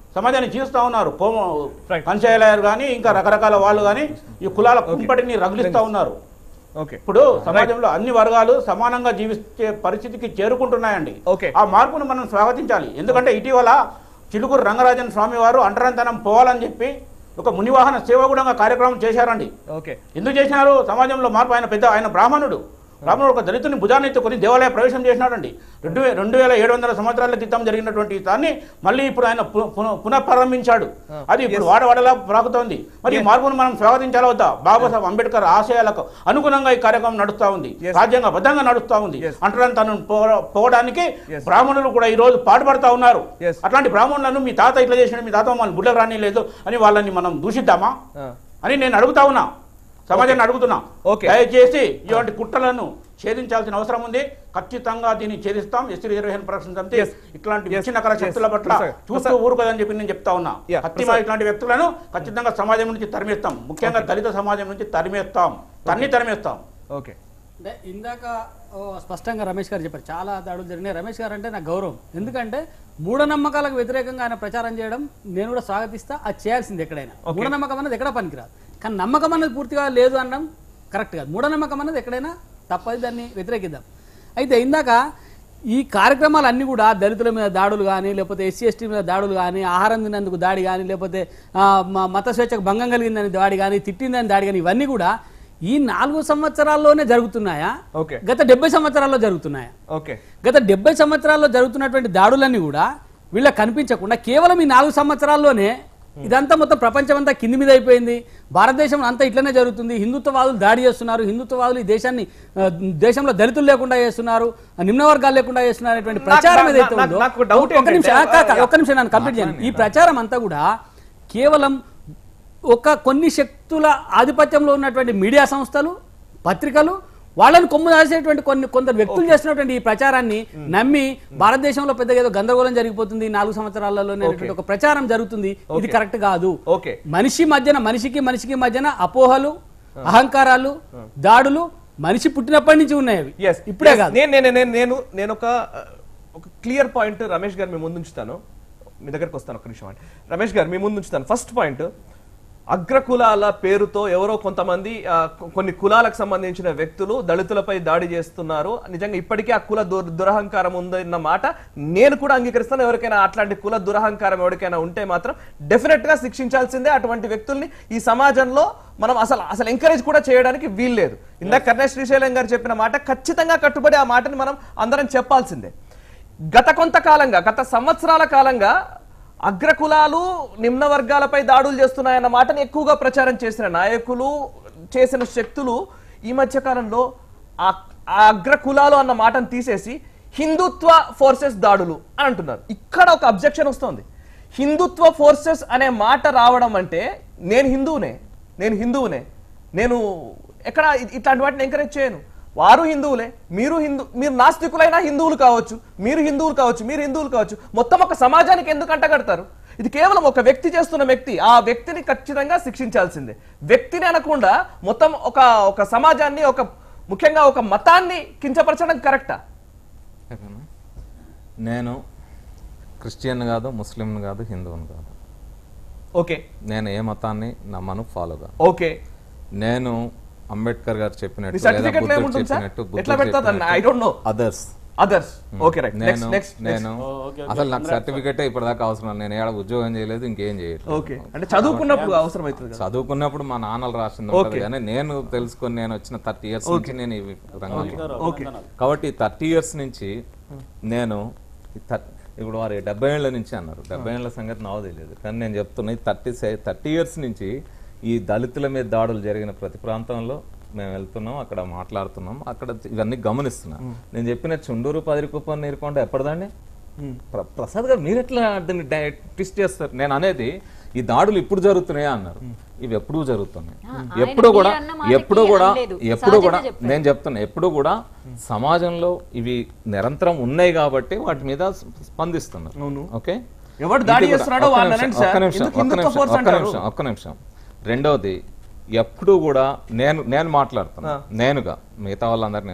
సమాజాన్ని చీలుస్తూ ఉన్నారు కోమ Right. పంచాయలయాలు కానీ ఇంకా రకరకాల వాళ్ళు కానీ ఈ కులాల కుంపటిని రగిలిస్తూ ఉన్నారు ఓకే ఇప్పుడు సమాజంలో అన్ని వర్గాలు సమానంగా జీవించే పరిస్థితికి చేరుకుంటున్నాయండి Okay. ఆ మార్పును మనం స్వాగతించాలి ఎందుకంటే ఇటీవల చిలుకూరు రంగరాజన్ స్వామి వారు అంటరంతనం పోవాలని చెప్పి ఒక మునివాహన సేవకుడంగా కార్యక్రమం చేశారండి ఓకే ఎందుకు చేసినారు సమాజంలో మార్పు ఆయన పెద్ద ఆయన బ్రాహ్మణుడు బ్రాహ్మణుడు ఒక దళితుని భుజాన్ని ఎత్తుకొని దేవాలయ ప్రవేశం చేసినాడండి రెండు వే- రెండు వేల ఏడు వందల సంవత్సరాల క్రితం జరిగినటువంటి దాన్ని మళ్ళీ ఇప్పుడు ఆయన పు- పునః పునఃప్రారంభించాడు అది ఇప్పుడు వాడవాడలా ప్రాకుతోంది మరి ఈ మార్పును మనం స్వాగతించాలా వద్దా బాబాసాహెబ్ అంబేద్కర్ ఆశయాలకు అనుగుణంగా ఈ కార్యక్రమం నడుస్తా ఉంది Yes. రాజ్యాంగ బద్ధంగా నడుస్తా ఉంది Yes. అంటరాని తను పో- పోవడానికి Yes. బ్రాహ్మణులు కూడా ఈ రోజు పాటుపడతా ఉన్నారు Yes. అట్లాంటి బ్రాహ్మణులను మీ తాత ఇట్లా చేసిన మీ తాత మన గుడ్లకు రాని లేదు అని వాళ్ళని మనం దూషిద్దామా ఆ. అని నేను అడుగుతా ఉన్నా సమాజాన్ని అడుగుతున్నా Okay. దయచేసి ఇటువంటి కుట్రలను ఛేదించాల్సిన అవసరం ఉంది ఖచ్చితంగా దీన్ని ఛేదిస్తాం ఎస్సీ రిజర్వేషన్ పరిరక్షణ సమితి Yes. ఇట్లాంటి Yes. విచ్ఛిన్నకర Yes. శక్తుల పట్ల ప్రసాద్. చూస్తూ ప్రసాద్. ఊరుకోదని చెప్పి నేను చెప్తా ఉన్నా Yeah. కత్తిమా ప్రసాద్. ఇట్లాంటి వ్యక్తులను ఖచ్చితంగా సమాజం నుంచి తరిమేస్తాం ముఖ్యంగా దళిత సమాజం నుంచి తరిమేస్తాం తన్ని తరిమేస్తాం ఓకే అంటే ఇందాక ఓ, స్పష్టంగా రమేష్ గారు చెప్పారు చాలా దాడులు జరిగినాయి రమేష్ గారు అంటే నాకు గౌరవం ఎందుకంటే మూఢనమ్మకాలకు వ్యతిరేకంగా ఆయన ప్రచారం చేయడం నేను కూడా స్వాగతిస్తా అది చేయాల్సింది ఎక్కడైనా మూఢనమ్మకం అన్నది ఎక్కడ పనికిరాదు కానీ నమ్మకం అన్నది పూర్తిగా లేదు అనడం కరెక్ట్ కాదు మూఢనమ్మకం అన్నది ఎక్కడైనా తప్పది దాన్ని వ్యతిరేకిద్దాం అయితే ఇందాక ఈ కార్యక్రమాలు అన్నీ కూడా దళితుల మీద దాడులు కానీ లేకపోతే ఎస్సీ ఎస్టీ మీద దాడులు కానీ ఆహారం తిన్నందుకు దాడి కానీ లేకపోతే ఆ, మ- మత స్వేచ్ఛకు భంగం కలిగిందని దాడి కానీ తిట్టిందని దాడి కానీ ఇవన్నీ కూడా ఈ నాలుగు సంవత్సరాల్లోనే జరుగుతున్నాయా ఓకే గత డెబ్బై సంవత్సరాల్లో జరుగుతున్నాయా ఓకే గత డెబ్బై సంవత్సరాల్లో జరుగుతున్నటువంటి దాడులన్నీ కూడా వీళ్ళకి కనిపించకుండా కేవలం ఈ నాలుగు సంవత్సరాల్లోనే ఇదంతా మొత్తం ప్రపంచం అంతా కింది మీద అయిపోయింది భారతదేశం అంతా ఇట్లనే జరుగుతుంది హిందుత్వవాదులు దాడి చేస్తున్నారు హిందుత్వవాదులు ఈ దేశాన్ని ఆ, దేశంలో దళితులు లేకుండా చేస్తున్నారు ఆ, నిమ్న వర్గాలు లేకుండా చేస్తున్నారు అనేటువంటి ప్రచారం నాకు- ఏదైతే నాకు- ఉందో నాకు డౌట్ ఒక్క నిమిషం ఏంటంటే, ఆ, కాక, ఒక్క నిమిషం నన్ను కంప్లీట్ చేయండి ఈ ప్రచారం అంతా కూడా కేవలం ఒక కొన్ని శక్తుల ఆధిపత్యంలో ఉన్నటువంటి మీడియా సంస్థలు పత్రికలు వాళ్ళని కొమ్ము దాసేటువంటి కొన్ని కొందరు వ్యక్తులు చేస్తున్నటువంటి ఈ ప్రచారాన్ని నమ్మి భారతదేశంలో పెద్దగా ఏదో గందరగోళం జరిగిపోతుంది ఈ నాలుగు సంవత్సరాలలోనే అనేటువంటి ఒక ప్రచారం జరుగుతుంది ఇది Okay. కరెక్ట్ కాదు ఓకే మనిషి మధ్యన మనిషికి మనిషికి మధ్యన అపోహలు అహంకారాలు దాడులు మనిషి పుట్టినప్పటి నుంచి ఉన్నాయి అవి Yes, ఇప్పుడే yes. కాదు నేను నేను నేను నేను నేను ఒక uh, ఒక క్లియర్ పాయింట్ రమేష్ గారు మీ ముందు ఉంచుతాను మీ దగ్గరకు వస్తాను ఒక నిమిషం అండి రమేష్ గారు మీ ముందు ఉంచుతాను ఫస్ట్ పాయింట్ అగ్రకులాల పేరుతో ఎవరో కొంతమంది ఆ, కొ- కొన్ని కులాలకు సంబంధించిన వ్యక్తులు దళితులపై దాడి చేస్తున్నారు నిజంగా ఇప్పటికీ ఆ కుల దుర్- దురహంకారం ఉందన్న మాట నేను కూడా అంగీకరిస్తాను ఎవరికైనా అట్లాంటి కుల దురహంకారం ఎవరికైనా ఉంటే మాత్రం డెఫినెట్ గా శిక్షించాల్సిందే అటువంటి వ్యక్తుల్ని ఈ సమాజంలో మనం అసలు అసలు ఎంకరేజ్ కూడా చేయడానికి వీల్లేదు ఇందాక కర్ణేష్ శ్రీశైలం గారు చెప్పిన మాట ఖచ్చితంగా కట్టుబడి ఆ మాటని మనం అందరం చెప్పాల్సిందే గత కొంతకాలంగా గత సంవత్సరాల కాలంగా అగ్రకులాలు నిమ్న వర్గాలపై దాడులు చేస్తున్నాయన్న మాటని ఎక్కువగా ప్రచారం చేసిన నాయకులు చేసిన శక్తులు ఈ మధ్య కాలంలో ఆ ఆ అగ్రకులాలు అన్న మాటను తీసేసి హిందుత్వ ఫోర్సెస్ దాడులు అని అంటున్నారు ఇక్కడ ఒక అబ్జెక్షన్ వస్తుంది హిందుత్వ ఫోర్సెస్ అనే మాట రావడం అంటే నేను హిందువునే నేను హిందువునే నేను ఎక్కడ ఇ- ఇట్లాంటి వాటిని ఎంకరేజ్ చేయను వారు హిందువులే మీరు హిందూ మీరు నాస్తికులైనా హిందువులు కావచ్చు మీరు హిందువులు కావచ్చు మీరు హిందువులు కావచ్చు మొత్తం ఒక సమాజానికి ఎందుకు అంటగడతారు ఇది కేవలం ఒక వ్యక్తి చేస్తున్న వ్యక్తి ఆ వ్యక్తిని ఖచ్చితంగా శిక్షించాల్సిందే వ్యక్తిని అనకుండా మొత్తం ఒక ఒక సమాజాన్ని ఒక ముఖ్యంగా ఒక మతాన్ని కించపరచడం కరెక్టా ఓకేనా? నేను క్రిస్టియన్ కాదు ముస్లిం కాదు హిందువుని కాదు ఓకే నేను ఏ మతాన్ని నమ్మను ఫాలో కాదు ఓకే నేను అంబేద్కర్ గారు నీ చెప్పినట్టు సర్టిఫికెట్ ఏముంటుంది సార్ ఎట్లా పెడతా I don't know others others okay right next నేను నెక్స్ట్ నేను అసలు నాకు సర్టిఫికెట్ ఇప్పటిదాకా అవసరం లేదు. నేను ఏడ ఉద్యోగం చేయలేదు ఇంకేం చేయలేదు ఓకే అంటే చదువుకున్నప్పుడు అవసరం అవుతుంది కదా చదువుకున్నప్పుడు మా నాన్నలు రాసింది Okay. ఉంటుంది కానీ నేను తెలుసుకొని నేను వచ్చిన థర్టీ ఇయర్స్ నుంచి నేను ఈ రంగంలో ఓకే కాబట్టి థర్టీ ఇయర్స్ నుంచి నేను ఈ థర్- ఇప్పుడు వారు డెబ్బై ఏళ్ళ నుంచి అన్నారు డెబ్బై ఏళ్ళ సంగతి నాకు తెలియదు కానీ నేను చెప్తున్నా ఈ థర్టీ థర్టీ ఇయర్స్ నుంచి ఈ దళితుల మీద దాడులు జరిగిన ప్రతి ప్రాంతంలో మేము వెళ్తున్నాం అక్కడ మాట్లాడుతున్నాం అక్కడ ఇవన్నీ గమనిస్తున్నాం నేను చెప్పిన చుండూరు పదిరికుప్పం నీరుకొండ ఎప్పటిదండి ప్ర- ప్రసాద్ గారు మీరు ఎట్లా దాన్ని డై- ట్విస్ట్ చేస్తారు నేను అనేది ఈ దాడులు ఇప్పుడు జరుగుతున్నాయా అన్నారు ఇవి ఎప్పుడూ జరుగుతున్నాయి ఆయన ఎప్పుడు కూడా మీరన్న మాటకి ఎప్పుడు కూడా అనలేదు. ఎప్పుడు కూడా సహజంగా చెప్పారు. నేను చెప్తున్నా ఎప్పుడు కూడా సమాజంలో ఇవి నిరంతరం ఉన్నాయి కాబట్టి వాటి మీద స్పందిస్తున్నారు అవును. ఓకే ఎవడు దాడి ఇది కూడా- చేస్తున్నాడో ఒక్క వాడిని నిమిషం, అనండి సార్. ఒక్క నిమిషం, ఎందుకు ఒక్క హిందుత్వ నిమిషం, ఫోర్స్ ఒక్క అంటారు? నిమిషం, ఒక్క నిమిషం రెండవది ఎప్పుడు కూడా నేను నేను మాట్లాడుతున్నా నేనుగా మిగతా వాళ్ళందరూ నేను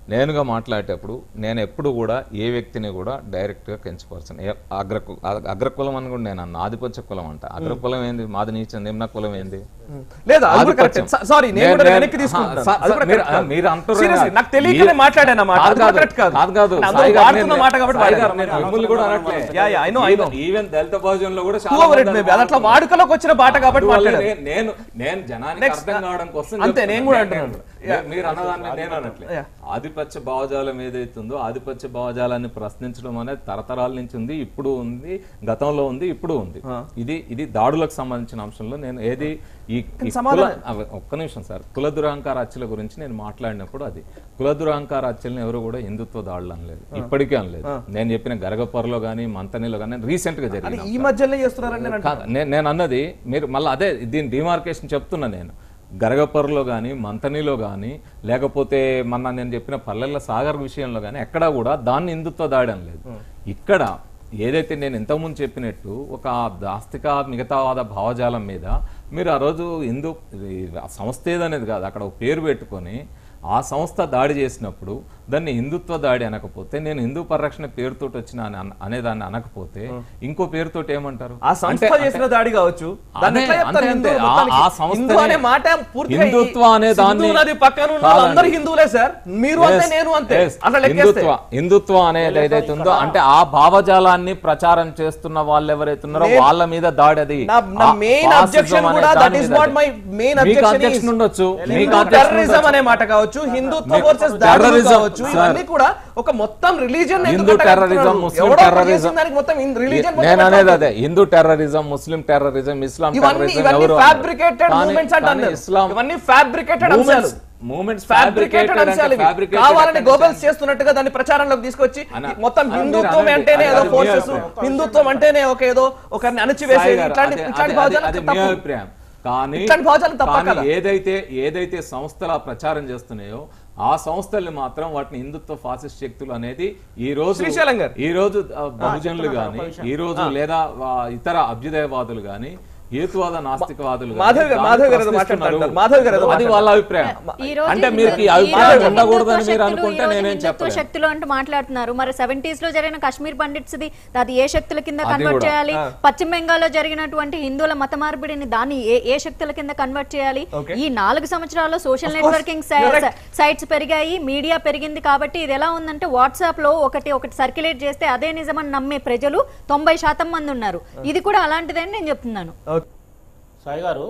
నేనుగా మాట్లాడేటప్పుడు నేను ఎప్పుడు కూడా ఏ వ్యక్తిని కూడా డైరెక్ట్గా కించపరచను ఏ అగ్రకు అ- అగ్రకులం అని కూడా నేను అన్న ఆధిపత్య కులం అంట అగ్రకులం ఏంది మాది నీచ నిమ్న కులం ఏంది లేదు అది కూడా ఆధిపత్యం. correct. సారీ నేను నేను- కూడా నేను- వెనక్కి తీసుకుంటున్నాను సా- అది కూడా మీరు- correct కాదు. మీరు అంటున్నారు Seriously, కదా. నాకు తెలియకనే ఈ- మాట్లాడాను అన్నమాట. కాదు అది కూడా కాదు, correct కాదు. కాదు కాదు నేను సాయి అందరూ గారు వాడుతున్న నేను- మాట కాబట్టి సాయి వాడాను. గారు నేను మిమ్మల్ని కూడా అనట్లే Yeah, yeah, I know, I know. Even- even దళిత భోజనంలో కూడా చాలా Whoever it మంది may be, అది అట్లా మాట్లాడుతున్నారు. వాడుకలోకి వచ్చిన బాట కాబట్టి అందువల్ల మాట్లాడాను. నేను- నేను నేను జనానికి Next, అర్థం కావడం కోసం అంతే, చెప్తున్నా. నేను కూడా నేను- అంటున్నాను. నేను- Yeah. మీరు అన్నదాన్ని నేను అనట్లే Yeah. ఆధిపత్య భావజాలం ఏదైతుందో ఆధిపత్య భావజాలాన్ని ప్రశ్నించడం అనేది తరతరాల నుంచి ఉంది ఇప్పుడు ఉంది గతంలో ఉంది ఇప్పుడు ఉంది ఇది ఇది దాడులకు సంబంధించిన అంశంలో నేను ఏది ఈ ఈ కుల అవ- ఒక్క నిమిషం సార్ కుల దురహంకార హత్యల గురించి నేను మాట్లాడినప్పుడు అది కుల దురహంకార హత్యలను ఎవరు కూడా హిందుత్వ దాడులు అనలేదు ఇప్పటికే అనలేదు నేను చెప్పిన గరగపొరలో కానీ మంతనిలో కానీ రీసెంట్ గా అది జరిగింది ఈ మధ్యలో చేస్తున్నారని నేను కాదు నే- నేను అన్నది మీరు మళ్ళీ అదే దీని డిమార్కేషన్ చెప్తున్నా నేను గరగపర్లో కానీ మంతనిలో కానీ లేకపోతే మొన్న నేను చెప్పిన పల్లెల సాగర్ విషయంలో కానీ ఎక్కడా కూడా దాన్ని హిందుత్వ దాడి అనలేదు ఇక్కడ ఏదైతే నేను ఇంతకుముందు చెప్పినట్టు ఒక దాస్తిక మిగతావాద భావజాలం మీద మీరు ఆ రోజు హిందూ ఇది ఆ సంస్థ ఏదనేది కాదు అక్కడ ఒక పేరు పెట్టుకొని ఆ సంస్థ దాడి చేసినప్పుడు దాన్ని హిందుత్వ దాడి అనకపోతే నేను హిందూ పరిరక్షణ పేరుతోటి వచ్చిన అని అన- అనేదాన్ని అనకపోతే ఇంకో పేరుతోటి ఏమంటారు ఆ సంస్థ అంటే- చేసిన దాడి కావచ్చు దాన్ని అదే, ఎట్లా చెప్తారు అంతే, హిందూ అంతే. ఆ- మొత్తానికి? ఆ సంస్థనే- హిందూ అనే మాట పూర్తిగా ఈ హిందుత్వ అనే సింధు దాన్ని- నది పక్కన ఉన్న కాదండి. వాళ్ళందరూ హిందువులే సార్ మీరు అంతే Yes, నేను అంతే yes. అట్లా లెక్కేస్తే హిందుత్వ హిందుత్వ అనేది ఏదైతే ఉందో అంటే ఆ భావజాలాన్ని ప్రచారం చేస్తున్న వాళ్ళు ఎవరైతే ఉన్నారో నేను- వాళ్ళ మీద దాడి అది నా నా ఆ మెయిన్ fascism అబ్జెక్షన్ అనే కూడా దాని దట్ ఈస్ మీద వాట్ అది. మై మెయిన్ మీకు అబ్జెక్షన్ objection ఉండొచ్చు మీకు హిందూ objection టెర్రరిజం ఉండొచ్చు. అనే మాట కావచ్చు హిందుత్వ మీకు వర్సెస్ దాడులు terrorism, కావచ్చు sir. ఇవన్నీ కూడా ఒక మొత్తం religion Hindu terrorism Muslim terrorism దానికి మొత్తం రిలీజియన్ నేను అనేది అదే Hindu terrorism Muslim terrorism Islam ఇవన్నీ టెర్రరిజం ఇవన్నీ ఎవరు అనరు. ఫ్యాబ్రికేటెడ్ కానీ- మూమెంట్స్ కానీ అంటారు ఇస్లాం ఇవన్నీ ఫ్యాబ్రికేటెడ్ అంశాలు మూమెంట్స్ ఫ్యాబ్రికేటెడ్ అంశాలు ఇవి. కావాలని గోబెల్స్ చేస్తున్నట్టుగా దాన్ని ప్రచారంలోకి తీసుకొచ్చి అన్న, ఈ మొత్తం అది హిందుత్వం మీరు అంటేనే అనేది- ఏదో అది మీ ఫోర్సెస్ అభిప్రాయం. హిందుత్వం అంటేనే ఒక ఏదో ఒకరిని అణచివేసేది ఇట్లాంటి ఇట్లాంటి భావజాలం అది మీ తప్పు. అభిప్రాయం కానీ ఇట్లాంటి భావజాలం తప్ప కానీ కదా? ఏదైతే ఏదైతే సంస్థలు ఆ ప్రచారం చేస్తున్నాయో ఆ సంస్థల్ని మాత్రం వాటిని హిందుత్వ ఫాసిస్ట్ శక్తులు అనేది ఈ రోజు శ్రీశైలం గారు. ఈ రోజు ఆ, బహుజనులు గాని ఈ రోజు లేదా ఆ, ఇతర అభ్యుదయవాదులు గాని హేతువాద నాస్తికవాదులు గాని మాధవ్ గారు- దాన్ని మాధవ్ గారు ఏదో ప్రశ్నిస్తున్నారు. మాట్లాడుతున్నారు. మాధవ్ గారు ఏదో అది వాళ్ళ అభిప్రాయం ఈ రోజు అంటే మీరు ఈ హిందూ- అభిప్రాయం ఈ రోజు ఉండకూడదని హిందుత్వ మీరు శక్తులు, అనుకుంటే ఈ రోజు నేనేం హిందుత్వ చెప్పలేను శక్తులు అంటూ మాట్లాడుతున్నారు మరి సెవెంటీస్ లో జరిగిన కాశ్మీర్ పండిట్స్ ది అది ఏ శక్తుల కింద అది కన్వర్ట్ కూడా. చేయాలి పశ్చిమ బెంగాల్లో జరిగినటువంటి హిందువుల మత మార్పిడిని దాన్ని ఏ ఏ శక్తుల కింద కన్వర్ట్ చేయాలి Okay. ఈ నాలుగు సంవత్సరాల్లో social Of course, networking you're right. Sites పెరిగాయి మీడియా పెరిగింది కాబట్టి ఇది ఎలా ఉందంటే వాట్సాప్ లో ఒకటి ఒకటి సర్క్యులేట్ చేస్తే అదే నిజమని నమ్మే ప్రజలు తొంభై శాతం మంది ఉన్నారు ఇది కూడా అలాంటిదని నేను చెప్తున్నాను ఓకే. సాయి గారు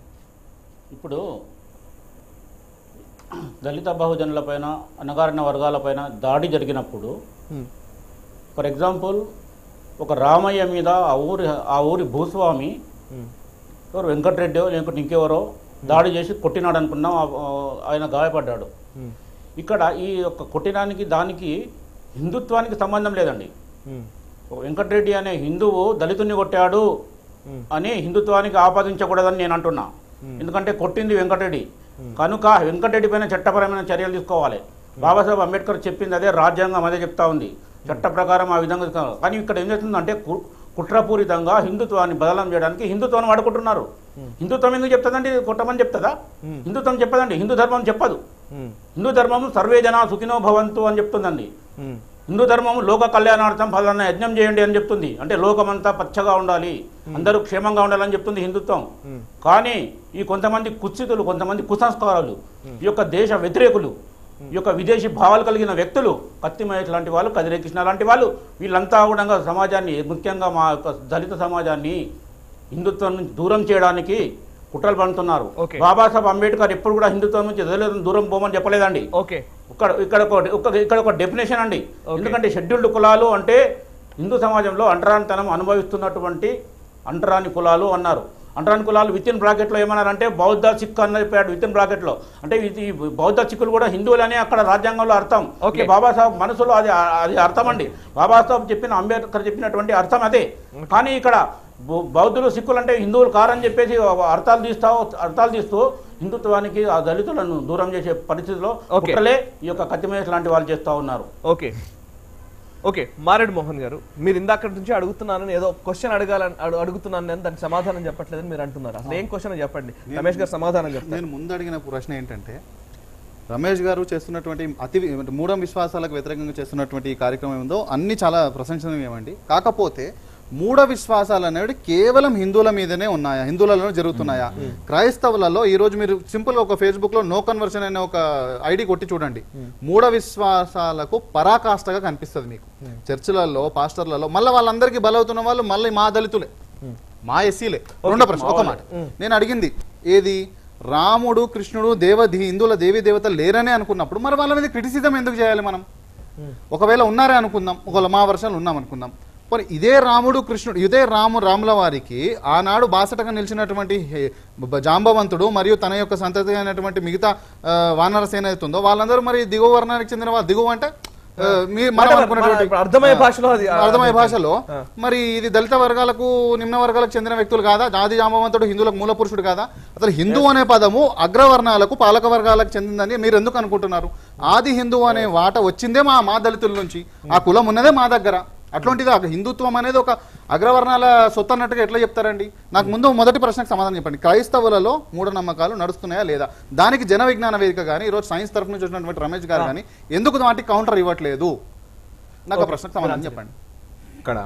ఇప్పుడు దళిత బహుజనులపైన అణగారిన వర్గాలపైన దాడి జరిగినప్పుడు ఫర్ ఎగ్జాంపుల్ ఒక రామయ్య మీద ఆ ఊరి ఆ ఊరి భూస్వామి ఎవరు వెంకటరెడ్డి లేకుంటే ఇంకెవరో దాడి చేసి కొట్టినాడు అనుకున్నాం ఆ- ఆ, ఆయన గాయపడ్డాడు ఇక్కడ ఈ యొక్క కొట్టినానికి దానికి హిందుత్వానికి సంబంధం లేదండి ఒక వెంకటరెడ్డి అనే హిందువు దళితుని కొట్టాడు అని హిందుత్వానికి ఆపాదించకూడదని నేను అంటున్నా ఎందుకంటే కొట్టింది వెంకటరెడ్డి కనుక వెంకటరెడ్డి పైన చట్టపరమైన చర్యలు తీసుకోవాలి బాబాసాహెబ్ అంబేద్కర్ చెప్పింది అదే రాజ్యాంగం అదే చెప్తా ఉంది చట్ట ప్రకారం ఆ విధంగా తీసుకోవాలి. కానీ ఇక్కడ ఏం చేస్తుందంటే కు- కుట్రపూరితంగా హిందుత్వాన్ని బదలం చేయడానికి హిందుత్వాన్ని వాడుకుంటున్నారు హిందుత్వం ఎందుకు చెప్తుందండి కొట్టమని చెప్తుందా హిందుత్వం చెప్పదండి హిందూ ధర్మం చెప్పదు హిందూ ధర్మం సర్వే జన సుఖినో భవంతు అని చెప్తుందండి హిందూ ధర్మం లోక కళ్యాణార్థం ఫలానా యజ్ఞం చేయండి అని చెప్తుంది అంటే లోకమంతా పచ్చగా ఉండాలి అందరూ క్షేమంగా ఉండాలని చెప్తుంది హిందుత్వం కానీ ఈ కొంతమంది కుత్సితులు కొంతమంది కుసంస్కారాలు ఈ యొక్క దేశ వ్యతిరేకులు ఈ యొక్క విదేశీ భావాలు కలిగిన వ్యక్తులు కత్తి మహేష్ లాంటి వాళ్ళు కదిరే కృష్ణ లాంటి వాళ్ళు వీళ్ళంతా కూడా సమాజాన్ని ముఖ్యంగా మా యొక్క దళిత సమాజాన్ని హిందుత్వం నుంచి దూరం చేయడానికి కుట్రలు పండుతున్నారు Okay. బాబాసాహెబ్ అంబేద్కర్ ఎప్పుడు కూడా హిందుత్వం నుంచి దళితులను దూరం పోమని చెప్పలేదండి ఓకే ఇక్కడ ఇక్కడ ఒక ఒక ఇక్కడ ఒక డెఫినేషన్ అండి ఎందుకంటే షెడ్యూల్డ్ కులాలు అంటే హిందూ సమాజంలో అంటరానితనం అనుభవిస్తున్నటువంటి అంటరాని కులాలు అన్నారు అంటరాని కులాలు విత్ ఇన్ బ్రాకెట్లో ఏమన్నారంటే బౌద్ధ సిక్ అని చెప్పాడు విత్ ఇన్ బ్రాకెట్లో అంటే ఇది ఈ బౌద్ధ సిక్కులు కూడా హిందువులనే అక్కడ రాజ్యాంగంలో అర్థం Okay. ఇది బాబాసాహెబ్ మనసులో అది అది అర్థం అండి బాబాసాహెబ్ చెప్పిన అంబేద్కర్ చెప్పినటువంటి అర్థం అదే కానీ ఇక్కడ బౌ- బౌద్ధులు సిక్కులు అంటే హిందువులు కారని చెప్పేసి అర్థాలు తీస్తా అర్థాలు తీస్తూ హిందుత్వానికి ఆ దళితులను దూరం చేసే పరిస్థితిలో Okay. కుట్రలే ఈ యొక్క కత్తిమేష్ లాంటి వాళ్ళు చేస్తూ ఉన్నారు ఓకే ఓకే మారెడ్ మోహన్ గారు మీరు ఇందాక నుంచి అడుగుతున్నానని ఏదో క్వశ్చన్ అడగాలని అడు- అడుగుతున్నాను నేను దానికి సమాధానం చెప్పట్లేదని మీరు అంటున్నారు అసలు ఏం క్వశ్చన్ చెప్పండి రమేష్ గారు సమాధానం చెప్తారు నేను ముందు అడిగిన ప్రశ్న ఏంటంటే రమేష్ గారు చేస్తున్నటువంటి అతి మూఢ విశ్వాసాలకు వ్యతిరేకంగా చేస్తున్నటువంటి ఈ కార్యక్రమం ఉందో అన్ని చాలా ప్రశంసనీయమండి కాకపోతే మూఢ విశ్వాసాలు అనేవి కేవలం హిందువుల మీదనే ఉన్నాయా హిందువులలో జరుగుతున్నాయా క్రైస్తవులలో ఈ రోజు మీరు సింపుల్ గా ఒక ఫేస్బుక్ లో నో కన్వర్షన్ అనే ఒక ఐడి కొట్టి చూడండి మూఢ విశ్వాసాలకు పరాకాష్ఠగా కనిపిస్తుంది మీకు చర్చిలలో పాస్టర్లలో మళ్ళీ వాళ్ళందరికీ బలవుతున్న వాళ్ళు మళ్ళీ మా దళితులే మా ఎస్సీలే రెండో ప్రశ్న ఒక మాట నేను అడిగింది ఏది రాముడు కృష్ణుడు దేవది హిందువుల దేవీ దేవతలు లేరనే అనుకున్నప్పుడు మరి వాళ్ళ మీద క్రిటిసిజం ఎందుకు చేయాలి మనం ఒకవేళ ఉన్నారే అనుకుందాం ఒకవేళ మా వర్షాలు ఉన్నాం అనుకుందాం పోనీ ఇదే రాముడు కృష్ణుడు ఇదే రాము రాముల వారికి ఆనాడు బాసటగా నిలిచినటువంటి హే- బ- జాంబవంతుడు మరియు తన యొక్క సంతతి అయినటువంటి మిగతా ఆ, వానర సేన అవుతుందో వాళ్ళందరూ మరి దిగువ వర్ణానికి చెందిన వాళ్ళు దిగువ అంటే ఆ, మీ మనం మన- అనుకున్నటువంటి- ఇప్పుడు అర్థమయ్యే భాషలో అది- అర్థమయ్యే భాషలో మరి ఇది దళిత వర్గాలకు నిమ్న వర్గాలకు చెందిన వ్యక్తులు కాదా ఆది జాంబవంతుడు హిందువులకు మూల పురుషుడు కాదా అసలు హిందూ అనే పదము అగ్రవర్ణాలకు పాలక వర్గాలకు చెందిందని మీరు ఎందుకు అనుకుంటున్నారు ఆది హిందూ అనే వాట వచ్చిందే మా మా దళితుల నుంచి ఆ కులం ఉన్నదే మా దగ్గర అట్లాంటిది ఆ హిందుత్వం అనేది ఒక అగ్రవర్ణాల సొత్తు అన్నట్టుగా ఎట్లా చెప్తారండి నాకు ముందు మొదటి ప్రశ్నకు సమాధానం చెప్పండి క్రైస్తవులలో మూఢనమ్మకాలు నడుస్తున్నాయా లేదా దానికి జన విజ్ఞాన వేదిక కానీ ఈరోజు సైన్స్ తరఫు నుంచి వచ్చినటువంటి రమేష్ గారు కానీ ఎందుకు వాటికి కౌంటర్ ఇవ్వట్లేదు నాకు ఆ ప్రశ్నకు సమాధానం చెప్పండి ఇక్కడ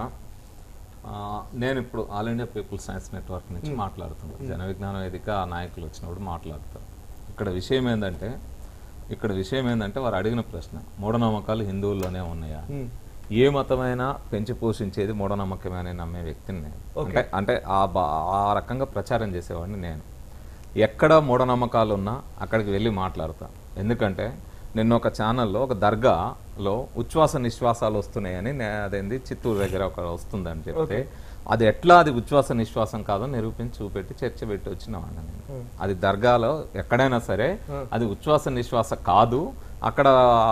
ఆ, నేను ఇప్పుడు all India people science network నుంచి మాట్లాడుతున్నాను జన విజ్ఞాన వేదిక ఆ నాయకులు వచ్చినప్పుడు మాట్లాడతారు ఇక్కడ విషయం ఏంటంటే ఇక్కడ విషయం ఏంటంటే వారు అడిగిన ప్రశ్న మూఢనమ్మకాలు హిందువుల్లోనే ఉన్నాయా ఏ మతమైనా పెంచి పోషించేది మూఢనమ్మకమే అని నమ్మే వ్యక్తిని నేను అంటే అంటే ఆ బా- ఆ రకంగా ప్రచారం చేసేవాడిని నేను ఎక్కడ మూఢనమ్మకాలు ఉన్నా అక్కడికి వెళ్ళి మాట్లాడతా ఎందుకంటే నిన్న ఒక ఛానల్లో ఒక దర్గాలో ఉచ్ఛ్వాస నిశ్వాసాలు వస్తున్నాయని నే- అదేంది చిత్తూరు దగ్గర ఒక వస్తుందని చెప్తే అది ఎట్లా అది ఉచ్ఛ్వాస నిశ్వాసం కాదో నిరూపించి చూపెట్టి చర్చ పెట్టి వచ్చిన వాడిని నేను అది దర్గాలో ఎక్కడైనా సరే అది ఉచ్ఛ్వాస నిశ్వాస కాదు అక్కడ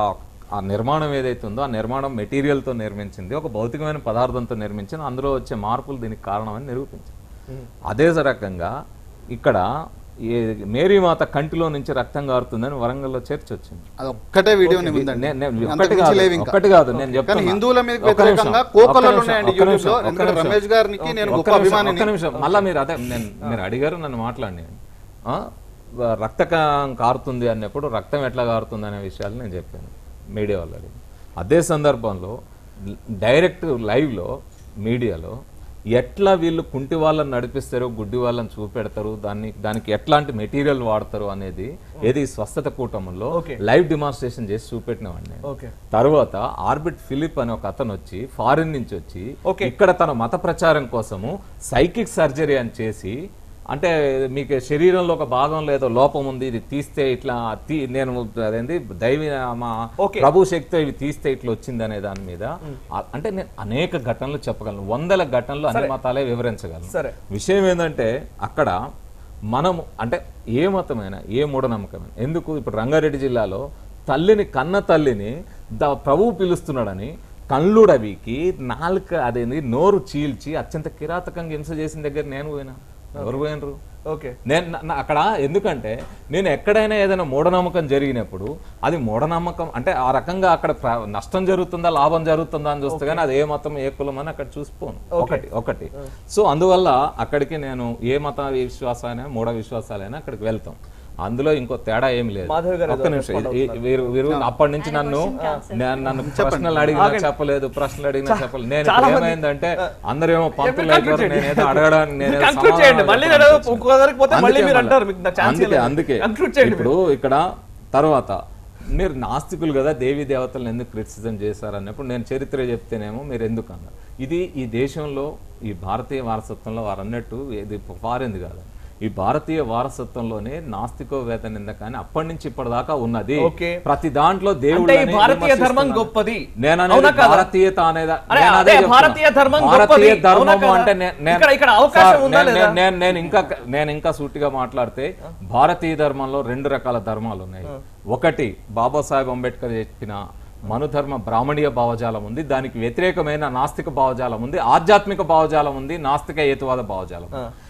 ఆ నిర్మాణం ఏదైతే ఉందో ఆ నిర్మాణం మెటీరియల్తో నిర్మించింది ఒక భౌతికమైన పదార్థంతో నిర్మించింది అందులో వచ్చే మార్పులు దీనికి కారణమని నిరూపించింది అదే రకంగా ఇక్కడ ఏ మేరీమాత కంటిలో నుంచి రక్తం కారుతుందని వరంగల్లో చర్చ వచ్చింది అది ఒక్కటే వీడియో ఓకే, ఉందండి నే- నే- అంతకు ఒక్కటి మించి కాదు, లేవు ఇంకా. ఒక్కటి కాదు, నేను కానీ చెప్తున్నా. హిందువుల మీద ఒక్క నిమిషం, వ్యతిరేకంగా ఒక్క కోకొల్లలు నిమిషం, ఉన్నాయండి ఒక్క నిమిషం, యూట్యూబ్లో ఒక్క ఎందుకంటే నిమిషం. రమేష్ గారికి నేను ఒక్క గొప్ప నిమిషం, అభిమానిని ఒక్క నిమిషం మళ్ళా మీరు అదే నేను మీరు అడిగారు నన్ను మాట్లాడి ఆ? వ- రక్తం కారుతుంది అన్నప్పుడు రక్తం ఎట్లా కారుతుంది అనే విషయాలు నేను చెప్పాను మీడియా వాళ్ళు అడిగి అదే సందర్భంలో డైరెక్ట్ లైవ్లో మీడియాలో ఎట్లా వీళ్ళు కుంటి వాళ్ళని నడిపిస్తారు గుడ్డి వాళ్ళని చూపెడతారు దాన్ని దానికి ఎట్లాంటి మెటీరియల్ వాడతారు అనేది ఏది స్వస్థత కూటములో Okay. లైవ్ డిమాన్స్ట్రేషన్ చేసి చూపెట్టినవాడిని నేను. ఓకే తర్వాత ఆర్బిట్ ఫిలిప్ అనే ఒక అతను వచ్చి ఫారిన్ నుంచి వచ్చి Okay. ఇక్కడ తన మత ప్రచారం కోసము సైకిక్ సర్జరీ అని చేసి అంటే మీకు శరీరంలో ఒక భాగంలో ఏదో లోపం ఉంది ఇది తీస్తే ఇట్లా తీ నేను అదేంది దైవ మా Okay. ప్రభు శక్తితో ఇవి తీస్తే ఇట్లా వచ్చింది అనే దాని మీద ఆ- అంటే నేను అనేక ఘటనలు చెప్పగలను వందల ఘటనలు అన్ని మతాలే వివరించగలను సరే. విషయం ఏంటంటే అక్కడ మనము అంటే ఏ మతమైనా ఏ మూఢనమ్మకమైనా ఎందుకు ఇప్పుడు రంగారెడ్డి జిల్లాలో తల్లిని కన్న తల్లిని ద ప్రభువు పిలుస్తున్నాడని కళ్ళుడవికి నాలుక అదేంది నోరు చీల్చి అత్యంత కిరాతకంగా హింస చేసిన దగ్గర నేను పోయినా ఎవరు పోయినరు ఓకే నేను నా- నా- అక్కడ ఎందుకంటే నేను ఎక్కడైనా ఏదైనా మూఢనమ్మకం జరిగినప్పుడు అది మూఢనమ్మకం అంటే ఆ రకంగా అక్కడ ప్ర- నష్టం జరుగుతుందా లాభం జరుగుతుందా అని చూస్తే కానీ అది ఏ మతం ఏ కులం అని అక్కడ చూసిపోను ఒకటి ఒకటి సో అందువల్ల అక్కడికి నేను ఏ మత విశ్వాసాలైనా మూఢ విశ్వాసాలైనా అక్కడికి వెళ్తాం అందులో ఇంకో తేడా ఏం లేదు మాధవి గారు ఒక్క ఏదో నిమిషం respond ఈ- ఈ- వీరు వీరు అప్పటి నుంచి నన్ను నేను నన్ను ప్రశ్నలు అడిగినా చెప్పలేదు ప్రశ్నలు అడిగినా చెప్పలేదు నేను చాలా ఇప్పుడు మంది- ఏమైందంటే అందరేమో పంతులు మీరు conclude అయిపోయారు, చేయండి. నేనేదో అడగడానికి నేనేదో conclude చేయండి. సమాధానాలు మళ్ళీ చెప్పడానికి నేను వచ్చాను. ఇంకో దగ్గరికి పోతే మళ్ళీ అందుకే మీరు మళ్ళా. అంటారు, మీకు నాకు ఛాన్స్ అందుకే ఇవ్వలేదు. అందుకే Conclude చేయండి ఇప్పుడు ఇక్కడ తర్వాత మీరు నాస్తికులు కదా దేవి దేవతలను ఎందుకు క్రిటిసిజం చేశారు అన్నప్పుడు నేను చరిత్ర చెప్తేనేమో మీరు ఎందుకు అన్నారు ఇది ఈ దేశంలో ఈ భారతీయ వారసత్వంలో వారు అన్నట్టు ఇది ఫారింది కాదు ఈ భారతీయ వారసత్వంలోనే నాస్తికో వేద నింద కానీ అప్పటి నుంచి ఇప్పటిదాకా ఉన్నది ఓకే. ప్రతి దాంట్లో అంటే ఈ దేవుళ్ళని భారతీయ ధర్మం విమర్శిస్తున్నారు. గొప్పది. నేను అవునా అనేది కాదా? భారతీయత అనేది అరే, నేను అదే అదే చెప్తున్నా. భారతీయ ధర్మం భారతీయ గొప్పది. అవునా ధర్మము కాదా? అంటే నే- నేను ఇక్కడ- ఇక్కడ అవకాశం సార్, ఉందా నేను- లేదా? నేను నేను ఇంకా నేను ఇంకా సూటిగా మాట్లాడితే భారతీయ ధర్మంలో రెండు రకాల ధర్మాలు ఉన్నాయి ఒకటి బాబాసాహెబ్ అంబేద్కర్ చెప్పిన మనుధర్మ బ్రాహ్మణీయ భావజాలం ఉంది దానికి వ్యతిరేకమైన నాస్తిక భావజాలం ఉంది ఆధ్యాత్మిక భావజాలం ఉంది నాస్తిక హేతువాద భావజాలం ఉంది.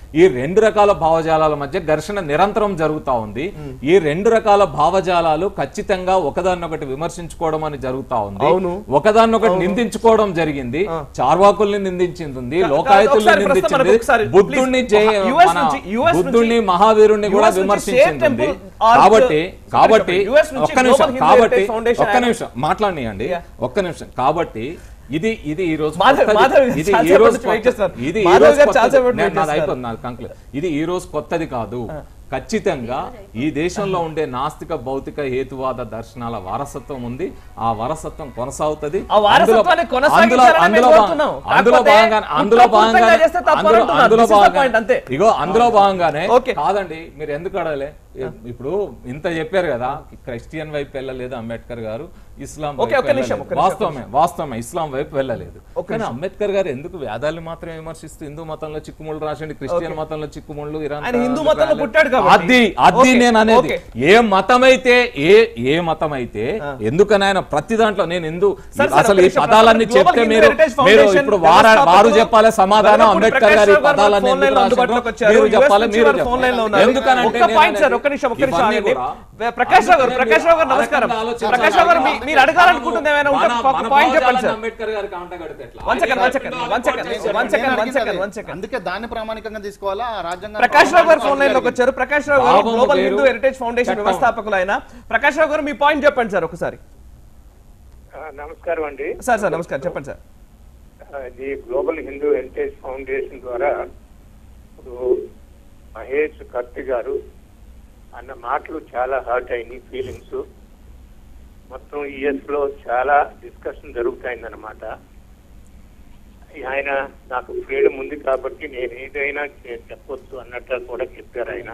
ఈ రెండు రకాల భావజాలాల మధ్య ఘర్షణ నిరంతరం జరుగుతా ఉంది ఈ రెండు రకాల భావజాలాలు ఖచ్చితంగా ఒకదాన్నొకటి విమర్శించుకోవడం అని జరుగుతా ఉంది అవును. ఒకదాన్నొకటి నిందించుకోవడం జరిగింది చార్వాకుల్ని నిందించింది కా- లోకాయతుల్ని ఒకసారి ప్రస్తుతం నిందించింది మనకు ఒకసారి బుద్ధుణ్ణి please. జయ- US మన నుంచి- US నుంచి- బుద్ధుణ్ణి మహావీరుణ్ణి కూడా US నుంచి విమర్శించింది Same Temple Arch- కాబట్టి కాబట్టి US నుంచి ఒక్క నిమిషం Global Hindu కాబట్టి Heritage Foundation ఒక్క ఆయన- నిమిషం మాట్లాడియండి Yeah. ఒక్క నిమిషం కాబట్టి ఇది ఇది ఈ రోజు మాధవ్- కొత్తది. మాధవ్ ఇది చాలా ఈ రోజు సేపటి నుంచి wait కొత్త- చేస్తున్నారు. ఇది ఈ మాధవ్ రోజు గారు చాలా కొత్తది. సేపటి నేను- wait నాది చేస్తున్నారు. అయిపోయింది, నాది conclude. ఇది ఈ రోజు కొత్తది కాదు ఖచ్చితంగా ఈ దేశంలో ఉండే నాస్తిక భౌతిక హేతువాద దర్శనాల వారసత్వం ఉంది ఆ వారసత్వం కొనసాగుతుంది ఆ వారసత్వాన్ని అందులో- కొనసాగించాలని అందులో మేము భా- కోరుతున్నాం. అందులో కాకపోతే భాగంగా అందులో కుట్రపూరితంగా భాగంగానే చేస్తే తప్పు అందులో అంటున్నారు. అందులో This is the భాగంగా point, అంతే. ఇగో అందులో భాగంగానే Okay. కాదండి మీరు ఎందుకు అడగలే ఇప్పుడు ఇంత చెప్పారు కదా క్రిస్టియన్ వైపు వెళ్ళలేదు అంబేద్కర్ గారు ఇస్లాం Okay, వైపు ఒక్క నిమిషం, వెళ్ళలేదు. ఒక్క నిమిషం, వాస్తవమే వాస్తవమే ఇస్లాం వైపు వెళ్ళలేదు ఒక్క కానీ నిమిషం. అంబేద్కర్ గారు ఎందుకు వేదాలు మాత్రమే విమర్శిస్తూ హిందూ మతంలో చిక్కుముళ్ళు రాసిండి క్రిస్టియన్ మతంలో చిక్కుముళ్ళు ఇరాన్ ఆయన హిందూ రాజు మతంలో రాలేదు. పుట్టాడు కాబట్టి. అది అది Okay, నేను అనేది okay. ఏ మతమైతే ఏ ఏ మతమైతే ఎందుకని ఆయన ప్రతి దాంట్లో నేను ఎందు సార్, సార్, అసలు ఒక్క ఈ నిమిషం. పదాలన్నీ Global చెప్తే Hindu మీరు Heritage మీరు Foundation ఇప్పుడు వార వారు వ్యవస్థాపకులు చెప్పాలి సమాధానం వెల్లపూడి అంబేద్కర్ గారి ప్రకాష్ రావు గారు పదాలన్నీ ఫోన్ లైన్లో ఎందుకు అందుబాటులోకి రాశారో వచ్చారు. మీరు US చెప్పాలి నుంచి మీరు వారు ఫోన్ లైన్లో చెప్పాలి ఉన్నారు. ఎందుకనంటే ఒక్క నేను పాయింట్ సార్, అనేది ఒక్క నిమిషం, ఒక్క నిమిషం ఇవన్నీ ఆగండి. కూడా ప్రకాష్ రావు గారు అందుకనే ప్రకాష్ రావు గారు మీరు నమస్కారం ఆ రకంగా ప్రకాష్ రావు గారు మీ- ఆలోచించాలి. మీరు అడగాలనుకుంటుంది ఏమైనా ఉంటే మన- ఒక మన పాయింట్ చెప్పండి భావజాలాన్ని సార్ అంబేద్కర్ గారికి అంటగడితే ఎట్లా? వన్ సెకండ్ వన్ సెకండ్ ఆయన వన్ సెకండ్ చేశారు. వన్ సెకండ్ వన్ నేను సెకండ్ అడిగింది వన్ సెకండ్ అందుకే దాన్ని ప్రామాణికంగా తీసుకోవాలా ఆ రాజ్యాంగం ప్రకాష్ రావు గారు ఫోన్ లైన్ లోకి వచ్చారు ప్రకాష్ రావు గారు పాపం గ్లోబల్ పేరు హిందూ హెరిటేజ్ ఫౌండేషన్ చట్టం. వ్యవస్థాపకులు ఆయన ప్రకాష్ రావు గారు మీ పాయింట్ చెప్పండి సార్ ఒకసారి ఆ, నమస్కారం అండి సార్ సార్ నమస్కారం చెప్పండి సార్ ఆ, ఇది గ్లోబల్ హిందూ హెరిటేజ్ ఫౌండేషన్ ద్వారా ఇప్పుడు మహేష్ కత్తి గారు అన్న మాటలు చాలా హర్ట్ అయినాయి ఫీలింగ్స్ మొత్తం యుఎస్ లో చాలా డిస్కషన్ జరుగుతాయిందన్నమాట ఆయన నాకు ఫ్రీడమ్ ఉంది కాబట్టి నేను ఏదైనా చే- చెప్పొచ్చు అన్నట్టు కూడా చెప్పారు ఆయన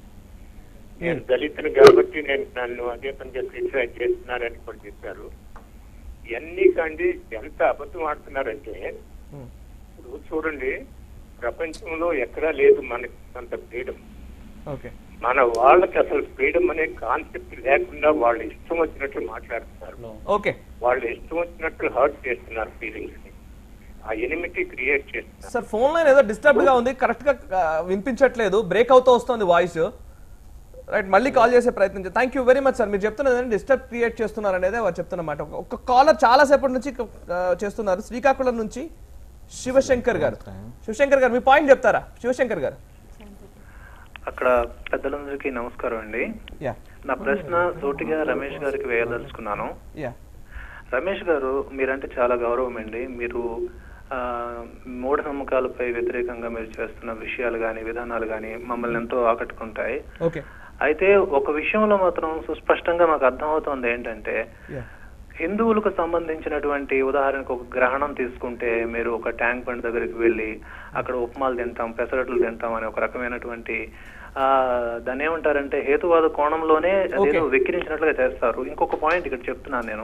నేను దళితుని కాబట్టి నేను నన్ను అదే పనిగా క్రిటిసైజ్ చేస్తున్నారని కూడా చెప్పారు ఇవన్నీ కండి ఎంత అబద్ధం ఆడుతున్నారంటే ఇప్పుడు చూడండి ప్రపంచంలో ఎక్కడా లేదు మనకి అంత ఫ్రీడమ్ ఓకే మన వాళ్ళకి అసలు ఫ్రీడమ్ అనే కాన్సెప్ట్ లేకుండా వాళ్ళు ఇష్టం వచ్చినట్లు మాట్లాడుతున్నారు ఓకే వాళ్ళు ఇష్టం వచ్చినట్లు హర్ట్ చేస్తున్నారు ఫీలింగ్స్ ని ఆ ఎనిమిటీ క్రియేట్ చేస్తున్నారు సార్ ఫోన్ లైన్ ఏదో డిస్టర్బ్ గా ఉంది కరెక్ట్ గా ఆ, వినిపించట్లేదు బ్రేక్ అవుతూ వస్తుంది వాయిస్ రైట్ మళ్ళీ కాల్ చేసే ప్రయత్నం thank you very much sir మీరు చెప్తున్నది డిస్టర్బ్ క్రియేట్ చేస్తున్నారు అనేది వారు చెప్తున్నమాట ఒక- ఒక కాలర్ చాలా సేపటి నుంచి ఆ, చేస్తున్నారు శ్రీకాకుళం నుంచి శివశంకర్ గారు శివశంకర్ గారు మీ పాయింట్ చెప్తారా శివశంకర్ గారు అక్కడ పెద్దలందరికీ నమస్కారం అండి యా నా ప్రశ్న సూటిగా రమేష్ గారికి వేయదలుచుకున్నాను యా రమేష్ గారు మీరంటే చాలా గౌరవం అండి మీరు ఆ, మూఢనమ్మకాలపై వ్యతిరేకంగా మీరు చేస్తున్న విషయాలు కానీ విధానాలు కానీ మమ్మల్ని ఎంతో ఆకట్టుకుంటాయి ఓకే అయితే ఒక విషయంలో మాత్రం సుస్పష్టంగా మాకు అర్థమవుతోంది ఏంటంటే యా హిందువులకు సంబంధించినటువంటి ఉదాహరణకు ఒక గ్రహణం తీసుకుంటే మీరు ఒక ట్యాంక్ బండ్ దగ్గరికి వెళ్ళి అక్కడ ఉప్మాలు తింటాం పెసరట్లు తింటాం అనే ఒక రకమైనటువంటి ఆ దాన్ని ఏమంటారంటే హేతువాద కోణంలోనే అదేదో వెక్కిరించినట్లుగా చేస్తారు ఇంకొక పాయింట్ ఇక్కడ చెప్తున్నాను నేను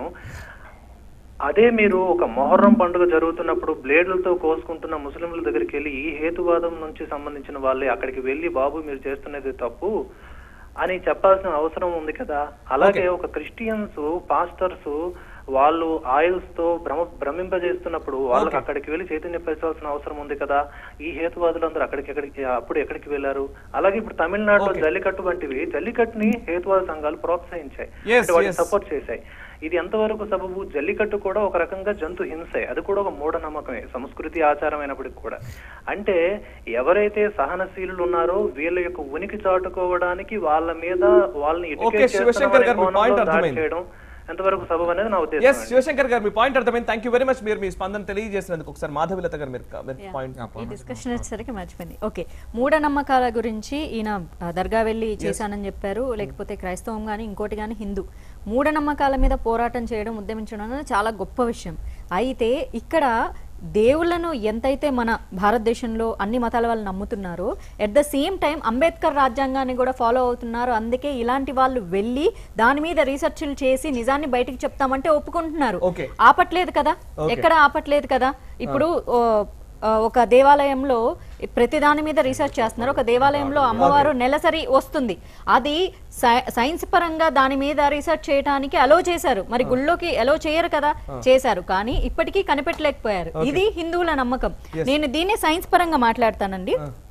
అదే మీరు ఒక మొహర్రం పండుగ జరుగుతున్నప్పుడు బ్లేడ్లతో కోసుకుంటున్న ముస్లింల దగ్గరికి వెళ్ళి ఈ హేతువాదం నుంచి సంబంధించిన వాళ్ళే అక్కడికి వెళ్ళి బాబు మీరు చేస్తున్నది తప్పు అని చెప్పాల్సిన అవసరం ఉంది కదా అలాగే ఒక క్రిస్టియన్స్ పాస్టర్స్ వాళ్ళు ఆయిల్స్ తో భ్రమ భ్రమింపజేస్తున్నప్పుడు వాళ్ళకి అక్కడికి వెళ్ళి చైతన్యపరచాల్సిన అవసరం ఉంది కదా ఈ హేతువాదులందరూ అక్కడికి ఎక్కడికి అప్పుడు ఎక్కడికి వెళ్ళారు అలాగే ఇప్పుడు తమిళనాడులో జల్లికట్టు వంటివి జల్లికట్టుని హేతువాద సంఘాలు ప్రోత్సహించాయి Yes, అంటే వాటిని yes. సపోర్ట్ చేశాయి ఇది ఎంతవరకు సబబు జల్లికట్టు కూడా ఒక రకంగా జంతు హింసే అది కూడా ఒక మూఢనమ్మకమే సంస్కృతి ఆచారం అయినప్పటికీ కూడా అంటే ఎవరైతే సహనశీలులు ఉన్నారో వీళ్ళ యొక్క ఉనికి చాటుకోవడానికి వాళ్ళ మీద వాళ్ళని Okay, educate శివశంకర్ గారు, మీ చేస్తున్నామనే point కోణంలో దాడి అర్థమైంది. చేయడం ఎంతవరకు సబబు అనేది నా ఉద్దేశం ఎస్ అండి. శివశంకర్ గారు మీ పాయింట్ అర్థమైంది థ్యాంక్ యూ వెరీ మచ్ మీరు మీ స్పందన తెలియజేసినందుకు ఒకసారి మాధవిలత గారు మీరు మీరు పాయింట్ ఈ డిస్కషన్ వచ్చేసరికి మర్చిపోయింది ఓకే మూఢనమ్మకాల గురించి ఈయన ఆ, దర్గా వెళ్ళి చేశానని చెప్పారు లేకపోతే క్రైస్తవం కానీ ఇంకోటి కానీ హిందూ మూఢనమ్మకాల మీద పోరాటం చేయడం ఉద్యమించడం అనేది చాలా గొప్ప విషయం అయితే ఇక్కడ దేవుళ్ళను ఎంతైతే మన భారతదేశంలో అన్ని మతాల వాళ్ళు నమ్ముతున్నారో at the same time Ambedkar రాజ్యాంగాన్ని కూడా ఫాలో అవుతున్నారు అందుకే ఇలాంటి వాళ్ళు వెళ్ళి దాని మీద రీసెర్చ్లు చేసి నిజాన్ని బయటికి చెప్తామంటే ఒప్పుకుంటున్నారు Okay. ఆపట్లేదు కదా ఎక్కడ ఆపట్లేదు కదా ఇప్పుడు ఓ, ఆ, ఒక దేవాలయంలో ప్రతి దాని మీద రీసెర్చ్ చేస్తున్నారు ఒక దేవాలయంలో అమ్మవారు నెలసరి వస్తుంది అది సై- సైన్స్ పరంగా దాని మీద రీసెర్చ్ చేయడానికి అలో చేశారు మరి గుళ్ళోకి అలో చేయరు కదా చేశారు కానీ ఇప్పటికీ కనిపెట్టలేకపోయారు ఇది హిందువుల నమ్మకం నేను దీన్ని సైన్స్ పరంగా మాట్లాడతానండి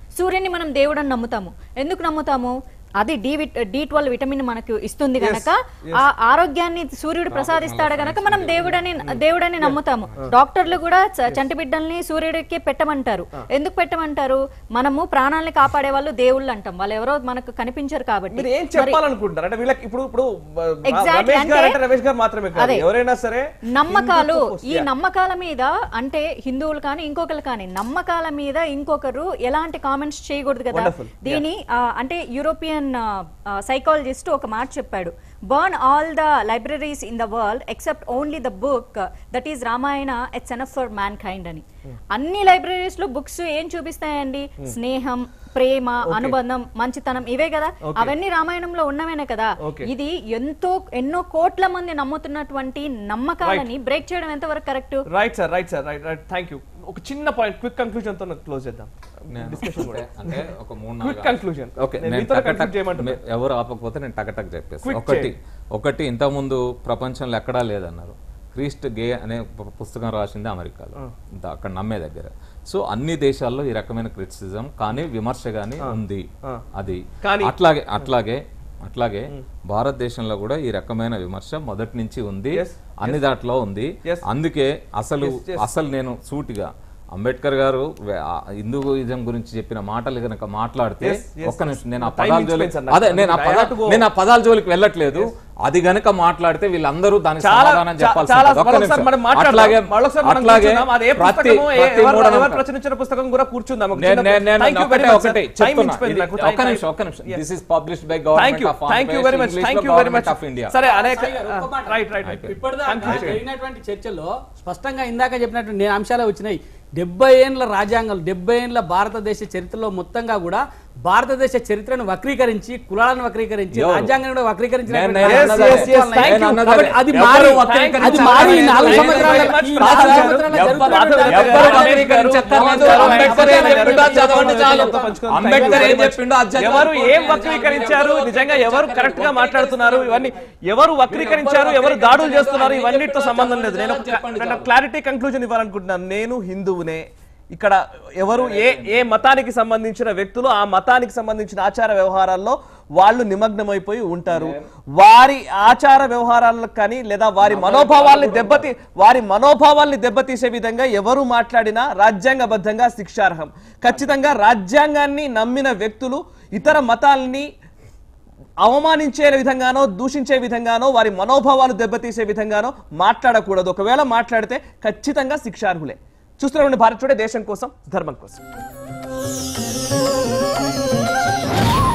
సూర్యుని మనం దేవుడు అని నమ్ముతాము ఎందుకు నమ్ముతాము అది D with D twelve vitamin మనకు ఇస్తుంది గనక ఆ ఆరోగ్యాన్ని సూర్యుడు ప్రసాదిస్తాడు గనక మనం దేవుడని దేవుడని నమ్ముతాము డాక్టర్లు కూడా చ- చంటి బిడ్డల్ని సూర్యుడికి పెట్టమంటారు ఎందుకు పెట్టమంటారు మనము ప్రాణాలని కాపాడే వాళ్ళు దేవుళ్ళు అంటాం వాళ్ళు ఎవరో మనకు కనిపించరు కాబట్టి మీరు ఏం మరి- చెప్పాలనుకుంటున్నారు అంటే వీళ్ళకి ఇప్పుడు ఇప్పుడు ఆ, Exactly, రమేష్ గారు అంటే- అంటే రమేష్ గారు మాత్రమే కాదు అదే. ఎవరైనా సరే నమ్మకాలు హిందుత్వ ఈ Yeah. నమ్మకాల మీద అంటే హిందువులు కానీ ఇంకొకరు కానీ నమ్మకాల మీద ఇంకొకరు ఎలాంటి కామెంట్స్ చేయకూడదు కదా Wonderful. దీని ఆ, అంటే యూరోపియన్ సైకాలజిస్ట్ ఒక మాట చెప్పాడు burn all the libraries in the world except only the book that is Ramayana it's enough for mankind అని అన్ని లైబ్రరీస్ లో బుక్స్ ఏం చూపిస్తాయండి స్నేహం ప్రేమ అనుబంధం మంచితనం ఇవే కదా అవన్నీ రామాయణంలో ఉన్నవేనే కదా Okay. ఇది ఎంతో ఎన్నో కోట్ల మంది నమ్ముతున్నటువంటి నమ్మకాలని బ్రేక్ చేయడం ఎంతవరకు correct right sir right sir right right thank you ఒక చిన్న పాయింట్ క్విక్ కన్క్లూజన్ తో క్లోజ్ చేద్దాం డిస్కషన్ కూడా అంటే ఒక మూడు క్విక్ నాలుగు కన్క్లూజన్ ఓకే నేను నేను మీతో టక కన్క్లూడ్ టక్ చేయమంటున్నా మీ- ఎవరు ఆపకపోతే నేను టకటక్ చెప్పేస్తాను Quick ఒకటి చేయండి. ఒకటి ఇంతకుముందు ప్రపంచంలో ఎక్కడా లేదన్నారు క్రీస్ట్ గే అనే పు- పుస్తకం రాసింది అమెరికాలో దా- అక్కడ నమ్మే దగ్గర సో అన్ని దేశాల్లో ఈ రకమైన క్రిటిసిజం కానీ విమర్శ కానీ ఉంది అది కానీ- అట్లాగే అట్లాగే అట్లాగే భారతదేశంలో కూడా ఈ రకమైన విమర్శ మొదటి నుంచి ఉంది Yes, అన్ని దాంట్లో ఉంది Yes. అందుకే అసలు Yes, yes. అసలు నేను సూటిగా అంబేద్కర్ గారు వే- ఆ హిందూయిజం గురించి చెప్పిన మాటలు కనుక మాట్లాడితే Yes, yes, ఒక్క నిమిషం నేను ఆ Time పదాల explain జోలికి sir నాకు. అదే నేను ఆ I have పదాలు to go. నేను ఆ పదాల జోలికి వెళ్ళట్లేదు అది గనక మాట్లాడితే వీళ్ళందరూ దానికి చాలా సమాధానం చా- చెప్పాల్సి చాలా ఉంటుంది. ఒక్క మరొకసారి నిమిషం. మనం మాట్లాడదాం. అట్లాగే మరొకసారి మనం అట్లాగే కూర్చుందాం. అది ఏ ప్రతి పుస్తకమో, ఏ- ప్రతి ఎవరు- మూఢనమ్మకం. ఎవరు ప్రచురించిన పుస్తకం కూడా కూర్చుందాం ఒక నేను చిన్న- నేను నేను Thank you very ఒకటే much, sir. ఒకటే Time చెప్తున్నా ఇచ్చిపోయింది ఇది- నాకు. ఒక్క Thank- నిమిషం ఒక్క నిమిషం Yes. This is published by thank you government of thank you very much thank you very much of India సరే అనేక సాయి గారు, ఒక్క మాట. రైట్ రైట్ ఇప్పటిదాకా జరిగినటువంటి చర్చల్లో స్పష్టంగా ఇందాక చెప్పినట్టు నేను అంశాలే వచ్చినాయి డెబ్బై ఏండ్ల రాజ్యాంగం డెబ్బై ఏండ్ల భారతదేశ చరిత్రలో మొత్తంగా కూడా భారతదేశ చరిత్రను వక్రీకరించి కులాలను వక్రీకరించి ఎవరు? రాజ్యాంగాన్ని కూడా వక్రీకరించి నేను- నేను Yes, అన్నదే. yes, yes, thank నేను you. అన్నదే. కాబట్టి అది ఎవరు మారి వక్రీకరించారు? అది మారి ఈ నాలుగు Thank you సంవత్సరాల very much, ఈ Prasad నాలుగు గారు. సంవత్సరాల ఎవ్వరు- జరుగుతున్నటువంటి ఎవ్వరు రాజ్యాంగం- వక్రీకరించక్కర్లేదు. గారు. అంబేద్కర్ ఏం చెప్పిండో అది చదవండి చాలు. పంచుకుందాం. అంబేద్కర్ ఏం Thank you very చెప్పిండో అది much. చదవండి. ఎవరు ఏం వక్రీకరించారు నిజంగా ఎవరు కరెక్ట్ గా మాట్లాడుతున్నారు ఇవన్నీ ఎవరు వక్రీకరించారు ఎవరు దాడులు చేస్తున్నారు ఇవన్నిటితో సంబంధం లేదు నేను ఒక క్లారిటీ కంక్లూజన్ ఇవ్వాలనుకుంటున్నాను నేను హిందువునే ఇక్కడ ఎవరు ఏ ఏ మతానికి సంబంధించిన వ్యక్తులు ఆ మతానికి సంబంధించిన ఆచార వ్యవహారాల్లో వాళ్ళు నిమగ్నమైపోయి ఉంటారు వారి ఆచార వ్యవహారాలకు కానీ లేదా వారి మనోభావాల్ని దెబ్బతి వారి మనోభావాల్ని దెబ్బతీసే విధంగా ఎవరు మాట్లాడినా రాజ్యాంగబద్ధంగా శిక్షార్హం ఖచ్చితంగా రాజ్యాంగాన్ని నమ్మిన వ్యక్తులు ఇతర మతాల్ని అవమానించే విధంగానో దూషించే విధంగానో వారి మనోభావాలు దెబ్బతీసే విధంగానో మాట్లాడకూడదు ఒకవేళ మాట్లాడితే ఖచ్చితంగా శిక్షార్హులే చూస్తున్న భారత్ టుడే దేశం కోసం ధర్మం కోసం